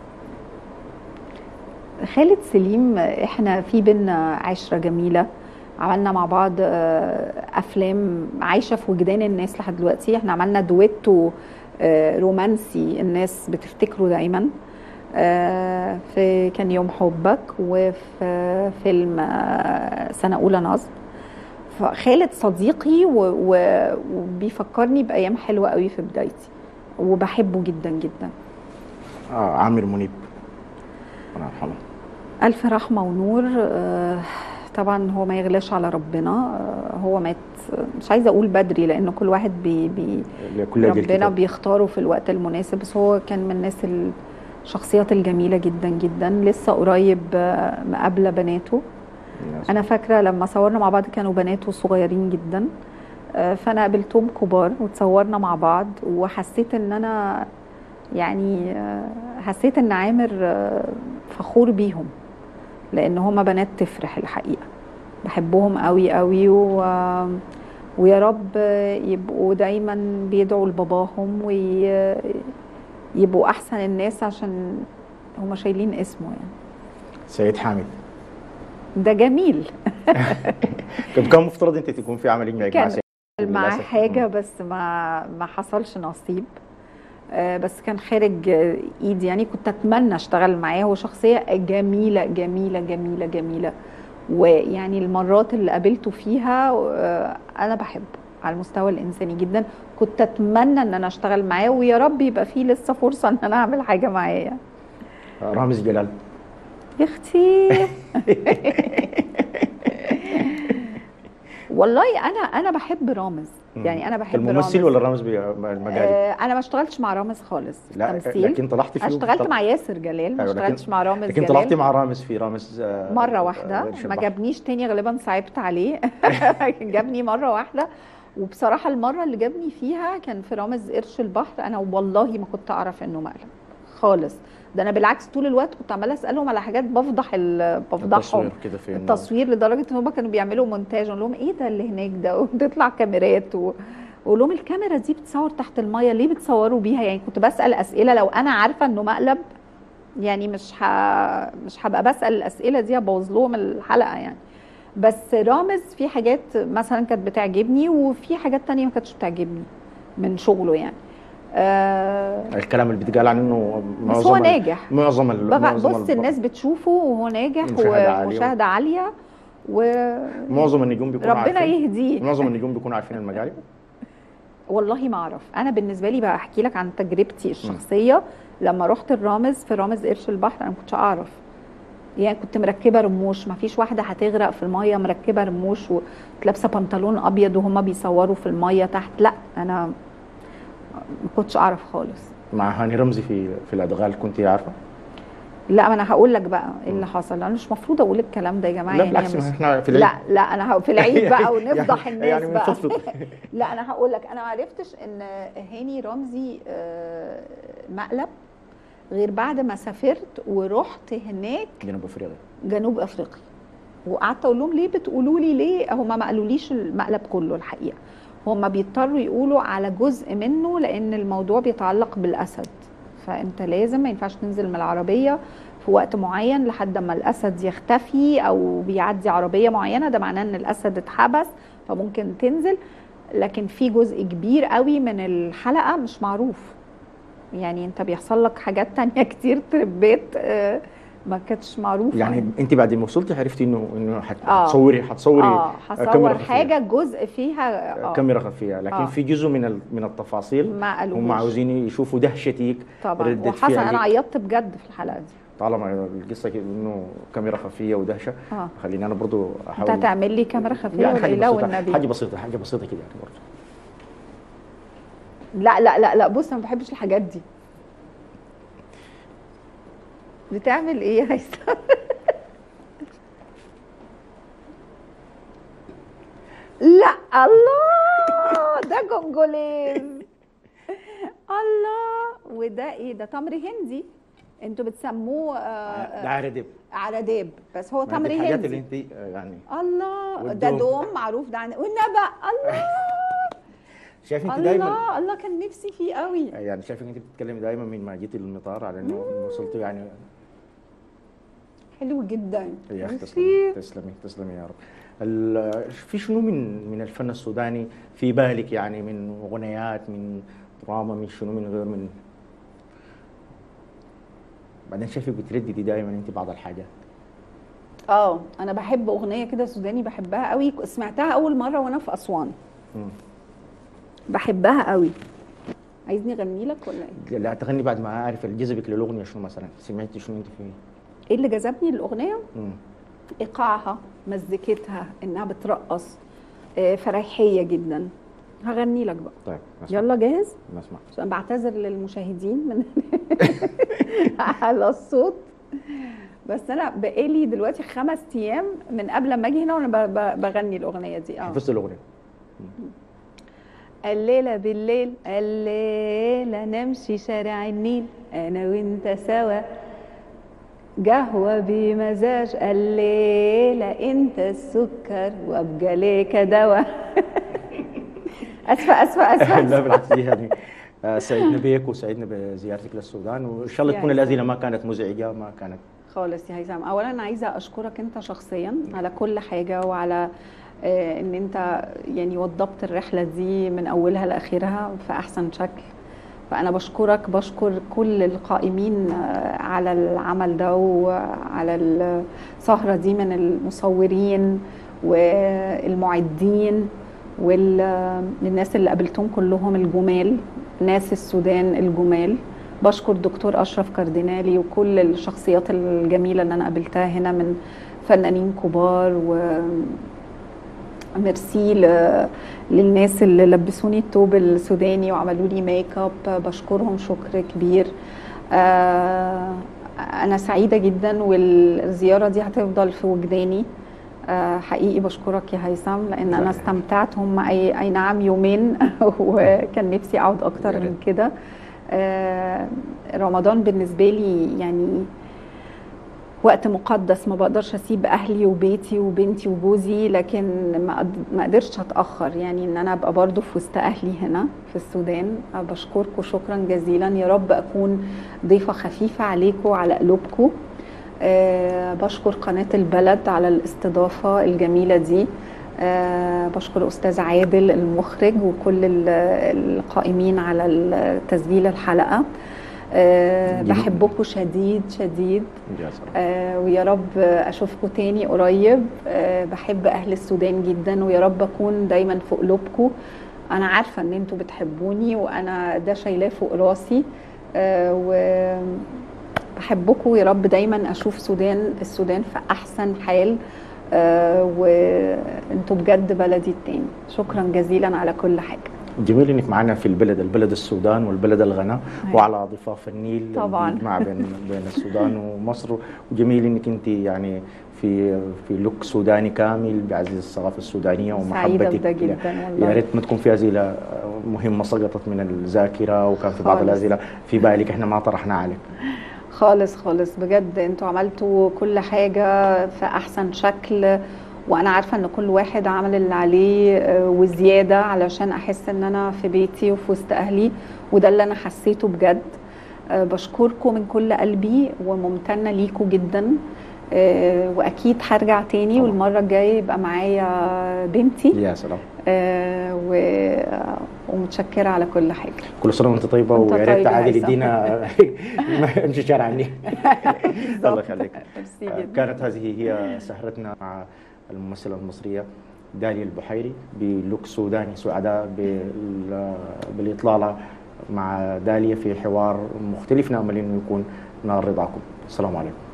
خالد سليم احنا في بينا عشرة جميلة عملنا مع بعض آه، افلام عايشة في وجدان الناس لحد دلوقتي احنا عملنا دويتو آه، رومانسي الناس بتفتكره دايما آه، في كان يوم حبك وفي فيلم آه، سنة أولى نصب فخالد صديقي و- و- وبيفكرني بأيام حلوة قوي في بدايتي وبحبه جدا جدا آه عامر منيب الله يرحمه ألف رحمة ونور آه، طبعا هو ما يغلاش على ربنا آه، هو مات مش عايزة أقول بدري لأن كل واحد بي بي كل أجل ربنا كتاب. بيختاره في الوقت المناسب بس هو كان من الناس الشخصيات الجميلة جدا جدا لسه قريب آه، مقابلة بناته الناس. أنا فاكرة لما صورنا مع بعض كانوا بناته صغيرين جدا آه، فأنا قابلتهم كبار وتصورنا مع بعض وحسيت إن أنا يعني آه، حسيت إن عامر آه، فخور بيهم لأن هما بنات تفرح الحقيقة بحبهم قوي قوي و... ويا رب يبقوا دايما بيدعوا لباباهم ويبقوا أحسن الناس عشان هما شايلين اسمه يعني سيد حامد ده جميل كان كان مفترض انت تكون في عمل يجمعك مع كان سيد معاه للأسف. حاجة بس ما ما حصلش نصيب آه، بس كان خارج آه، ايدي يعني كنت اتمنى اشتغل معاه هو شخصية جميلة جميلة جميلة جميلة ويعني المرات اللي قابلته فيها آه، انا بحبه على المستوى الانساني جدا كنت اتمنى ان انا اشتغل معاه ويا رب يبقى فيه لسه فرصة ان انا اعمل حاجة معاه يعني. آه، رامز جلال يا اختي والله انا انا بحب رامز يعني انا بحب الممثل رامز. ولا الرامز بالمجال آه انا ما اشتغلتش مع رامز خالص لا تمثيل لكن طلعت فيه اشتغلت مع ياسر جلال ما أيوة، لكن- اشتغلتش مع رامز لكن جلال طلعتي مع رامز في رامز آه، مره آه، واحده ورش ما البحر. جابنيش تاني غالبا صعبت عليه جابني مره واحده وبصراحه المره اللي جابني فيها كان في رامز قرش البحر انا والله ما كنت اعرف انه مقلب خالص ده انا بالعكس طول الوقت كنت عماله اسالهم على حاجات بفضح ال- بفضحهم التصوير كده في إنه- التصوير لدرجه ان هم كانوا بيعملوا مونتاج اقول لهم ايه ده اللي هناك ده وتطلع كاميرات و... واقول لهم الكاميرا دي بتصور تحت الميه ليه بتصوروا بيها يعني كنت بسال اسئله لو انا عارفه انه مقلب يعني مش ه... مش هبقى بسال الاسئله دي ابوظ لهم الحلقه يعني بس رامز في حاجات مثلا كانت بتعجبني وفي حاجات تانية ما كانتش بتعجبني من شغله يعني آه الكلام اللي بيتقال عن انه بس معظم هو ال- ناجح معظم ال- بقى معظم بص ال- الناس بتشوفه وهو ناجح مشاهدة عالية. ومشاهده عاليه وربنا معظم النجوم بيكونوا عارفين يهديه معظم النجوم بيكونوا عارفين المقالب والله ما اعرف انا بالنسبه لي بقى احكي لك عن تجربتي الشخصيه لما رحت الرامز في رامز قرش البحر انا ما كنتش اعرف يعني كنت مركبه رموش ما فيش واحده هتغرق في الميه مركبه رموش ولابسه بنطلون ابيض وهما بيصوروا في الميه تحت لا انا ما كنتش اعرف خالص مع هاني رمزي في في الادغال كنت عارفه؟ لا ما انا هقول لك بقى ايه اللي حصل انا مش مفروض اقول الكلام ده يا جماعه لا يعني بالعكس مش- ما احنا في العيد لا لا انا ه- في العيد بقى ونفضح يعني- الناس يعني بقى بنفضفض. لا انا هقول لك انا ما عرفتش ان هاني رمزي آه، مقلب غير بعد ما سافرت ورحت هناك جنوب افريقيا جنوب افريقيا وقعدت اقول لهم ليه بتقولوا لي ليه هم ما قالوليش المقلب كله الحقيقه هم بيضطروا يقولوا على جزء منه لان الموضوع بيتعلق بالاسد فانت لازم ما ينفعش تنزل من العربيه في وقت معين لحد ما الاسد يختفي او بيعدي عربيه معينه ده معناه ان الاسد اتحبس فممكن تنزل لكن في جزء كبير قوي من الحلقه مش معروف يعني انت بيحصل لك حاجات تانية كتير تربيت آه، ما كانتش معروفه يعني انت بعد ما وصلتي عرفتي انه انه حت- آه. هتصوري هتصوري اه كاميرا هصور خفية. حاجه جزء فيها اه كاميرا خفيه لكن آه. في جزء من ال- من التفاصيل ما قالوش هم عاوزين يشوفوا دهشتك طبعا ردة وحصل فعلك. انا عيطت بجد في الحلقه دي طالما القصه كده انه كاميرا خفيه ودهشه اه خليني انا برضو انت احاول هتعمل لي كاميرا خفيه يعني ولا حاجه ايه لا بسيطه والنبي حاجه بسيطه حاجه بسيطه كده يعني برضو لا لا لا لا بص انا ما بحبش الحاجات دي بتعمل ايه يا هيثم لا الله ده جونجوليز الله وده ايه ده تمر هندي انتوا بتسموه آه، ده آه، عردب عرداب بس هو ما تمر دي الحاجات هندي اللي انت آه، يعني الله ده والدوم. دوم معروف ده عن والنبأ الله شايف انت دايما الله الله كان نفسي فيه قوي يعني شايف انت بتتكلمي دايما من ما جيتي للمطار على انه وصلتي يعني حلو جدا يا اخي ميرسي. تسلمي تسلمي تسلمي يا رب ال- في شنو من من الفن السوداني في بالك يعني من اغنيات من دراما من شنو من غير من بعدين شايفك بترددي دائما انت بعض الحاجات اه انا بحب اغنيه كده سوداني بحبها قوي سمعتها اول مره وانا في اسوان مم. بحبها قوي عايزني اغني لك ولا ايه لا تغني بعد ما اعرف الجذبك للاغنيه شنو مثلا سمعتي شنو انت فيه ايه اللي جذبني الاغنيه مم. ايقاعها مزيكتها انها بترقص آه، فريحيه جدا هغني لك بقى طيب نسمع. يلا جاهز نسمع عشان بعتذر للمشاهدين من على الصوت بس انا بقالي دلوقتي خمس ايام من قبل ما اجي هنا وانا ب- ب- بغني الاغنيه دي اه حفظت الاغنيه الليلة بالليل الليلة نمشي شارع النيل أنا وأنت سوا قهوة بمزاج الليلة أنت السكر وأبقى ليك دواء أسفة أسفة أسفة, لا أسفة. بالعكس دي يعني آه، سعدنا بك وسعدنا بزيارتك للسودان وان شاء الله يا تكون هيثم. الازله ما كانت مزعجه ما كانت خالص يا هيثم اولا انا عايزه اشكرك انت شخصيا على كل حاجه وعلى آه، ان انت يعني وضبت الرحله دي من اولها لاخرها في احسن شكل فانا بشكرك بشكر كل القائمين آه، على العمل ده وعلى السهره دي من المصورين والمعدين والناس اللي قابلتهم كلهم الجمال ناس السودان الجمال بشكر دكتور اشرف كاردينالي وكل الشخصيات الجميله اللي انا قابلتها هنا من فنانين كبار و ميرسي ل- للناس اللي لبسوني التوب السوداني وعملوا لي ميك اب بشكرهم شكر كبير آه، انا سعيده جدا والزياره دي هتفضل في وجداني آه، حقيقي بشكرك يا هيثم لان انا استمتعت هم اي اي نعم يومين وكان نفسي اقعد اكتر يا من ريت. كده آه، رمضان بالنسبه لي يعني وقت مقدس ما بقدرش اسيب اهلي وبيتي وبنتي وجوزي لكن ما قد- ما قدرتش اتاخر يعني ان انا ابقى برضو في وسط اهلي هنا في السودان بشكركم شكرا جزيلا يا رب اكون ضيفه خفيفه عليكم وعلى قلوبكم أه بشكر قناه البلد على الاستضافه الجميله دي آه، بشكر أستاذ عادل المخرج وكل ال- القائمين على ال- تسجيل الحلقة آه، جميل. بحبكم شديد شديد يا سلام. آه، ويا رب اشوفكم تاني قريب آه، بحب اهل السودان جدا ويا رب اكون دايما في قلوبكم انا عارفه ان انتوا بتحبوني وانا ده شايلاه فوق راسي آه، وبحبكم ويا رب دايما اشوف سودان السودان في احسن حال آه، وانتوا بجد بلدي التاني شكرا جزيلا على كل حاجه جميل انك معنا في البلد البلد السودان والبلد الغنى أيوة. وعلى ضفاف النيل طبعاً. مع بين بين السودان ومصر وجميل انك انت يعني في في لوك سوداني كامل بعزيز الثقافه السودانيه سعيده ومحبتك بده ل- جدا يا والله ريت ما تكون في اسئله مهمه سقطت من الذاكره وكان في بعض خالص. الاسئله في بالك احنا ما طرحنا عليك خالص خالص بجد انتوا عملتوا كل حاجة في أحسن شكل وأنا عارفة إن كل واحد عمل اللي عليه آه، وزيادة علشان أحس إن أنا في بيتي وفي وسط أهلي وده اللي أنا حسيته بجد آه، بشكركم من كل قلبي وممتنة ليكوا جدا آه، وأكيد هرجع تاني طبعا. والمرة الجاية يبقى معايا بنتي يا سلام آه، و- ومتشكرة على كل حاجة كل سنه وانت طيبه وانت ويا طيب ريت يا عادل هيثم. يدينا امشي شارع عني الله يخليك ميرسي جدا كانت هذه هي سهرتنا مع الممثلة المصرية داليا البحيري بلوك سوداني سعداء بال- بالإطلالة مع داليا في حوار مختلف نأمل أنه يكون نال رضاكم السلام عليكم